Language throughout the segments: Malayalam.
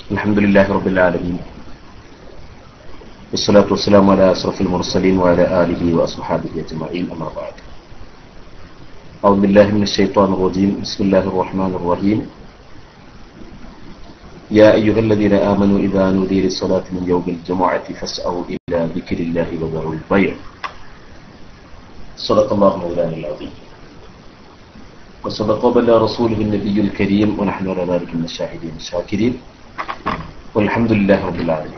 الحمد لله رب العالمين والصلاة والسلام على أشرف المرسلين وعلى آله وأصحابه أجمعين أما بعد أعوذ بالله من الشيطان الرجيم بسم الله الرحمن الرحيم يا أيها الذين آمنوا إذا نودي للصلاة من يوم الجمعة فاسعوا إلى ذكر الله وذروا البيع صدق الله مولانا العظيم وصدق بلى رسوله النبي الكريم ونحن على ذلك من الشاهدين الشاكرين والحمد لله رب العالمين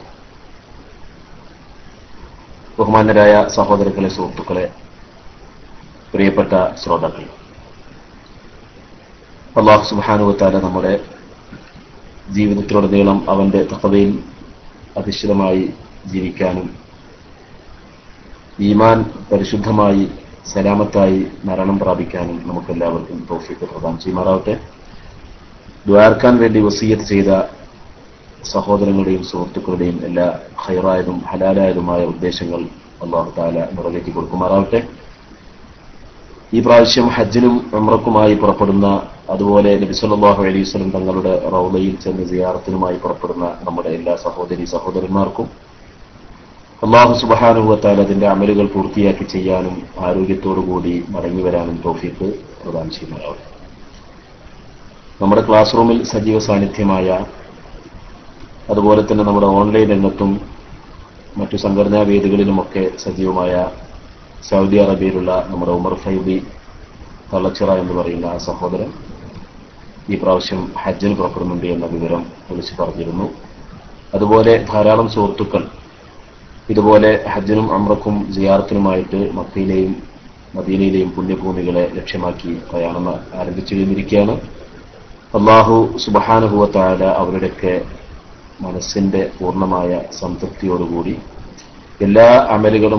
ബഹുമാനരായ സഹോദരങ്ങളെ സുഹൃത്തുക്കളെ പ്രിയപ്പെട്ട ശ്രോതാക്കൾ അള്ളാഹു സുബാനുവത്താല നമ്മുടെ ജീവിതത്തിലുടനീളം അവന്റെ തക്കവയിൽ അധിഷ്ഠിതമായി ജീവിക്കാനും ഈമാൻ പരിശുദ്ധമായി സലാമത്തായി മരണം പ്രാപിക്കാനും നമുക്കെല്ലാവർക്കും തോഫിക്ക് പ്രദാനം ചെയ്യുമാറാവട്ടെ ദ്വാർക്കാൻ വേണ്ടി വസീയത്ത് ചെയ്ത സഹോദരങ്ങളുടെയും സുഹൃത്തുക്കളുടെയും എല്ലാ ഹൈറായതും ഹലാലായതുമായ ഉദ്ദേശങ്ങൾ അള്ളാഹു താല നിറവേറ്റി കൊടുക്കുമാറാവട്ടെ ഈ പ്രാവശ്യം ഹജ്ജിനും ഉമ്രക്കുമായി പുറപ്പെടുന്ന അതുപോലെ നബിസ്വല്ലാഹു അലൈഹി വസല്ലം തങ്ങളുടെ റൗലയിൽ ചെന്ന് സിയാറത്തിനുമായി പുറപ്പെടുന്ന നമ്മുടെ എല്ലാ സഹോദരി സഹോദരന്മാർക്കും അള്ളാഹു സുബാനുഭവത്താൽ അതിന്റെ അമലുകൾ പൂർത്തിയാക്കി ചെയ്യാനും ആരോഗ്യത്തോടുകൂടി മടങ്ങി വരാനും തോഫിക്ക് പ്രദാനം ചെയ്യുന്നതാവട്ടെ നമ്മുടെ ക്ലാസ് റൂമിൽ സജീവ സാന്നിധ്യമായ അതുപോലെ തന്നെ നമ്മുടെ ഓൺലൈൻ രംഗത്തും മറ്റു സംഘടനാ വേദികളിലുമൊക്കെ സജീവമായ സൗദി അറേബ്യയിലുള്ള നമ്മുടെ ഉമർ ഫൈബി തള്ളച്ചിറ എന്ന് പറയുന്ന ആ സഹോദരൻ ഈ പ്രാവശ്യം ഹജ്ജിന് പുറപ്പെടുന്നുണ്ട് എന്ന വിവരം വിളിച്ചു പറഞ്ഞിരുന്നു അതുപോലെ ധാരാളം സുഹൃത്തുക്കൾ ഇതുപോലെ ഹജ്ജിനും അമ്രക്കും സിയാറത്തിനുമായിട്ട് മക്കയിലെയും മദീനയിലെയും പുണ്യഭൂമികളെ ലക്ഷ്യമാക്കി പ്രയാണം ആരംഭിച്ചു കഴിഞ്ഞിരിക്കുകയാണ് അള്ളാഹു സുബഹാനുഭവത്തായ അവരുടെയൊക്കെ മനസ്സിന്റെ പൂർണ്ണമായ സംതൃപ്തിയോടുകൂടി എല്ലാ അമലുകളും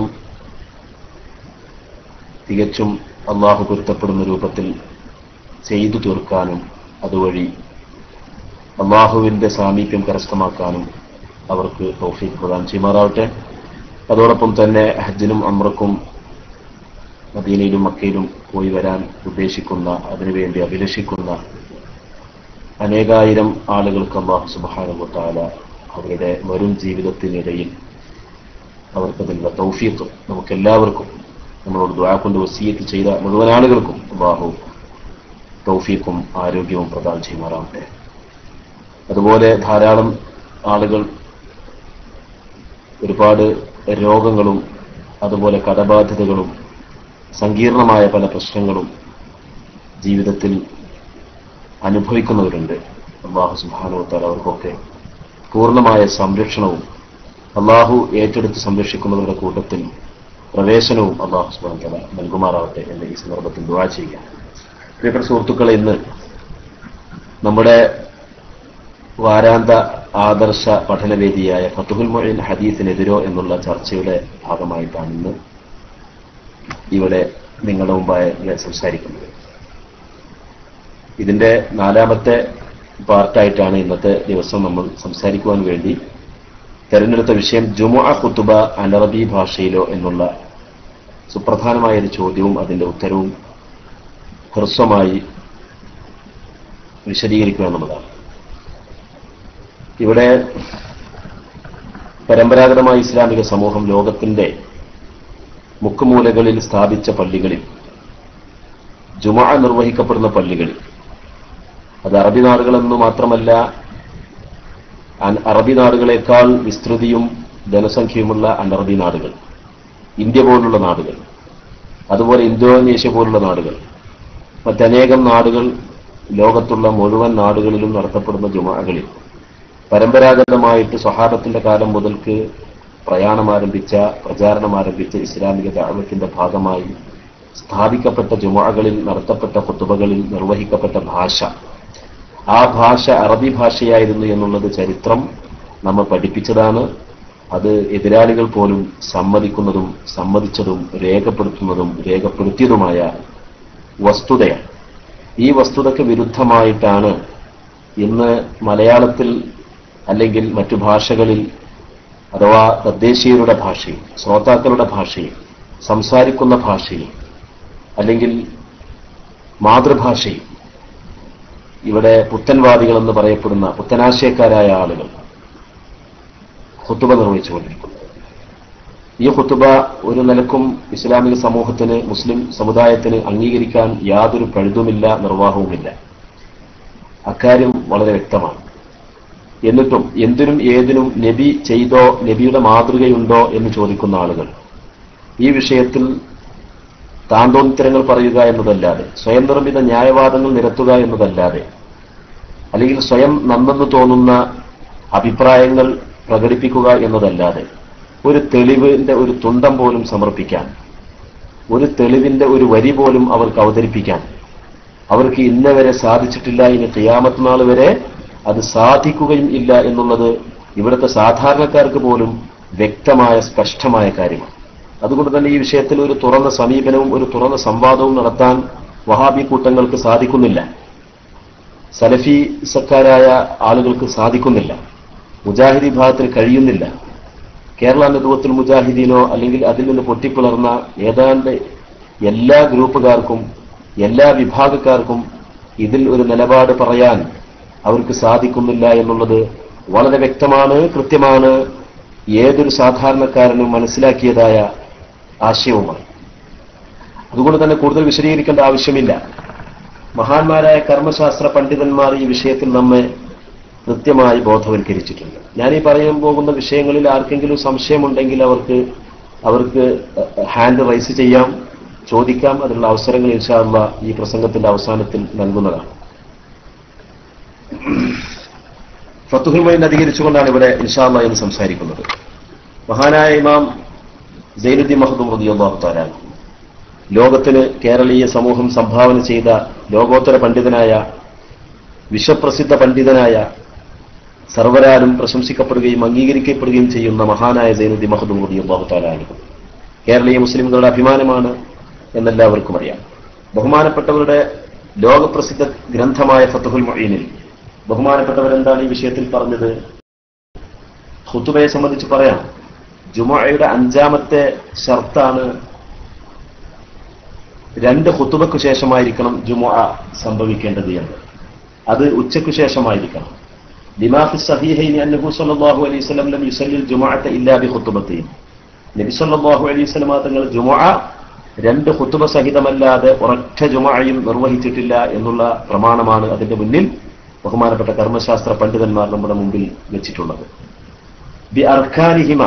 തികച്ചും അള്ളാഹു പൊരുത്തപ്പെടുന്ന രൂപത്തിൽ ചെയ്തു തീർക്കാനും അതുവഴി അള്ളാഹുവിന്റെ സാമീപ്യം കരസ്ഥമാക്കാനും അവർക്ക് തൗഫീഖ് പ്രദാനം ചെയ്യുമാറാവട്ടെ അതോടൊപ്പം തന്നെ ഹജ്ജിനും അമ്രക്കും മദീനയിലും മക്കയിലും പോയി വരാൻ ഉദ്ദേശിക്കുന്ന അതിനുവേണ്ടി അഭിലഷിക്കുന്ന അനേകായിരം ആളുകൾക്ക് അള്ളാഹു സുബാനുഭത്താല അവരുടെ വരും ജീവിതത്തിനിടയിൽ അവർക്ക് നൽകുന്ന തൗഫീഖ് നമുക്കെല്ലാവർക്കും നമ്മളോട് ദ്വാ കൊണ്ട് വസീയത്ത് ചെയ്ത മുഴുവൻ ആളുകൾക്കും അള്ളാഹു തൗഫീഖും ആരോഗ്യവും പ്രദാനം ചെയ്യുമാറാവട്ടെ അതുപോലെ ധാരാളം ആളുകൾ ഒരുപാട് രോഗങ്ങളും അതുപോലെ കടബാധ്യതകളും സങ്കീർണമായ പല പ്രശ്നങ്ങളും ജീവിതത്തിൽ അനുഭവിക്കുന്നവരുണ്ട് അള്ളാഹു സുബാനുവത്താൽ അവർക്കൊക്കെ പൂർണ്ണമായ സംരക്ഷണവും അള്ളാഹു ഏറ്റെടുത്ത് സംരക്ഷിക്കുന്നവരുടെ കൂട്ടത്തിൽ പ്രവേശനവും അള്ളാഹു സുബാൻ തല നൽകുമാറാവട്ടെ എന്ന് ഈ സന്ദർഭത്തിൽ ദുവാ ചെയ്യുക പ്രിയപ്പെട്ട സുഹൃത്തുക്കളെ ഇന്ന് നമ്മുടെ വാരാന്ത ആദർശ പഠനവേദിയായ ഫത്തുഹുൽ മൊഴിൻ ഹദീസിനെതിരോ എന്നുള്ള ചർച്ചയുടെ ഭാഗമായിട്ടാണ് ഇന്ന് ഇവിടെ നിങ്ങളുടെ മുമ്പായി സംസാരിക്കുന്നത് ഇതിന്റെ നാലാമത്തെ പാർട്ടായിട്ടാണ് ഇന്നത്തെ ദിവസം നമ്മൾ സംസാരിക്കുവാൻ വേണ്ടി തെരഞ്ഞെടുത്ത വിഷയം ജുമുഅ ഖുത്തുബ അനറബി ഭാഷയിലോ എന്നുള്ള സുപ്രധാനമായ ഒരു ചോദ്യവും അതിന്റെ ഉത്തരവും ഹ്രസ്വമായി വിശദീകരിക്കുക എന്നുള്ളതാണ് ഇവിടെ പരമ്പരാഗതമായ ഇസ്ലാമിക സമൂഹം ലോകത്തിന്റെ മുക്കുമൂലകളിൽ സ്ഥാപിച്ച പള്ളികളിൽ ജുമ നിർവഹിക്കപ്പെടുന്ന പള്ളികളിൽ അത് അറബി നാടുകളെന്ന് മാത്രമല്ല അറബി നാടുകളെക്കാൾ വിസ്തൃതിയും ജനസംഖ്യയുമുള്ള അനറബി നാടുകൾ ഇന്ത്യ പോലുള്ള നാടുകൾ അതുപോലെ ഇന്തോനേഷ്യ പോലുള്ള നാടുകൾ മറ്റനേകം നാടുകൾ ലോകത്തുള്ള മുഴുവൻ നാടുകളിലും നടത്തപ്പെടുന്ന ജുമകളിൽ പരമ്പരാഗതമായിട്ട് സ്വഹാബത്തിന്റെ കാലം മുതൽക്ക് പ്രയാണം ആരംഭിച്ച പ്രചാരണം ആരംഭിച്ച ഇസ്ലാമിക ദാവത്തിന്റെ ഭാഗമായി സ്ഥാപിക്കപ്പെട്ട ജുമകളിൽ നടത്തപ്പെട്ട കുത്തുബകളിൽ നിർവഹിക്കപ്പെട്ട ഭാഷ ആ ഭാഷ അറബി ഭാഷയായിരുന്നു എന്നുള്ളത് ചരിത്രം നമ്മൾ പഠിപ്പിച്ചതാണ് അത് എതിരാളികൾ പോലും സമ്മതിക്കുന്നതും സമ്മതിച്ചതും രേഖപ്പെടുത്തുന്നതും രേഖപ്പെടുത്തിയതുമായ വസ്തുതയാണ് ഈ വസ്തുതയ്ക്ക് വിരുദ്ധമായിട്ടാണ് ഇന്ന് മലയാളത്തിൽ അല്ലെങ്കിൽ മറ്റു ഭാഷകളിൽ അഥവാ തദ്ദേശീയരുടെ ഭാഷയിൽ ശ്രോതാക്കളുടെ ഭാഷയിൽ സംസാരിക്കുന്ന ഭാഷയിൽ അല്ലെങ്കിൽ മാതൃഭാഷയിൽ ഇവിടെ പുത്തൻവാദികൾ എന്ന് പറയപ്പെടുന്ന പുത്തനാശയക്കാരായ ആളുകൾ ഹുത്തുബ നിർവഹിച്ചുകൊണ്ടിരിക്കുന്നത് ഈ ഹുത്തുബ ഒരു നിലക്കും ഇസ്ലാമിക സമൂഹത്തിന് മുസ്ലിം സമുദായത്തിന് അംഗീകരിക്കാൻ യാതൊരു പഴുതുമില്ല നിർവാഹവുമില്ല അക്കാര്യം വളരെ വ്യക്തമാണ് എന്നിട്ടും എന്തിനും ഏതിനും നബി ചെയ്തോ നബിയുടെ മാതൃകയുണ്ടോ എന്ന് ചോദിക്കുന്ന ആളുകൾ ഈ വിഷയത്തിൽ താന്തോന്നിത്തരങ്ങൾ പറയുക എന്നതല്ലാതെ സ്വയം നിർമ്മിത ന്യായവാദങ്ങൾ നിരത്തുക എന്നതല്ലാതെ അല്ലെങ്കിൽ സ്വയം നന്നെന്ന് തോന്നുന്ന അഭിപ്രായങ്ങൾ പ്രകടിപ്പിക്കുക എന്നതല്ലാതെ ഒരു തെളിവിന്റെ ഒരു തുണ്ടം പോലും സമർപ്പിക്കാൻ ഒരു തെളിവിന്റെ ഒരു വരി പോലും അവർക്ക് അവതരിപ്പിക്കാൻ അവർക്ക് ഇന്ന വരെ സാധിച്ചിട്ടില്ല ഇനി ഖിയാമത്ത് നാൾ വരെ അത് സാധിക്കുകയും ഇല്ല എന്നുള്ളത് ഇവിടുത്തെ സാധാരണക്കാർക്ക് പോലും വ്യക്തമായ സ്പഷ്ടമായ കാര്യമാണ് അതുകൊണ്ട് തന്നെ ഈ വിഷയത്തിൽ ഒരു തുറന്ന സമീപനവും ഒരു തുറന്ന സംവാദവും നടത്താൻ വഹാബി കൂട്ടങ്ങൾക്ക് സാധിക്കുന്നില്ല സലഫി സക്കാരായ ആളുകൾക്ക് സാധിക്കുന്നില്ല മുജാഹിദ് വിഭാഗത്തിന് കഴിയുന്നില്ല കേരള നേതൃത്വത്തിൽ മുജാഹിദീനോ അല്ലെങ്കിൽ അതിൽ നിന്ന് പൊട്ടിപ്പിളർന്ന ഏതാണ്ട് എല്ലാ ഗ്രൂപ്പുകാർക്കും എല്ലാ വിഭാഗക്കാർക്കും ഇതിൽ ഒരു നിലപാട് പറയാൻ അവർക്ക് സാധിക്കുന്നില്ല എന്നുള്ളത് വളരെ വ്യക്തമാണ് കൃത്യമാണ് ഏതൊരു സാധാരണക്കാരനും മനസ്സിലാക്കിയതായ ആശയവുമാണ് അതുകൊണ്ട് തന്നെ കൂടുതൽ വിശദീകരിക്കേണ്ട ആവശ്യമില്ല മഹാന്മാരായ കർമ്മശാസ്ത്ര പണ്ഡിതന്മാർ ഈ വിഷയത്തിൽ നമ്മെ കൃത്യമായി ബോധവൽക്കരിച്ചിട്ടുണ്ട് ഞാൻ ഈ പറയാൻ പോകുന്ന വിഷയങ്ങളിൽ ആർക്കെങ്കിലും സംശയമുണ്ടെങ്കിൽ അവർക്ക് അവർക്ക് ഹാൻഡ് റൈസ് ചെയ്യാം ചോദിക്കാം അതിനുള്ള അവസരങ്ങൾ ഇൻഷാല്ല ഈ പ്രസംഗത്തിന്റെ അവസാനത്തിൽ നൽകുന്നതാണ് ഫത്തുഹുമായി അധികരിച്ചുകൊണ്ടാണ് ഇവിടെ ഇൻഷാല്ല എന്ന് സംസാരിക്കുന്നത് മഹാനായ ഇമാം ജൈനുദ്ദീൻ മഹദൂം റളിയല്ലാഹു തആല ലോകത്തിന് കേരളീയ സമൂഹം സംഭാവന ചെയ്ത ലോകോത്തര പണ്ഡിതനായ വിശ്വപ്രസിദ്ധ പണ്ഡിതനായ സർവരാലും പ്രശംസിക്കപ്പെടുകയും അംഗീകരിക്കപ്പെടുകയും ചെയ്യുന്ന മഹാനായ സൈനുദ്ദീൻ മഹദൂം റളിയല്ലാഹു തആല കേരളീയ മുസ്ലിംകളുടെ അഭിമാനമാണ് എന്നെല്ലാവർക്കും അറിയാം ബഹുമാനപ്പെട്ടവരുടെ ലോകപ്രസിദ്ധ ഗ്രന്ഥമായ ഫത്തുഹുൽ മൊയ്നിൽ ബഹുമാനപ്പെട്ടവരെന്താണ് ഈ വിഷയത്തിൽ പറഞ്ഞത് ഹുത്തുബയെ സംബന്ധിച്ച് പറയാം ജുമയുടെ അഞ്ചാമത്തെ ഷർത്താണ് രണ്ട് ഹുത്തുബയ്ക്കു ശേഷമായിരിക്കണം ജുമ സംഭവിക്കേണ്ടത് എന്ന് അത് ഉച്ചയ്ക്കു ശേഷമായിരിക്കണം ലിമാഫി സഹീഹൈനി അന്നഹു സല്ലല്ലാഹു അലൈഹി വസല്ലം ലം യുസല്ലിൽ ജുമഅത ഇല്ലാ ബി ഖുതുബത്തൈൻ നബി സല്ലല്ലാഹു അലൈഹി വസല്ലം തങ്ങൾ ജുമഅ രണ്ട് ഖുതുബ സഹിതമല്ലാതെ ഒരൊറ്റ ജുമഅയും നിർവഹിച്ചിട്ടില്ല എന്നുള്ള പ്രമാണമാണ് അതിന്റെ മുന്നിൽ ബഹുമാനപ്പെട്ട കർമ്മശാസ്ത്ര പണ്ഡിതന്മാർ നമ്മുടെ മുമ്പിൽ വെച്ചിട്ടുള്ളത് ബി അർഖാനിഹിമ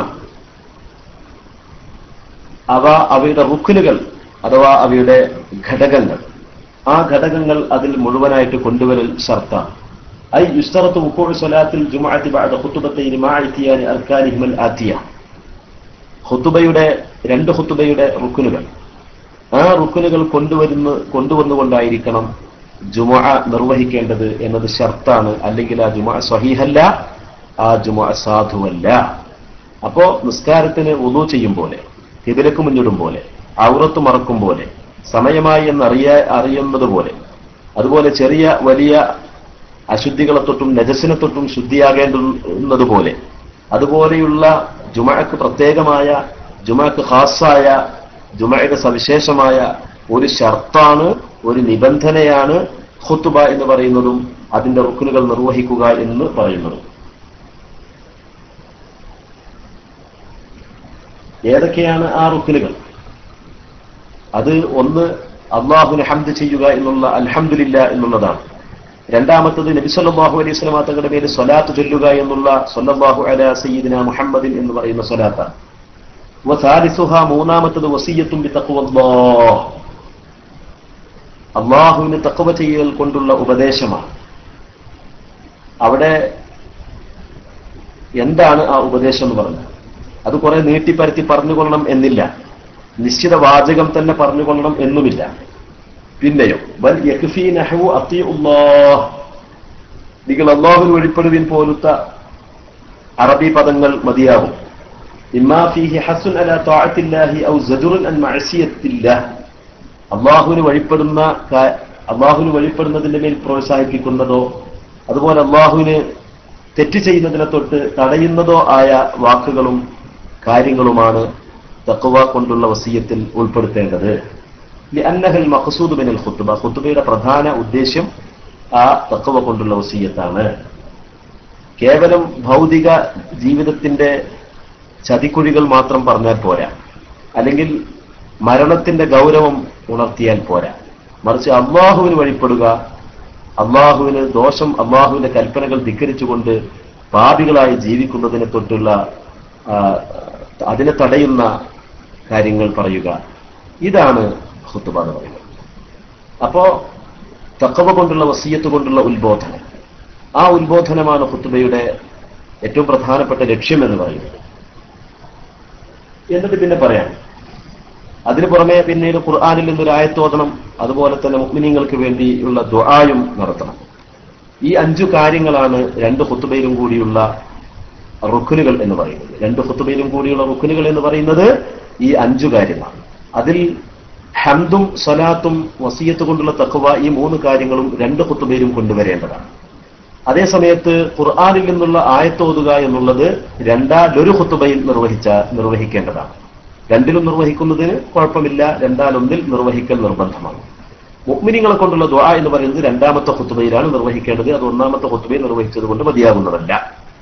അവ അവയുടെ റുക്കുലുകൾ അഥവാ അവയുടെ ഘടകങ്ങൾ ആ ഘടകങ്ങൾ അതിൽ മുഴുവനായിട്ട് കൊണ്ടുവരൽ ഷർത്താണ് ഐ യുസ്തറത്ത് ഉക്കോൾ സ്വലാത്തിൽ ജുമാഅത്തി ബഅദ ഖുതുബത്തൈനി മാ ഇത്തിയാനി അർക്കാനിഹിമൽ ആത്തിയ ഖുതുബയുടെ രണ്ട് ഖുതുബയുടെ റുക്കുനുകൾ ആ റുക്കുനുകൾ കൊണ്ടുവരുന്ന കൊണ്ടുവന്നുകൊണ്ടായിരിക്കണം ജുമഅ നിർവഹിക്കേണ്ടത് എന്നത് ഷർത്താണ് അല്ലെങ്കിൽ ആ ജുമഅ സ്വഹീഹല്ല ആ ജുമഅ സാധുവല്ല അപ്പോ നിസ്കാരത്തിന് ഉദു ചെയ്യും പോലെ കിബിലക്ക് മുന്നിടും പോലെ ഔറത്ത് മറക്കും പോലെ സമയമായി എന്നറിയ അറിയുന്നത് പോലെ അതുപോലെ ചെറിയ വലിയ അശുദ്ധികളെ തൊട്ടും നജസിനെ തൊട്ടും ശുദ്ധിയാകേണ്ടുന്നത് പോലെ അതുപോലെയുള്ള ജുമഅക്ക് പ്രത്യേകമായ ജുമഅക്ക് ഖാസായ ജുമയുടെ സവിശേഷമായ ഒരു ഷർത്താണ് ഒരു നിബന്ധനയാണ് ഖുത്തുബ എന്ന് പറയുന്നതും അതിന്റെ റുക്കുനുകൾ നിർവഹിക്കുക എന്ന് പറയുന്നതും ഏതൊക്കെയാണ് ആ റുക്കുനുകൾ അത് ഒന്ന് അള്ളാഹുന് ഹംദ് ചെയ്യുക എന്നുള്ള അൽഹംദുലില്ല എന്നുള്ളതാണ് രണ്ടാമത്തത് നബിസല്ലാഹു അലൈഹി സ്വലമ തങ്ങളുടെ പേര് സ്വലാത്ത് ചൊല്ലുക എന്നുള്ള സൊല്ലാഹു അല സയ്യിദിന മുഹമ്മദിൻ എന്ന് പറയുന്ന സ്വലാത്താണ് വസാലിസുഹ മൂന്നാമത്തത് വസീയത്തും അള്ളാഹുവിന് തക്കവ ചെയ്യൽ കൊണ്ടുള്ള ഉപദേശമാണ് അവിടെ എന്താണ് ആ ഉപദേശം എന്ന് പറഞ്ഞത് അത് കുറെ നീട്ടിപ്പരത്തി പറഞ്ഞുകൊള്ളണം എന്നില്ല നിശ്ചിത വാചകം തന്നെ പറഞ്ഞുകൊള്ളണം എന്നുമില്ല പിന്നെയോ ബൽ യക്ഫി നഹു അത്തിഉല്ലാഹ് നിങ്ങൾ അള്ളാഹുവിന് വെളിപ്പെടുവിൻ പോലത്തെ അറബി പദങ്ങൾ മതിയാവും ഇമ്മാ ഫീഹി ഹസുൻ അല താഅത്തില്ലാഹി ഔ സജുറുൻ അൻ മഅസിയത്തില്ലാഹ് അള്ളാഹുവിന് വഴിപ്പെടുന്ന അള്ളാഹുവിന് വഴിപ്പെടുന്നതിന്റെ മേൽ പ്രോത്സാഹിപ്പിക്കുന്നതോ അതുപോലെ അള്ളാഹുവിന് തെറ്റ് ചെയ്യുന്നതിനെ തൊട്ട് തടയുന്നതോ ആയ വാക്കുകളും കാര്യങ്ങളുമാണ് തക്കുവ കൊണ്ടുള്ള വസീയത്തിൽ ഉൾപ്പെടുത്തേണ്ടത് അന്നഹൽ മഖസൂദ് ബിനൽ ഖുത്തുബ ഖുത്തുബയുടെ പ്രധാന ഉദ്ദേശ്യം ആ തക്കവ കൊണ്ടുള്ള വസീയത്താണ് കേവലം ഭൗതിക ജീവിതത്തിന്റെ ചതിക്കുഴികൾ മാത്രം പറഞ്ഞാൽ പോരാ അല്ലെങ്കിൽ മരണത്തിന്റെ ഗൗരവം ഉണർത്തിയാൽ പോരാ മറിച്ച് അള്ളാഹുവിന് വഴിപ്പെടുക അള്ളാഹുവിന് ദോഷം അള്ളാഹുവിന്റെ കൽപ്പനകൾ ധിക്കരിച്ചുകൊണ്ട് പാപികളായി ജീവിക്കുന്നതിനെ തൊട്ടുള്ള ആ, അതിനെ തടയുന്ന കാര്യങ്ങൾ പറയുക ഇതാണ് ഹുത്തുബ എന്ന് പറയുന്നത് അപ്പോ തക്കവ കൊണ്ടുള്ള വസീയത്ത് കൊണ്ടുള്ള ഉത്ബോധനം ആ ഉത്ബോധനമാണ് ഹുത്തുബയുടെ ഏറ്റവും പ്രധാനപ്പെട്ട ലക്ഷ്യം എന്ന് പറയുന്നത് എന്നിട്ട് പിന്നെ പറയാം അതിനു പുറമെ പിന്നീട് ഖുർആാനിൽ നിന്നൊരു ആയത്തോതണം അതുപോലെ തന്നെ മുഗ്മിനീങ്ങൾക്ക് വേണ്ടിയുള്ള ദുആയും നടത്തണം ഈ അഞ്ചു കാര്യങ്ങളാണ് രണ്ട് ഹുത്തുബയിലും കൂടിയുള്ള റുക്കുനുകൾ എന്ന് പറയുന്നത് രണ്ട് ഹുത്തുബയിലും കൂടിയുള്ള റുക്കുനുകൾ എന്ന് പറയുന്നത് ഈ അഞ്ചു കാര്യമാണ് അതിൽ ഹംദും സ്വലാത്തും വസീയത്ത് കൊണ്ടുള്ള തഖ്വ ഈ മൂന്ന് കാര്യങ്ങളും രണ്ട് ഹുത്തുബയിലും കൊണ്ടുവരേണ്ടതാണ് അതേ സമയത്ത് ഖുർആാനിൽ നിന്നുള്ള ആയത്തോതുക എന്നുള്ളത് രണ്ടാലൊരു ഹുത്തുബയിൽ നിർവഹിച്ച നിർവഹിക്കേണ്ടതാണ് രണ്ടിലും നിർവഹിക്കുന്നതിന് കുഴപ്പമില്ല രണ്ടാലൊന്നിൽ നിർവഹിക്കൽ നിർബന്ധമാണ് മുഗ്മിനിങ്ങളെ കൊണ്ടുള്ള ദ്വാ എന്ന് പറയുന്നത് രണ്ടാമത്തെ ഹുത്തുബയിലാണ് നിർവഹിക്കേണ്ടത് അത് ഒന്നാമത്തെ ഹുത്തുബയിൽ നിർവഹിച്ചത് കൊണ്ട് മതിയാകുന്നതല്ല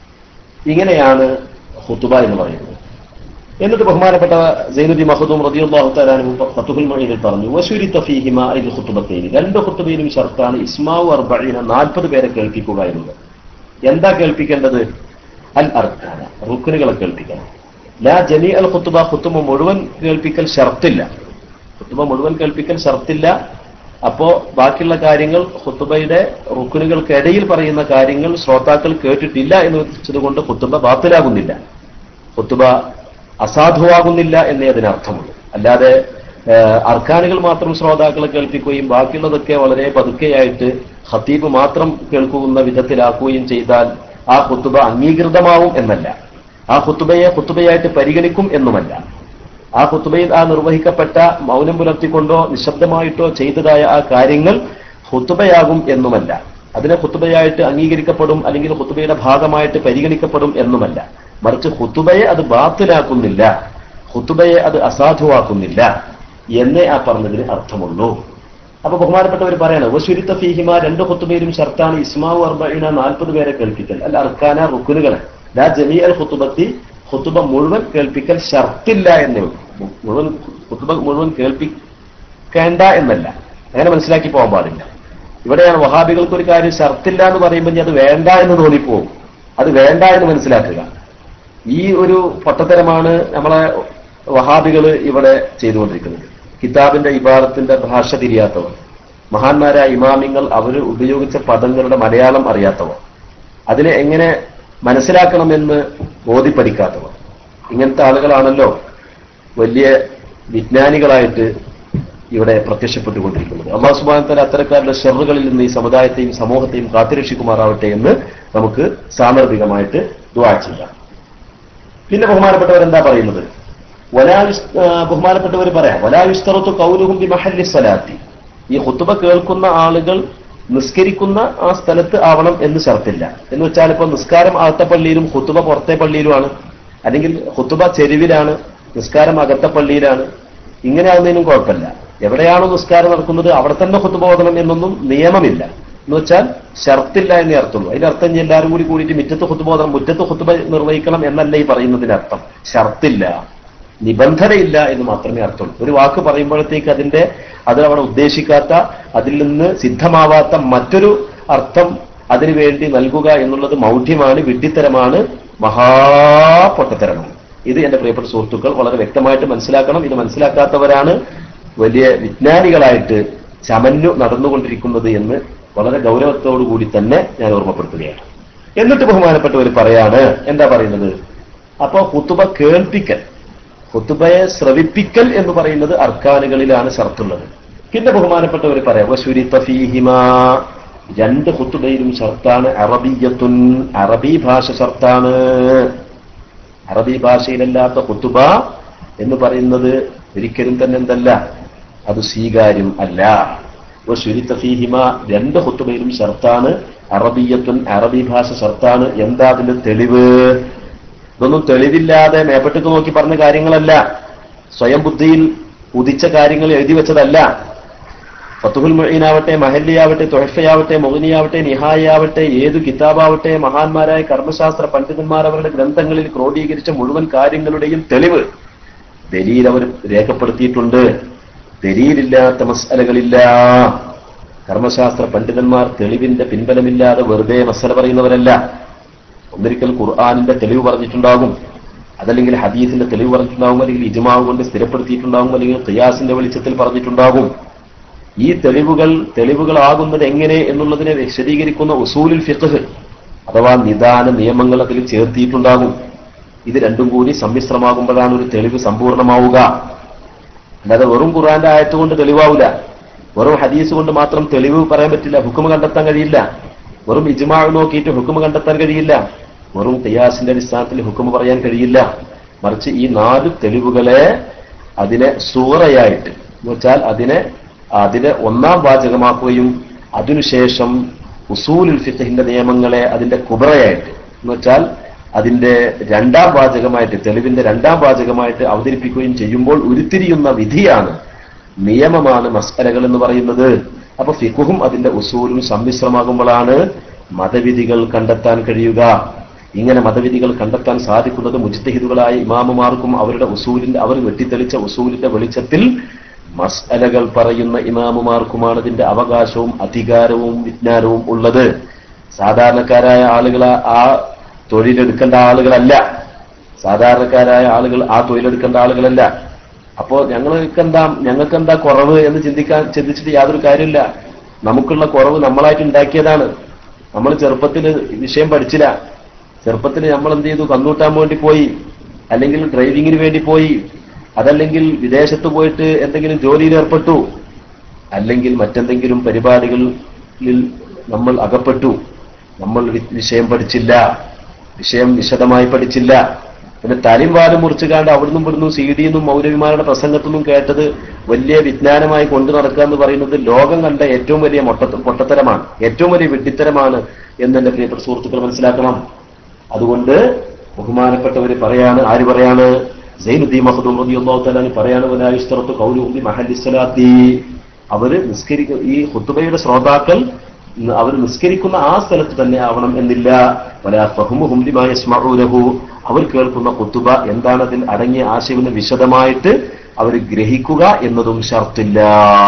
ഇങ്ങനെയാണ് ഹുത്തുബ എന്ന് പറയുന്നത് എന്നിട്ട് ബഹുമാനപ്പെട്ട സൈനുദ്ദീൻ മഹദൂം റദിയുള്ളാഹു തആലാനു ഫത്തുഹുൽ മഈനിൽ പറഞ്ഞു വശുരിത ഫീഹിമ ഇൽ ഖുതുബത്തൈൻ രണ്ട് ഖുതുബയിലും ഷർത്താണ് ഇസ്മാഉ അർബഈന 40 പേരെ കേൾപ്പിക്കുക എന്നുള്ളത് എന്താ കേൾപ്പിക്കേണ്ടത് അൽ അർക്കാന റുക്നുകളെ കേൾപ്പിക്കണം ലാ ജമീ അൽ ഖുതുബ ഖുതുബ മുഴുവൻ കേൾപ്പിക്കൽ ഷർത്തില്ല ഖുതുബ മുഴുവൻ കേൾപ്പിക്കൽ ഷർത്തില്ല അപ്പോ ബാക്കിയുള്ള കാര്യങ്ങൾ ഖുത്തുബയുടെ റുക്കുനുകൾക്കിടയിൽ പറയുന്ന കാര്യങ്ങൾ ശ്രോതാക്കൾ കേട്ടിട്ടില്ല എന്ന് വെച്ചതുകൊണ്ട് ഖുത്തുബ ബാത്തിലാകുന്നില്ല ഖുത്തുബ അസാധുവാകുന്നില്ല എന്നേ അതിനർത്ഥമുള്ളൂ അല്ലാതെ ഏഹ്, അർക്കാനുകൾ മാത്രം ശ്രോതാക്കളെ കേൾപ്പിക്കുകയും ബാക്കിയുള്ളതൊക്കെ വളരെ പതുക്കെയായിട്ട് ഖത്തീബ് മാത്രം കേൾക്കുന്ന വിധത്തിലാക്കുകയും ചെയ്താൽ ആ ഖുത്തുബ അംഗീകൃതമാവും എന്നല്ല ആ ഖുത്തുബയെ ഖുത്തുബയായിട്ട് പരിഗണിക്കും എന്നുമല്ല ആ ഖുത്തുബയിൽ ആ നിർവഹിക്കപ്പെട്ട മൗനം പുലർത്തിക്കൊണ്ടോ നിശബ്ദമായിട്ടോ ചെയ്തതായ ആ കാര്യങ്ങൾ ഖുത്തുബയാകും എന്നുമല്ല അതിനെ ഖുത്തുബയായിട്ട് അംഗീകരിക്കപ്പെടും അല്ലെങ്കിൽ ഖുത്തുബയുടെ ഭാഗമായിട്ട് പരിഗണിക്കപ്പെടും എന്നുമല്ല മറിച്ച് ഖുത്തുബയെ അത് ബാത്തിലാക്കുന്നില്ല ഖുത്തുബയെ അത് അസാധുവാക്കുന്നില്ല എന്നേ ആ പറഞ്ഞതിന് അർത്ഥമുള്ളൂ അപ്പൊ ബഹുമാനപ്പെട്ടവർ പറയാണ് വശുരിത്ത ഫീഹിമ രണ്ട് ഖുത്തുബയിലും ഷർത്താണ് ഇസ്മാവു അർബീന നാൽപ്പത് പേരെ കേൾപ്പിക്കൽ അല്ല അർക്കാന റുക്കുനുകളെ ലാ ജമീ അൽ ഖുത്തുബത്തി ഖുത്തുബ മുഴുവൻ കേൾപ്പിക്കൽ ഷർത്തില്ല എന്നേ ഉള്ളൂ മു- മുഴുവൻ ഖുത്തുബ മുഴുവൻ കേൾപ്പിക്കേണ്ട എന്നല്ല അങ്ങനെ മനസ്സിലാക്കി പോകാൻ പാടില്ല ഇവിടെയാണ് വഹാബികൾക്ക് ഒരു കാര്യം ഷർത്തില്ല എന്ന് പറയുമ്പോൾ ഇനി അത് വേണ്ട എന്ന് തോന്നിപ്പോവും അത് വേണ്ട എന്ന് മനസ്സിലാക്കുക ഈ ഒരു പൊട്ടത്തരമാണ് നമ്മളെ വഹാബികൾ ഇവിടെ ചെയ്തുകൊണ്ടിരിക്കുന്നത് കിതാബിന്റെ ഇബാറത്തിന്റെ ഭാഷ തിരിയാത്തവർ മഹാന്മാരായ ഇമാമിങ്ങൾ അവർ ഉപയോഗിച്ച പദങ്ങളുടെ മലയാളം അറിയാത്തവർ അതിനെ എങ്ങനെ മനസ്സിലാക്കണമെന്ന് ബോധ്യപ്പെടിക്കാത്തവർ ഇങ്ങനത്തെ ആളുകളാണല്ലോ വലിയ വിജ്ഞാനികളായിട്ട് ഇവിടെ പ്രത്യക്ഷപ്പെട്ടുകൊണ്ടിരിക്കുന്നത് അള്ളാഹു സുബാനത്തല അത്തരക്കാരുടെ ഷെറുകളിൽ നിന്ന് ഈ സമുദായത്തെയും സമൂഹത്തെയും കാത്തുരക്ഷിക്കുമാറാവട്ടെ എന്ന് നമുക്ക് സാന്ദർഭികമായിട്ട് ദുആ ചെയ്യാം പിന്നെ ബഹുമാനപ്പെട്ടവർ എന്താ പറയുന്നത് വലായുസ് ആ, ബഹുമാനപ്പെട്ടവർ പറയാം വലായുസ്തറത്തു കൗലുഹും ബി മഹല്ലി സ്വലാത്തി ഈ ഹുത്തുബ കേൾക്കുന്ന ആളുകൾ നിസ്കരിക്കുന്ന ആ സ്ഥലത്ത് ആവണം എന്ന് ഷർത്തില്ല എന്ന് വെച്ചാൽ ഇപ്പൊ നിസ്കാരം അകത്തെ പള്ളിയിലും ഹുത്തുബ പുറത്തെ പള്ളിയിലുമാണ് അല്ലെങ്കിൽ ഹുത്തുബ ചെരുവിലാണ് നിസ്കാരം അകത്തെ പള്ളിയിലാണ് ഇങ്ങനെ ആവുന്നതിനും കുഴപ്പമില്ല എവിടെയാണോ നിസ്കാരം നടക്കുന്നത് അവിടെ തന്നെ ഹുത്തുബ ഓതണം എന്നൊന്നും നിയമമില്ല എന്ന് വെച്ചാൽ ഷർത്തില്ല എന്നേ അർത്ഥമുള്ളൂ അതിന്റെ അർത്ഥം ഇനി എല്ലാവരും കൂടി കൂടിയിട്ട് മുറ്റത്ത് ഹുത്തുബ ഓതണം മുറ്റത്ത് ഹുത്തുബ നിർവഹിക്കണം എന്നല്ല ഈ പറയുന്നതിന്റെ അർത്ഥം ഷർത്തില്ല നിബന്ധനയില്ല എന്ന് മാത്രമേ അർത്ഥമുള്ളൂ ഒരു വാക്ക് പറയുമ്പോഴത്തേക്ക് അതിന്റെ അതിലവിടെ ഉദ്ദേശിക്കാത്ത അതിൽ നിന്ന് സിദ്ധമാവാത്ത മറ്റൊരു അർത്ഥം അതിനു വേണ്ടി നൽകുക എന്നുള്ളത് മൗഢ്യമാണ് വിഡ്ഢിത്തരമാണ് മഹാപൊട്ടത്തരമാണ് ഇത് എന്റെ പ്രിയപ്പെട്ട സുഹൃത്തുക്കൾ വളരെ വ്യക്തമായിട്ട് മനസ്സിലാക്കണം ഇത് മനസ്സിലാക്കാത്തവരാണ് വലിയ വിജ്ഞാനികളായിട്ട് ചമഞ്ഞു നടന്നുകൊണ്ടിരിക്കുന്നത് എന്ന് വളരെ ഗൗരവത്തോടു കൂടി തന്നെ ഞാൻ ഓർമ്മപ്പെടുത്തുകയാണ് എന്നിട്ട് ബഹുമാനപ്പെട്ടവർ പറയാണ് എന്താ പറയുന്നത് അപ്പോ ഹുത്തുബ കേൾപ്പിക്കൽ ഹുത്തുബയെ ശ്രവിപ്പിക്കൽ എന്ന് പറയുന്നത് അർക്കാനുകളിലാണ് ഷർത്തുള്ളത് പിന്നെ ബഹുമാനപ്പെട്ടവർ പറയാം വശുരിത്ത ഫീഹിമ രണ്ട് ഹുത്തുബയിലും ഷർത്താണ് അറബിയത്തുൻ അറബി ഭാഷ ഷർത്താണ് അറബി ഭാഷയിലല്ലാത്ത ഹുത്തുബ എന്ന് പറയുന്നത് ഒരിക്കലും തന്നെ എന്തല്ല അത് സ്വീകാര്യം അല്ല വശുരിത്ത ഫീഹിമ രണ്ട് ഹുത്തുബയിലും ഷർത്താണ് അറബിയത്തുൻ അറബി ഭാഷ ഷർത്താണ് എന്താ അതിന്റെ തെളിവ് ഇതൊന്നും തെളിവില്ലാതെ മേപ്പട്ടേക്ക് നോക്കി പറഞ്ഞ കാര്യങ്ങളല്ല സ്വയം ബുദ്ധിയിൽ ഉദിച്ച കാര്യങ്ങൾ എഴുതി വെച്ചതല്ല ഫത്തുഹുൽ മൊയ്നാവട്ടെ മഹല്ലിയാവട്ടെ തൊഹഫയാവട്ടെ മൊഹിനിയാവട്ടെ നിഹായാവട്ടെ ഏത് കിതാബാവട്ടെ മഹാന്മാരായ കർമ്മശാസ്ത്ര പണ്ഡിതന്മാർ അവരുടെ ഗ്രന്ഥങ്ങളിൽ ക്രോഡീകരിച്ച മുഴുവൻ കാര്യങ്ങളുടെയും തെളിവ് ദലീൽ അവർ രേഖപ്പെടുത്തിയിട്ടുണ്ട് ദലീലില്ലാത്ത മസലകളില്ല കർമ്മശാസ്ത്ര പണ്ഡിതന്മാർ തെളിവിന്റെ പിൻബലമില്ലാതെ വെറുതെ മസല പറയുന്നവരല്ല ഒന്നിരിക്കൽ ഖുർആാനിന്റെ തെളിവ് പറഞ്ഞിട്ടുണ്ടാകും അതല്ലെങ്കിൽ ഹദീസിന്റെ തെളിവ് പറഞ്ഞിട്ടുണ്ടാകും അല്ലെങ്കിൽ ഇജ്മാവ് കൊണ്ട് സ്ഥിരപ്പെടുത്തിയിട്ടുണ്ടാകും അല്ലെങ്കിൽ ഖിയാസിന്റെ വെളിച്ചത്തിൽ പറഞ്ഞിട്ടുണ്ടാകും ഈ തെളിവുകൾ തെളിവുകളാകുന്നത് എങ്ങനെ എന്നുള്ളതിനെ വിശദീകരിക്കുന്ന ഉസൂലുൽ ഫിഖ് അഥവാ നിദാന നിയമങ്ങൾ അതിൽ ചേർത്തിയിട്ടുണ്ടാകും ഇത് രണ്ടും കൂടി സമ്മിശ്രമാകുമ്പോഴാണ് ഒരു തെളിവ് സമ്പൂർണ്ണമാവുക അല്ലാതെ വെറും ഖുറാന്റെ ആയത്ത് കൊണ്ട് തെളിവാവില്ല വെറും ഹദീസ് കൊണ്ട് മാത്രം തെളിവ് പറയാൻ പറ്റില്ല ഹുക്കുമ കണ്ടെത്താൻ കഴിയില്ല വെറും ഇജ്മാവ് നോക്കിയിട്ട് ഹുക്കുമ കണ്ടെത്താൻ കഴിയില്ല വെറും ഖിയാസിന്റെ അടിസ്ഥാനത്തിൽ ഹുക്കുമ പറയാൻ കഴിയില്ല മറിച്ച് ഈ നാല് തെളിവുകളെ അതിനെ സൂറയായിട്ട് എന്ന് വെച്ചാൽ അതിനെ അതിനെ ഒന്നാം വാചകമാക്കുകയും അതിനുശേഷം ഉസൂലുൽ ഫിഖഹിന്റെ നിയമങ്ങളെ അതിന്റെ കുബറയായിട്ട് എന്ന് വെച്ചാൽ അതിന്റെ രണ്ടാം വാചകമായിട്ട് തെളിവിന്റെ രണ്ടാം വാചകമായിട്ട് അവതരിപ്പിക്കുകയും ചെയ്യുമ്പോൾ ഉരുത്തിരിയുന്ന വിധിയാണ് നിയമമാണ് മസ്കലകൾ എന്ന് പറയുന്നത് അപ്പൊ ഫിഖുഹും അതിന്റെ ഉസൂലും സമ്മിശ്രമാകുമ്പോഴാണ് മതവിധികൾ കണ്ടെത്താൻ കഴിയുക ഇങ്ങനെ മതവിധികൾ കണ്ടെത്താൻ സാധിക്കുന്നത് മുജ്തഹിദുകളായ ഇമാമുമാർക്കും അവരുടെ ഉസൂലിന്റെ അവർ വെട്ടിത്തെളിച്ച ഉസൂലിന്റെ വെളിച്ചത്തിൽ മസ്അലകൾ പറയുന്ന ഇമാമുമാർക്കുമാണ് ഇതിന്റെ അവകാശവും അധികാരവും വിജ്ഞാനവും ഉള്ളത് സാധാരണക്കാരായ ആളുകൾ ആ തൊഴിലെടുക്കേണ്ട ആളുകളല്ല സാധാരണക്കാരായ ആളുകൾ ആ തൊഴിലെടുക്കേണ്ട ആളുകളല്ല അപ്പോ ഞങ്ങൾക്ക് എന്താ ഞങ്ങൾക്ക് എന്താ കുറവ് എന്ന് ചിന്തിക്കാൻ ചിന്തിച്ചിട്ട് യാതൊരു കാര്യമില്ല നമുക്കുള്ള കുറവ് നമ്മളായിട്ട് ഉണ്ടാക്കിയതാണ് നമ്മൾ ചെറുപ്പത്തിൽ വിഷയം പഠിച്ചില്ല ചെറുപ്പത്തിൽ നമ്മൾ എന്ത് ചെയ്തു കന്നൂട്ടാൻ വേണ്ടി പോയി അല്ലെങ്കിൽ ഡ്രൈവിങ്ങിന് വേണ്ടി പോയി അതല്ലെങ്കിൽ വിദേശത്ത് പോയിട്ട് എന്തെങ്കിലും ജോലിയിൽ ഏർപ്പെട്ടു അല്ലെങ്കിൽ മറ്റെന്തെങ്കിലും പരിപാടികളിൽ നമ്മൾ അകപ്പെട്ടു നമ്മൾ വി- വിഷയം പഠിച്ചില്ല വിഷയം വിശദമായി പഠിച്ചില്ല പിന്നെ തലിം വാലും മുറിച്ചു കാണ്ട് അവിടുന്നും ഇവിടുന്നും സി ഡിന്നും മൗലവിമാരുടെ പ്രസംഗത്തൊന്നും കേട്ടത് വലിയ വിജ്ഞാനമായി കൊണ്ടു നടക്കുക എന്ന് പറയുന്നത് ലോകം കണ്ട ഏറ്റവും വലിയ മൊട്ട പൊട്ടത്തരമാണ് ഏറ്റവും വലിയ വിഡ്ഢിത്തരമാണ് എന്ന് എന്റെ പ്രിയപ്പെട്ട സുഹൃത്തുക്കൾ മനസ്സിലാക്കണം അതുകൊണ്ട് ബഹുമാനപ്പെട്ടവര് പറയാണ് ആര് പറയാണ് സൈനുദ്ദീൻ മഹദൂം റളിയല്ലാഹു തആല അൻഹു പറയാണ് വലാ യുസ്തറത്തു ഖൗലുഹും ബി മഹല്ലി സ്വലാത്തി അവര് നിസ്കരിക്കുന്ന ഈ ഖുത്ബയുടെ ശ്രോതാക്കൾ അവർ നിസ്കരിക്കുന്ന ആ സ്ഥലത്ത് തന്നെ ആവണം എന്നില്ല വലാ ഫഹ്മുഹും ലിമാ യസ്മഊനഹു അവർ കേൾക്കുന്ന ഖുത്ബ എന്താണ് അതിൽ അടങ്ങിയ ആശയമെന്ന് വിശദമായിട്ട് അവർ ഗ്രഹിക്കുക എന്നതും ഷർത്തില്ല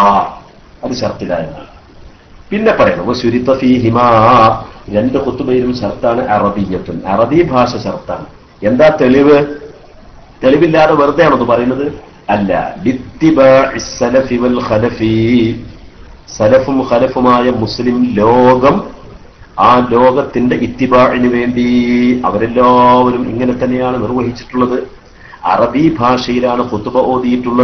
അത് ഷർത്തില്ല എന്നാണ് പിന്നെ പറയണം വസുരിത്ത ഫീഹിമാ രണ്ട് ഖുത്തുബയിലും ഷർത്താണ് അറബിയത്തുൻ അറബി ഭാഷ ഷർത്താണ് എന്താ തെളിവ് തെളിവില്ലാതെ വെറുതെ ആണത് പറയുന്നത് അല്ല ലിത്തിബാഇ സലഫി വൽ ഖലഫി സലഫും ഖലഫുമായ മുസ്ലിം ലോകം ആ ലോകത്തിന്റെ ഇത്തിബാഴിന് വേണ്ടി അവരെല്ലാവരും ഇങ്ങനെ തന്നെയാണ് നിർവഹിച്ചിട്ടുള്ളത് അറബി ഭാഷയിലാണ് ഖുത്തുബ ഓതിയിട്ടുള്ളത്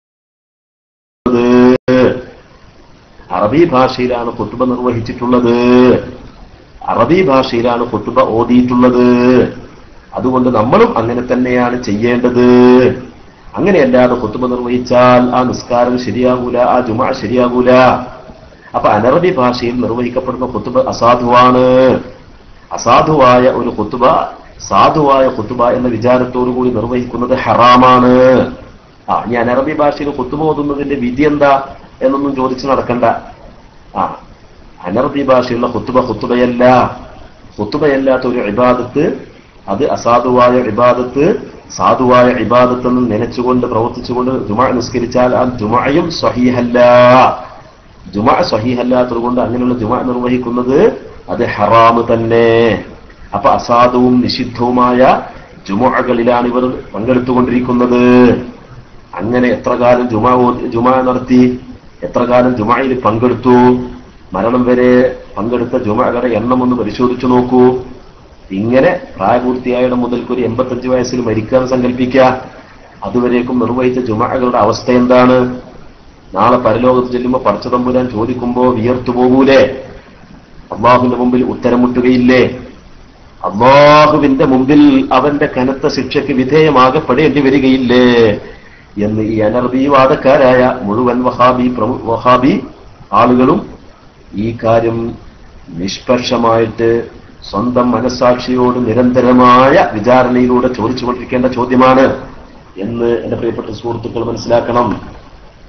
അറബി ഭാഷയിലാണ് കുത്തുബ നിർവഹിച്ചിട്ടുള്ളത് അറബി ഭാഷയിലാണ് കുത്തുബ ഓതിയിട്ടുള്ളത് അതുകൊണ്ട് നമ്മളും അങ്ങനെ തന്നെയാണ് ചെയ്യേണ്ടത് അങ്ങനെയല്ലാതെ കുത്തുബ നിർവഹിച്ചാൽ ആ നിസ്കാരം ശരിയാകൂല ആ ജുമ ശരിയാകൂല അപ്പൊ അനറബി ഭാഷയിൽ നിർവഹിക്കപ്പെടുന്ന കുത്തുബ അസാധുവാണ് അസാധുവായ ഒരു കുത്തുബ സാധുവായ കുത്തുബ എന്ന വിചാരത്തോടു കൂടി നിർവഹിക്കുന്നത് ഹറാമാണ് ആ ഇനി അനറബി ഭാഷയിൽ കുത്തുബ ഓതുന്നതിന്റെ വിധി എന്താ എന്നൊന്നും ചോദിച്ചു നടക്കണ്ട ആ അനറബി ഭാഷയുള്ള കുത്തുബ കുത്തുബയല്ല കുത്തുബയല്ലാത്ത ഒരു ഇബാദത്ത് അത് അസാധുവായ ഇബാദത്ത് സാധുവായ ഇബാദത്ത് എന്ന് നനച്ചുകൊണ്ട് പ്രവർത്തിച്ചുകൊണ്ട് ജുമ നിസ്കരിച്ചാൽ ആ ജുമയും സ്വഹീഹല്ല ജുമ സ്വഹീഹല്ലാത്തത് കൊണ്ട് അങ്ങനെയുള്ള ജുമ നിർവഹിക്കുന്നത് അത് ഹറാമ് തന്നെ അപ്പൊ അസാധുവും നിഷിദ്ധവുമായ ജുമകളിലാണ് ഇവർ പങ്കെടുത്തുകൊണ്ടിരിക്കുന്നത് അങ്ങനെ എത്ര കാലം ജുമ ഓതി- ജുമ നടത്തി എത്ര കാലം ജുമയിൽ പങ്കെടുത്തു മരണം വരെ പങ്കെടുത്ത ജുമകളുടെ എണ്ണം ഒന്ന് പരിശോധിച്ചു നോക്കൂ ഇങ്ങനെ പ്രായപൂർത്തിയായിടം മുതൽക്ക് ഒരു എൺപത്തഞ്ച് വയസ്സിൽ മരിക്കാൻ സങ്കല്പിക്കുക അതുവരേക്കും നിർവഹിച്ച ജുമകളുടെ അവസ്ഥ എന്താണ് നാളെ പരലോകത്ത് ചെല്ലുമ്പോ പടച്ചതമ്പുരാൻ ചോദിക്കുമ്പോ വിയർത്തു പോകൂലേ അള്ളാഹുവിന്റെ മുമ്പിൽ ഉത്തരം മുട്ടുകയില്ലേ അള്ളാഹുവിന്റെ മുമ്പിൽ അവന്റെ കനത്ത ശിക്ഷയ്ക്ക് വിധേയമാകപ്പെടേണ്ടി വരികയില്ലേ എന്ന് ഈ അനർബീവാദക്കാരായ മുഴുവൻ വഹാബി പ്രമു വഹാബി ആളുകളും ഈ കാര്യം നിഷ്പക്ഷമായിട്ട് സ്വന്തം മനസാക്ഷിയോട് നിരന്തരമായ വിചാരണയിലൂടെ ചോദിച്ചുകൊണ്ടിരിക്കേണ്ട ചോദ്യമാണ് എന്ന് എന്റെ പ്രിയപ്പെട്ട സുഹൃത്തുക്കൾ മനസ്സിലാക്കണം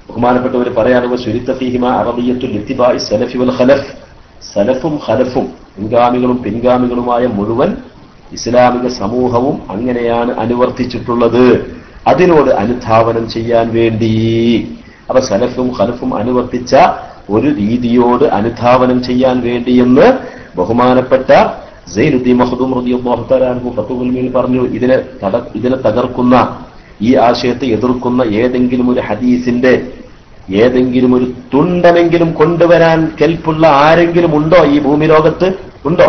ബഹുമാനപ്പെട്ടവർ പറയാനുള്ള ശുരിത്തഫീഹിമ അറബിയത്തുൽ ഇത്തിബായി സലഫി വൽ ഖലഫ് സലഫും ഖലഫും മുൻഗാമികളും പിൻഗാമികളുമായ മുഴുവൻ ഇസ്ലാമിക സമൂഹവും അങ്ങനെയാണ് അനുവർത്തിച്ചിട്ടുള്ളത് അതിനോട് അനുധാവനം ചെയ്യാൻ വേണ്ടി അപ്പൊ സലഫും ഖലഫും അനുവർത്തിച്ച ഒരു രീതിയോട് അനുധാവനം ചെയ്യാൻ വേണ്ടിയെന്ന് ബഹുമാനപ്പെട്ട സൈനുദ്ദീൻ മഹദൂം റളിയല്ലാഹു തആല അൻഹു ഫത്തുഹുൽ മീൻ പറഞ്ഞു ഇതിനെ തട ഇതിനെ തകർക്കുന്ന ഈ ആശയത്തെ എതിർക്കുന്ന ഏതെങ്കിലും ഒരു ഹദീസിന്റെ ഏതെങ്കിലും ഒരു തുണ്ടനെങ്കിലും കൊണ്ടുവരാൻ കെൽപ്പുള്ള ആരെങ്കിലും ഉണ്ടോ ഈ ഭൂമി ലോകത്ത് ഉണ്ടോ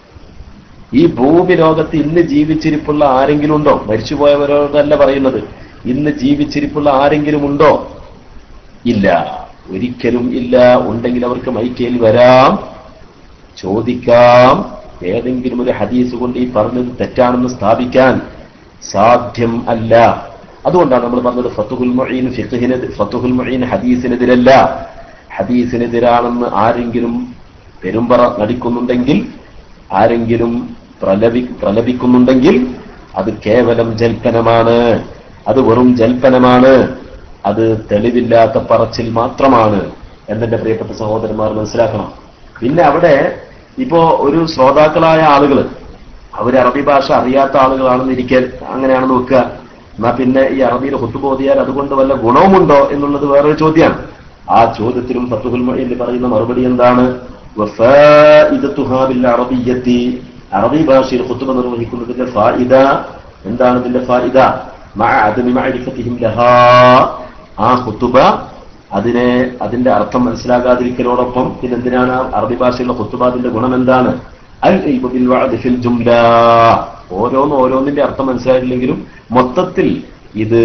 ഈ ഭൂമി ലോകത്ത് ഇന്ന് ജീവിച്ചിരിപ്പുള്ള ആരെങ്കിലും ഉണ്ടോ മരിച്ചുപോയവരോടല്ല പറയുന്നത് ഇന്ന് ജീവിച്ചിരിപ്പുള്ള ആരെങ്കിലും ഉണ്ടോ ഇല്ല ഒരിക്കലും ഇല്ല ഉണ്ടെങ്കിൽ അവർക്ക് മൈക്കയിൽ വരാം ചോദിക്കാം ഏതെങ്കിലും ഒരു ഹദീസ് കൊണ്ട് ഈ പറഞ്ഞത് തെറ്റാണെന്ന് സ്ഥാപിക്കാൻ സാധ്യം അല്ല അതുകൊണ്ടാണ് നമ്മൾ പറഞ്ഞത് ഫത്തുഹുൽ മൊഴീൻ ഫിഖിന് ഫത്തുഹുൽ മൊഴീൻ ഹദീസിനെതിരല്ല ഹദീസിനെതിരാണെന്ന് ആരെങ്കിലും പെരുമ്പറ നടിക്കുന്നുണ്ടെങ്കിൽ ആരെങ്കിലും പ്രലപി പ്രലപിക്കുന്നുണ്ടെങ്കിൽ അത് കേവലം ജൽപ്പനമാണ് അത് വെറും ജൽപ്പനമാണ് അത് തെളിവില്ലാത്ത പറച്ചിൽ മാത്രമാണ് എന്നെ പ്രിയപ്പെട്ട സഹോദരന്മാർ മനസ്സിലാക്കണം പിന്നെ അവിടെ ഇപ്പോ ഒരു ശ്രോതാക്കളായ ആളുകൾ അവർ അറബി ഭാഷ അറിയാത്ത ആളുകളാണെന്ന് ഇരിക്കാൻ അങ്ങനെയാണെന്ന് വെക്കുക എന്നാ പിന്നെ ഈ അറബിയിൽ ഹുത്തുബോധിയാൽ അതുകൊണ്ട് വല്ല ഗുണവുമുണ്ടോ എന്നുള്ളത് വേറൊരു ചോദ്യമാണ് ആ ചോദ്യത്തിലും ഫത്തുഹുൽ മൊഴിയിൽ പറയുന്ന മറുപടി എന്താണ് വഫാഇദത്തുഹാ ബിൽ അറബിയ്യത്തി അറബി ഭാഷയിൽ ഹുത്തുബ നിർവഹിക്കുന്നതിന്റെ ഫായിദ എന്താണ് ഇതിന്റെ ഫായിദ മഅ അദമി മഅരിഫത്തിഹിം ലഹാ ആ ഹുത്തുബ അതിനെ അതിന്റെ അർത്ഥം മനസ്സിലാകാതിരിക്കലോടൊപ്പം പിന്നെ എന്തിനാണ് ആ അറബി ഭാഷയിലുള്ള ഹുത്തുബ അതിന്റെ ഗുണം എന്താണ് അൽ ഇൽമു ബിൽ വഅദ് ഫിൽ ജുംല ഓരോന്ന് ഓരോന്നിന്റെ അർത്ഥം മനസ്സിലായിട്ടില്ലെങ്കിലും മൊത്തത്തിൽ ഇത്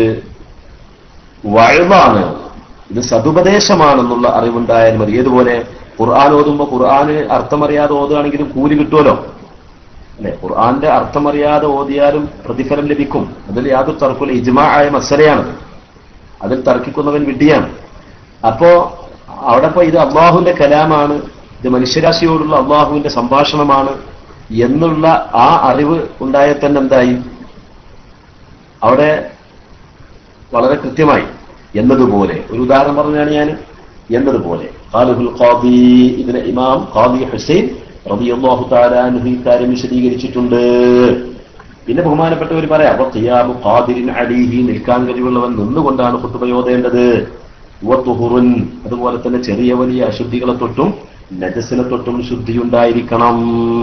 വഴുതാണ് ഇത് സതുപദേശമാണെന്നുള്ള അറിവുണ്ടായാൽ മതി ഏതുപോലെ ഖുർആൻ ഓതുമ്പോ ഖുർആന് അർത്ഥമറിയാതെ ഓതുകയാണെങ്കിലും കൂലി കിട്ടുമല്ലോ അല്ലെ ഖുർആന്റെ അർത്ഥമറിയാതെ ഓതിയാലും പ്രതിഫലം ലഭിക്കും അതിൽ യാതൊരു തർക്കമില്ല ഇജ്മാ ആയ മസലയാണത് അതിൽ തർക്കിക്കുന്നവൻ വിഡ്ഢിയാണ് അപ്പോ അവിടെ ഇപ്പൊ ഇത് അള്ളാഹുവിന്റെ കലാമാണ് ഇത് മനുഷ്യരാശിയോടുള്ള അള്ളാഹുവിന്റെ സംഭാഷണമാണ് എന്നുള്ള ആ അറിവ് ഉണ്ടായാൽ തന്നെ എന്തായി അവിടെ വളരെ കൃത്യമായി എന്നതുപോലെ ഒരു ഉദാഹരണം പറഞ്ഞാണ് ഞാൻ എന്നതുപോലെ ഖാലിഹുൽ ഖാദി ഇതിന് ഇമാം ഖാദി ഹുസൈൻ റളിയല്ലാഹു തആല അൻഹു ഈ കാര്യം വിശദീകരിച്ചിട്ടുണ്ട് പിന്നെ ബഹുമാനപ്പെട്ടവർ പറയാം അപ്പൊ ഖിയാമു ഖാദിരിൻ അലീഹി നിൽക്കാൻ കഴിവുള്ളവൻ നിന്നുകൊണ്ടാണ് കുത്തുബയോധേണ്ടത് വത്തുഹുറുൻ അതുപോലെ തന്നെ ചെറിയ വലിയ അശുദ്ധികളെ തൊട്ടും നജസിനെ തൊട്ടും ശുദ്ധിയുണ്ടായിരിക്കണം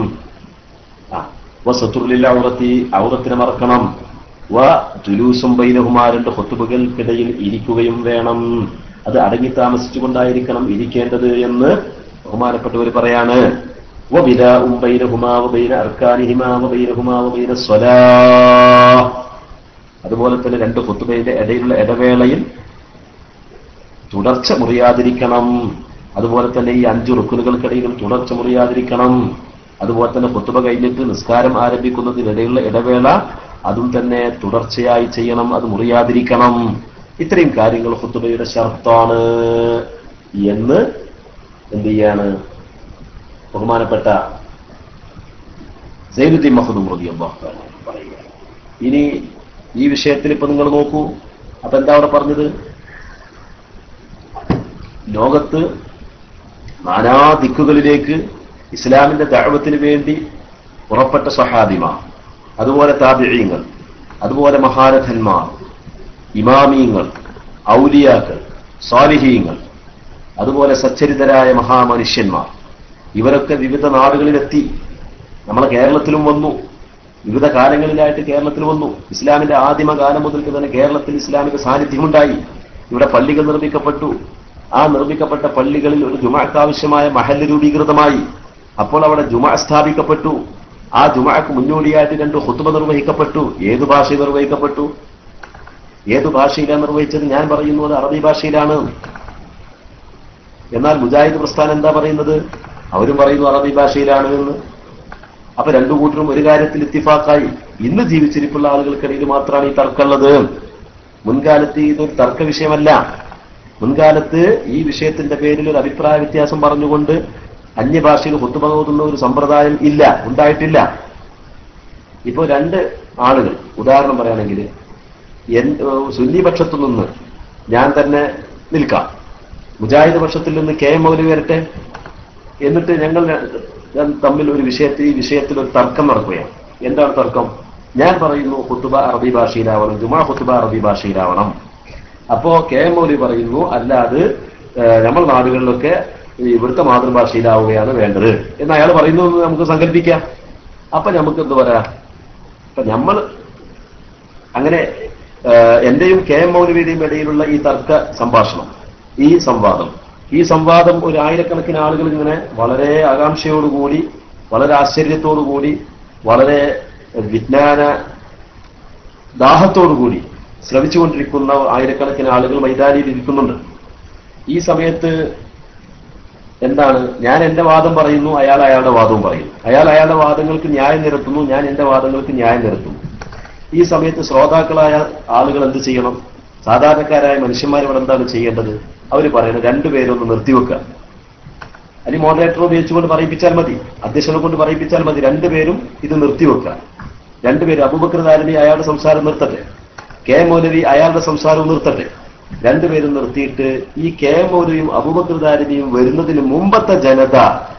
ആ വസത്തുറിൽ ഔറത്തി ഔറത്തിനെ മറക്കണം വ ജുലൂസും ബൈനഹുമാ രണ്ട് ഹൊത്തുബുകൾക്കിടയിൽ ഇരിക്കുകയും വേണം അത് അടങ്ങി താമസിച്ചുകൊണ്ടായിരിക്കണം ഇരിക്കേണ്ടത് എന്ന് ബഹുമാനപ്പെട്ടവർ പറയാണ് وبناء بينهما وبين أركانهما وبينهما وبين الصلاة അതുപോലെ തന്നെ രണ്ട് കുത്തുബയുടെ ഇടയിലുള്ള ഇടവേളയിൽ തുടർച്ച മുറിയാതിരിക്കണം അതുപോലെ തന്നെ ഈ അഞ്ചു റുക്കുനുകൾക്കിടയിലും തുടർച്ച മുറിയാതിരിക്കണം അതുപോലെ തന്നെ കുത്തുബ കഴിഞ്ഞിട്ട് നിസ്കാരം ആരംഭിക്കുന്നതിനിടയിലുള്ള ഇടവേള അതും തന്നെ തുടർച്ചയായി ചെയ്യണം അത് മുറിയാതിരിക്കണം ഇത്രയും കാര്യങ്ങൾ കുത്തുബയുടെ ഷർത്താണ് എന്ന് എന്ത് ചെയ്യാണ് ബഹുമാനപ്പെട്ട സൈനുദ്ദീൻ മഹദും റളിയല്ലാഹു തആല പറയുക ഇനി ഈ വിഷയത്തിൽ ഇപ്പൊ നിങ്ങൾ നോക്കൂ അപ്പൊ എന്താ അവിടെ പറഞ്ഞത് ലോകത്ത് നാനാ ദിക്കുകളിലേക്ക് ഇസ്ലാമിന്റെ ദഅവത്തിന് വേണ്ടി പുറപ്പെട്ട സഹാബിമാർ അതുപോലെ താബിഴീങ്ങൾ അതുപോലെ മഹാരഥന്മാർ ഇമാമീങ്ങൾ ഔലിയാക്കൾ സാലിഹീങ്ങൾ അതുപോലെ സച്ചരിതരായ മഹാമനുഷ്യന്മാർ ഇവരൊക്കെ വിവിധ നാടുകളിലെത്തി നമ്മളെ കേരളത്തിലും വന്നു വിവിധ കാലങ്ങളിലായിട്ട് കേരളത്തിൽ വന്നു ഇസ്ലാമിന്റെ ആദിമ കാലം മുതൽക്ക് തന്നെ കേരളത്തിൽ ഇസ്ലാമിക സാന്നിധ്യമുണ്ടായി ഇവിടെ പള്ളികൾ നിർമ്മിക്കപ്പെട്ടു ആ നിർമ്മിക്കപ്പെട്ട പള്ളികളിൽ ഒരു ജുമാക്ക് ആവശ്യമായ മഹല് രൂപീകൃതമായി അപ്പോൾ അവിടെ ജുമ സ്ഥാപിക്കപ്പെട്ടു ആ ജുമാക്ക് മുന്നോടിയായിട്ട് രണ്ട് ഹുത്തുബ നിർവഹിക്കപ്പെട്ടു ഏതു ഭാഷയിൽ നിർവഹിക്കപ്പെട്ടു ഏതു ഭാഷയിലാണ് നിർവഹിച്ചത് ഞാൻ പറയുന്നത് അറബി ഭാഷയിലാണ് എന്നാൽ മുജാഹിദ് പ്രസ്ഥാനം എന്താ പറയുന്നത് അവരും പറയുന്നു അറബി ഭാഷയിലാണ് എന്ന് അപ്പൊ രണ്ടു കൂട്ടരും ഒരു കാര്യത്തിൽ ഇത്തിഫാക്കായി ഇന്ന് ജീവിച്ചിരിപ്പുള്ള ആളുകൾക്കിടയിൽ മാത്രമാണ് ഈ തർക്കമുള്ളത് മുൻകാലത്ത് ഇതൊരു തർക്ക വിഷയമല്ല മുൻകാലത്ത് ഈ വിഷയത്തിന്റെ പേരിൽ ഒരു അഭിപ്രായ വ്യത്യാസം പറഞ്ഞുകൊണ്ട് അന്യഭാഷയിൽ ഒത്തുപകോതുന്ന ഒരു സമ്പ്രദായം ഇല്ല ഉണ്ടായിട്ടില്ല ഇപ്പോ രണ്ട് ആളുകൾ ഉദാഹരണം പറയുകയാണെങ്കിൽ എൻ സുന്നി പക്ഷത്തു നിന്ന് ഞാൻ തന്നെ നിൽക്കാം മുജാഹിദ് പക്ഷത്തിൽ നിന്ന് കെ എം മൗലവി വരട്ടെ എന്നിട്ട് ഞങ്ങൾ ര- തമ്മിൽ ഒരു വിഷയത്തിൽ ഈ വിഷയത്തിൽ ഒരു തർക്കം നടക്കുകയാണ് എന്താണ് തർക്കം ഞാൻ പറയുന്നു ഹുത്തുബ അറബി ഭാഷയിലാവണം ജുമാ ഹുത്തുബ അറബി ഭാഷയിലാവണം അപ്പോ കെ എം മൗലവി പറയുന്നു അല്ല അത് ഏഹ്, നമ്മൾ നാടുകളിലൊക്കെ ഈ ഇവിടുത്തെ മാതൃഭാഷയിലാവുകയാണ് വേണ്ടത് എന്ന് അയാൾ പറയുന്നു എന്ന് നമുക്ക് സങ്കല്പിക്കാം അപ്പൊ നമുക്ക് എന്ത് പറയാ അപ്പൊ നമ്മൾ അങ്ങനെ ഏഹ്, എന്റെയും കെ എം മൗലവിയുടെയും ഇടയിലുള്ള ഈ തർക്ക സംഭാഷണം ഈ സംവാദം ഈ സംവാദം ഒരു ആയിരക്കണക്കിന് ആളുകൾ ഇങ്ങനെ വളരെ ആകാംക്ഷയോടുകൂടി വളരെ ആശ്ചര്യത്തോടുകൂടി വളരെ വിജ്ഞാന ദാഹത്തോടുകൂടി ശ്രമിച്ചുകൊണ്ടിരിക്കുന്ന ആയിരക്കണക്കിന് ആളുകൾ മൈതാനിയിൽ ഇരിക്കുന്നുണ്ട് ഈ സമയത്ത് എന്താണ് ഞാൻ എന്റെ വാദം പറയുന്നു അയാൾ അയാളുടെ വാദവും പറയുന്നു അയാൾ അയാളുടെ വാദങ്ങൾക്ക് ന്യായം നിരത്തുന്നു ഞാൻ എന്റെ വാദങ്ങൾക്ക് ന്യായം നിരത്തുന്നു ഈ സമയത്ത് ശ്രോതാക്കളായ ആളുകൾ എന്ത് ചെയ്യണം സാധാരണക്കാരായ മനുഷ്യന്മാർ ഇവിടെ എന്താണ് ചെയ്യേണ്ടത് അവർ പറയുന്നത് രണ്ടുപേരൊന്ന് നിർത്തിവെക്കുക അല്ലെങ്കിൽ മോഡറേറ്റർ ഉപയോഗിച്ചുകൊണ്ട് പറയിപ്പിച്ചാൽ മതി അധ്യക്ഷനെ കൊണ്ട് പറയിപ്പിച്ചാൽ മതി രണ്ടുപേരും ഇത് നിർത്തിവെക്കുക രണ്ടുപേരും അബൂബക്കർ ദാരിണി അയാളുടെ സംസാരം നിർത്തട്ടെ കെ എം മൗലവി അയാളുടെ സംസാരവും നിർത്തട്ടെ രണ്ടുപേരും നിർത്തിയിട്ട് ഈ കെ എം മൗലവിയും അബൂബക്കർ ദാരിണിയും വരുന്നതിന് മുമ്പത്തെ ജനത